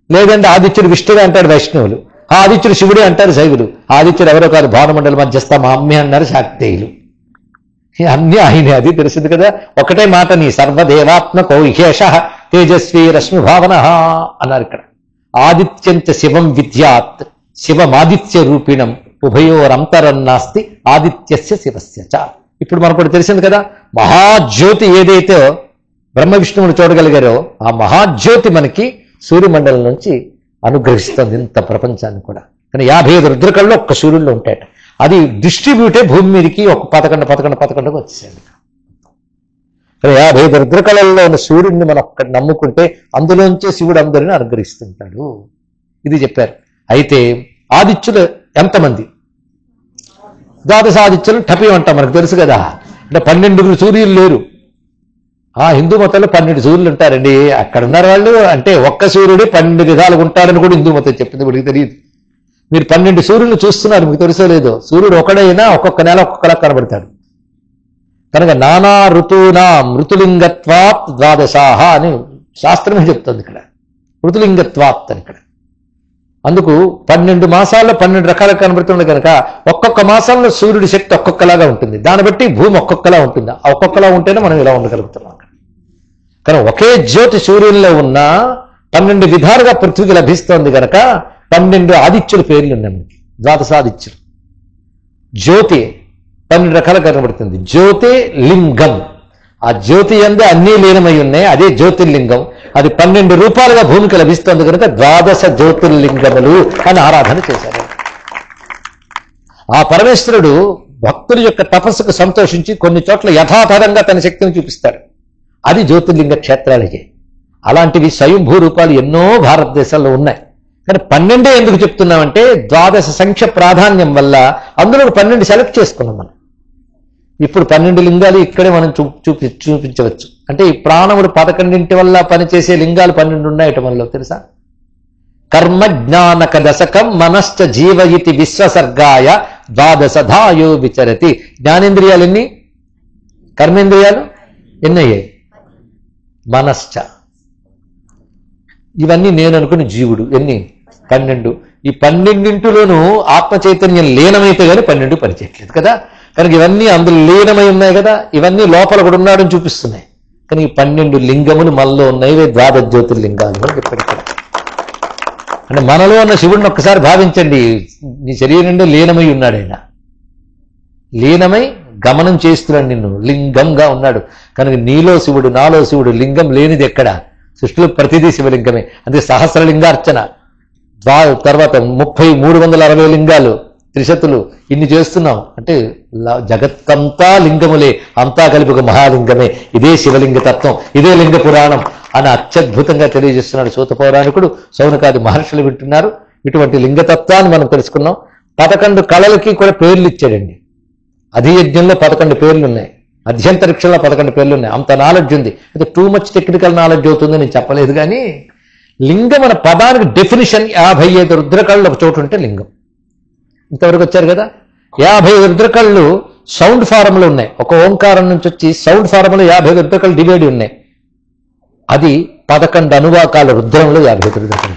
లేదంటే ఆదిత్యుడు విష్ణుడు అంటాడు వైష్ణవులు ఆ ఆదిత్యుడు శివుడే అంటారు శైవులు ఆదిత్యుడు ఎవరో కాదు భానుమండల మధ్యస్థ మా అమ్మే అన్నారు శాక్తేయులు ఈ అన్ని ఆయనే అది తెలిసింది కదా ఒకటే మాట నీ సర్వదేవాత్మకో విశేష తేజస్వి రశ్మి భావన అన్నారు ఇక్కడ ఆదిత్యంచ శివం విద్యాత్ శివమాదిత్య రూపిణం ఉభయోరంతరం నాస్తి ఆదిత్యస్య శివస్య చ ఇప్పుడు మనకు తెలిసింది కదా మహాజ్యోతి ఏదైతే బ్రహ్మ విష్ణువుని చూడగలిగారో ఆ మహాజ్యోతి మనకి సూర్యమండలం నుంచి అనుగ్రహిస్తుంది ఇంత ప్రపంచాన్ని కూడా కానీ యాభై ఐదు రుద్రకల్లో ఒక్క సూర్యుల్లో ఉంటాయట అది డిస్ట్రిబ్యూటే భూమి మీదకి ఒక పదకొండు పదకొండు పదకొండుగా వచ్చేసాడు కానీ యాభై ఐదు రుద్రకళల్లో ఉన్న సూర్యుడిని మనం ఒక్కటి నమ్ముకుంటే అందులోంచే శివుడు అందరిని అనుగ్రహిస్తుంటాడు ఇది చెప్పారు అయితే ఆదిత్యులు ఎంతమంది ద్వాదశ ఆదిత్యులు టపి అంటాం మనకు తెలుసు కదా అంటే పన్నెండుగురు సూర్యులు లేరు ఆ హిందూ మతంలో పన్నెండు సూర్యులు ఉంటారండి అక్కడ ఉన్నారు వాళ్ళు అంటే ఒక్క సూర్యుడు పన్నెండు విధాలుగా ఉంటారని కూడా హిందూ మతం చెప్పింది మీకు తెలియదు మీరు పన్నెండు సూర్యులు చూస్తున్నారు మీకు తెలుసో లేదో సూర్యుడు ఒకడైనా ఒక్కొక్క నెల ఒక్కొక్కలా కనబడతాడు కనుక నానా ఋతూనా మృతులింగత్వాత్ ద్వాదశాహ అని శాస్త్రమే చెప్తుంది ఇక్కడ మృతులింగత్వాత్ అని ఇక్కడ అందుకు పన్నెండు మాసాల్లో పన్నెండు రకాలుగా కనబడుతుంది కనుక ఒక్కొక్క మాసంలో సూర్యుడి శక్తి ఒక్కొక్కలాగా ఉంటుంది దాన్ని బట్టి భూమి ఒక్కొక్కలా ఉంటుంది ఆ ఒక్కొక్కలా ఉంటేనే మనం ఇలా ఉండగలుగుతున్నాం అక్కడ కానీ ఒకే జ్యోతి సూర్యునిలో ఉన్న పన్నెండు విధాలుగా పృథ్వీకి లభిస్తోంది కనుక పన్నెండు ఆదిత్యుల పేర్లు ఉన్నాయి మనకి ద్వాదశాదిత్యులు జ్యోతి పన్నెండు రకాల కనబడుతుంది జ్యోతి లింగం ఆ జ్యోతి అందే అన్నీ లీనమై ఉన్నాయి అదే జ్యోతిర్లింగం అది పన్నెండు రూపాయలుగా భూమికి లభిస్తుంది కనుక ద్వాదశ జ్యోతిర్లింగములు అని ఆరాధన చేశారు ఆ పరమేశ్వరుడు భక్తుల యొక్క తపస్సుకు సంతోషించి కొన్ని చోట్ల యథాతథంగా తన శక్తిని చూపిస్తాడు అది జ్యోతిర్లింగ క్షేత్రాలకే అలాంటివి స్వయంభూ రూపాలు ఎన్నో భారతదేశంలో ఉన్నాయి కానీ పన్నెండే ఎందుకు చెప్తున్నామంటే ద్వాదశ సంఖ్య ప్రాధాన్యం వల్ల అందులో పన్నెండు సెలెక్ట్ చేసుకున్నాం మనం ఇప్పుడు పన్నెండు లింగాలు ఇక్కడే మనం చూ చూపి చూపించవచ్చు అంటే ఈ ప్రాణముడు పదకొండింటి వల్ల పనిచేసే లింగాలు పన్నెండు ఉన్నాయట మనలో తెలుసా కర్మ జ్ఞానక దశకం మనశ్చ జీవ ఇతి విశ్వసర్గాయ ద్వాదశధాయో విచరతి జ్ఞానేంద్రియాలు ఎన్ని కర్మేంద్రియాలు ఎన్ని అయ్యాయి మనశ్చ ఇవన్నీ నేను అనుకుని జీవుడు ఎన్ని పన్నెండు ఈ పన్నెండింటిలోనూ ఆత్మ చైతన్యం లీనమైతే కానీ పన్నెండు పనిచేయట్లేదు కదా కనుక ఇవన్నీ అందులో లీనమై ఉన్నాయి కదా ఇవన్నీ లోపల కూడా ఉన్నాడని చూపిస్తున్నాయి కానీ ఈ పన్నెండు లింగములు మనలో ఉన్నాయి ఇవే ద్వాదశ జ్యోతిర్లింగాలు అని చెప్పాడు ఇక్కడ అంటే మనలో ఉన్న శివుడిని ఒక్కసారి భావించండి నీ శరీరంలో లీనమై ఉన్నాడు ఆయన లీనమై గమనం చేస్తున్నాడు నిన్ను లింగంగా ఉన్నాడు కనుక నీలో శివుడు నాలో శివుడు లింగం లేనిది ఎక్కడ సృష్టిలో ప్రతిదీ శివలింగమే అందుకే సహస్రలింగార్చన ద్వా తర్వాత ముప్పై మూడు వందల అరవై లింగాలు త్రిశతులు ఇన్ని చేస్తున్నాం అంటే ల- జగత్తంతా లింగములే అంతా కలిపి ఒక మహాలింగమే ఇదే శివలింగ తత్వం ఇదే లింగ పురాణం అని అత్యద్భుతంగా తెలియజేస్తున్నాడు సూత పౌరాణికుడు సౌనకాది మహర్షులు వింటున్నారు ఇటువంటి లింగతత్వాన్ని మనం తెలుసుకున్నాం పదకొండు కళలకి కూడా పేర్లు ఇచ్చాడండి అధియజ్ఞంలో పదకొండు పేర్లు ఉన్నాయి అధ్యంతరిక్షంలో పదకొండు పేర్లు ఉన్నాయి అంత నాలెడ్జ్ ఉంది అయితే టూ మచ్ టెక్నికల్ నాలెడ్జ్ అవుతుంది నేను చెప్పలేదు కానీ లింగం అనే పదానికి డెఫినిషన్ యాభై ఐదు రుద్రకళ్ళు ఒక చోటు ఉంటే లింగం ఇంతవరకు వచ్చారు కదా యాభై ఐదు రుద్రకళ్ళు సౌండ్ ఫారంలో ఉన్నాయి ఒక ఓంకారం నుంచి వచ్చి సౌండ్ ఫారంలో యాభై ఐదు రుద్రకళ్ళు డివైడ్ ఉన్నాయి అది పదకొండు అనువాకాల రుద్రంలో యాభై ఐదు రుద్రకళ్ళు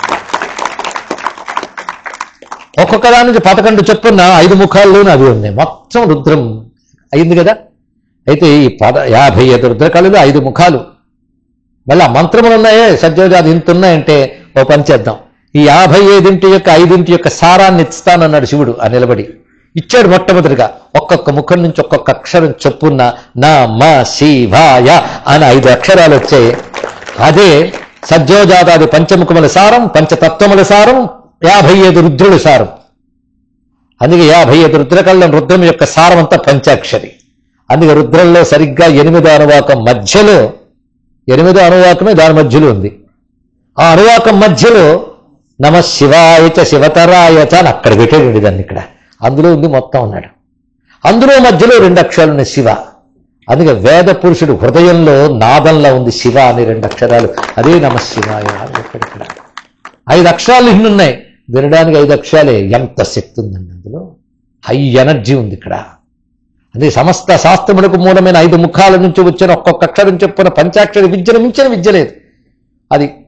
ఒక్కొక్క దాని నుంచి పదకొండు చొప్పున ఐదు ముఖాల్లోనూ అవి ఉన్నాయి మొత్తం రుద్రం అయింది కదా అయితే ఈ పద యాభై ఐదు రుద్రకాలలో ఐదు ముఖాలు మళ్ళీ ఆ మంత్రములు ఉన్నాయే సజ్జోజాది ఇంత ఉన్నాయంటే ఓ పని చేద్దాం ఈ యాభై ఐదింటి యొక్క ఐదింటి యొక్క సారాన్ని ఇస్తానన్నాడు శివుడు ఆ నిలబడి ఇచ్చాడు మొట్టమొదటిగా ఒక్కొక్క ముఖం నుంచి ఒక్కొక్క అక్షరం చొప్పున నా మ శివాయ అని ఐదు అక్షరాలు వచ్చాయి అదే సజ్జోజాతాది పంచముఖముల సారం పంచతత్వముల సారం యాభై ఐదు రుద్రుల సారం అందుకే యాభై ఐదు రుద్రకళ్ళం రుద్రం యొక్క సారం అంతా పంచాక్షరి అందుకే రుద్రంలో సరిగ్గా ఎనిమిదో అనువాకం మధ్యలో ఎనిమిదో అనువాకమే దాని మధ్యలో ఉంది ఆ అనువాకం మధ్యలో నమ శివాయచ శివతరాయచ అని అక్కడ పెట్టాడు దాన్ని ఇక్కడ అందులో ఉంది మొత్తం ఉన్నాడు అందులో మధ్యలో రెండు అక్షరాలు ఉన్నాయి శివ అందుకే వేద పురుషుడు హృదయంలో నాదంలో ఉంది శివ అని రెండు అక్షరాలు అదే నమ శివాయ అని చెప్పాడు ఇక్కడ ఐదు అక్షరాలు ఇన్ని ఉన్నాయి వినడానికి ఐదు అక్షరాలే ఎంత శక్తి ఉందండి అందులో హై ఎనర్జీ ఉంది ఇక్కడ అదే సమస్త శాస్త్రములకు మూలమైన ఐదు ముఖాల నుంచి వచ్చిన ఒక్కొక్క అక్షరం చెప్పున పంచాక్షరి విద్యను మించిన విద్య లేదు అది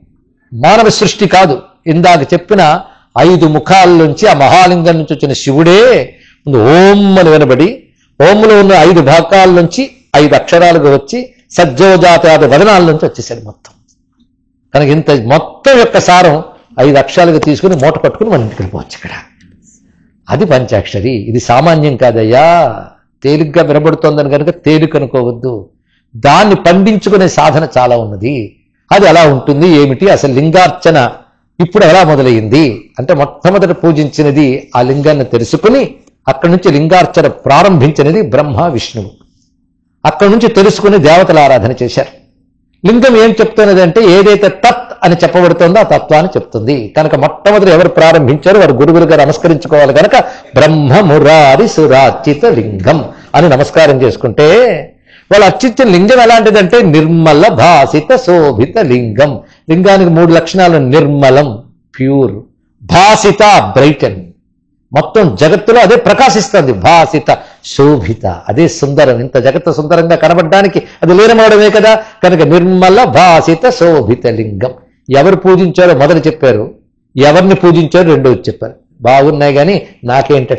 మానవ సృష్టి కాదు ఇందాక చెప్పిన ఐదు ముఖాల నుంచి ఆ మహాలింగం నుంచి వచ్చిన శివుడే ముందు ఓం అని వినబడి ఓంలో ఉన్న ఐదు భాగాల నుంచి ఐదు అక్షరాలుగా వచ్చి సజ్జోజాతాది వదనాల నుంచి వచ్చేసాడు మొత్తం కనుక ఇంత మొత్తం యొక్క సారం ఐదు అక్షరాలుగా తీసుకుని మూట పట్టుకుని మన ఇంటికి వెళ్ళిపోవచ్చు ఇక్కడ అది పంచాక్షరి ఇది సామాన్యం కాదయ్యా తేలిగ్గా వినబడుతోందని కనుక తేలిక అనుకోవద్దు దాన్ని పండించుకునే సాధన చాలా ఉన్నది అది ఎలా ఉంటుంది ఏమిటి అసలు లింగార్చన ఇప్పుడు ఎలా మొదలైంది అంటే మొట్టమొదట పూజించినది ఆ లింగాన్ని తెలుసుకుని అక్కడి నుంచి లింగార్చన ప్రారంభించినది బ్రహ్మ విష్ణువు అక్కడి నుంచి తెలుసుకుని దేవతల ఆరాధన చేశారు లింగం ఏం చెప్తున్నది అంటే ఏదైతే తత్ అని చెప్పబడుతుందో ఆ తత్వాన్ని చెప్తుంది కనుక మొట్టమొదటి ఎవరు ప్రారంభించారో వారు గురువులుగా నమస్కరించుకోవాలి కనుక బ్రహ్మ మురారి సురార్చిత లింగం అని నమస్కారం చేసుకుంటే వాళ్ళు అర్చించిన లింగం ఎలాంటిదంటే నిర్మల భాసిత శోభిత లింగం లింగానికి మూడు లక్షణాలు నిర్మలం ప్యూర్ భాసిత బ్రైటన్ మొత్తం జగత్తులో అదే ప్రకాశిస్తుంది భాసిత శోభిత అదే సుందరం ఇంత జగత్తు సుందరంగా కనబడడానికి అది లీనమవడమే కదా కనుక నిర్మల భాసిత శోభిత లింగం ఎవరు పూజించారో మొదలు చెప్పారు ఎవరిని పూజించారో రెండోది చెప్పారు బాగున్నాయి కానీ నాకేంటట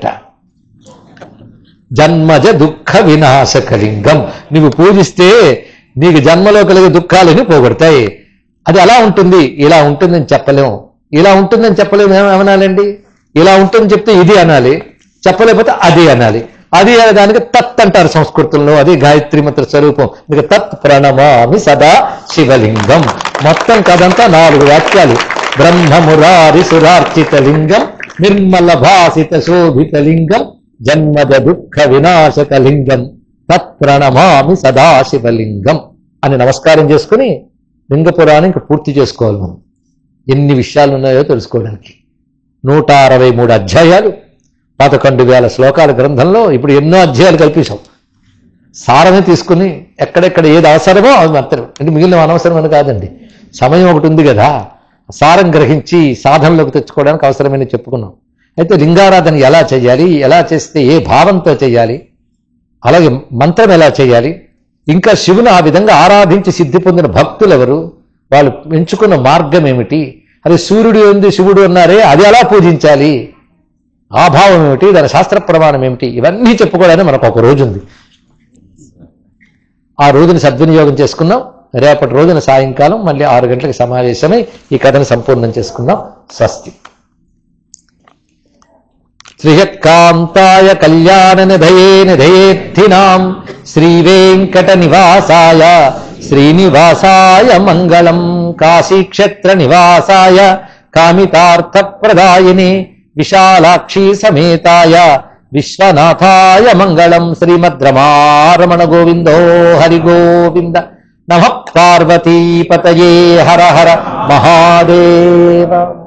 జన్మజ దుఃఖ వినాశక లింగం నువ్వు పూజిస్తే నీకు జన్మలో కలిగే దుఃఖాలని పోగొడతాయి అది అలా ఉంటుంది ఇలా ఉంటుందని చెప్పలేము ఇలా ఉంటుందని చెప్పలేము ఏమ- ఏమనాలండి ఇలా ఉంటుందని చెప్తే ఇది అనాలి చెప్పలేకపోతే అది అనాలి అది అనే దానికి తత్ అంటారు సంస్కృతంలో అది గాయత్రి మంత్ర స్వరూపం ఇక తత్ ప్రణమామి సదా శివలింగం మొత్తం కదంతా నాలుగు వాక్యాలు బ్రహ్మమురారి సురార్చిత లింగం నిర్మల భాసిత శోభిత లింగం జన్మద దుఃఖ వినాశక లింగం తత్ ప్రణమామి సదాశివలింగం అని నమస్కారం చేసుకుని లింగ పురాణం ఇంకా పూర్తి చేసుకోవాలి మనం ఎన్ని విషయాలు ఉన్నాయో తెలుసుకోవడానికి నూట అరవై మూడు అధ్యాయాలు పదకొండు వేల శ్లోకాల గ్రంథంలో ఇప్పుడు ఎన్నో అధ్యాయాలు కల్పించాం సారమే తీసుకుని ఎక్కడెక్కడ ఏది అవసరమో అది మాత్రం అంటే మిగిలిన అనవసరం అని కాదండి సమయం ఒకటి ఉంది కదా సారం గ్రహించి సాధనలోకి తెచ్చుకోవడానికి అవసరమైన చెప్పుకున్నాం అయితే లింగారాధన ఎలా చేయాలి ఎలా చేస్తే ఏ భావంతో చేయాలి అలాగే మంత్రం ఎలా చేయాలి ఇంకా శివుని ఆ విధంగా ఆరాధించి సిద్ధి పొందిన భక్తులు ఎవరు వాళ్ళు ఎంచుకున్న మార్గం ఏమిటి అది సూర్యుడు ఉంది శివుడు ఉన్నారే అది ఎలా పూజించాలి ఆ భావం ఏమిటి దాని శాస్త్ర ప్రమాణం ఏమిటి ఇవన్నీ చెప్పుకోవడానికి మనకు ఒక రోజు ఉంది ఆ రోజుని సద్వినియోగం చేసుకుందాం రేపటి రోజున సాయంకాలం మళ్ళీ ఆరు గంటలకు సమావేశమై ఈ కథను సంపూర్ణం చేసుకుందాం స్వస్తి శ్రీయకాంతాయ కళ్యాణ నిధయే నిధయేర్థినాం శ్రీవేంకట నివాసాయ శ్రీనివాసాయ మంగళం కాశీక్షేత్ర నివాసాయ కామితార్థప్రదాయిని విశాలాక్షి సమేతాయ విశ్వనాథాయ మంగళం శ్రీమద్రమారమణ గోవిందో హరి గోవింద నమ పార్వతీపతయే హర హర మహాదేవ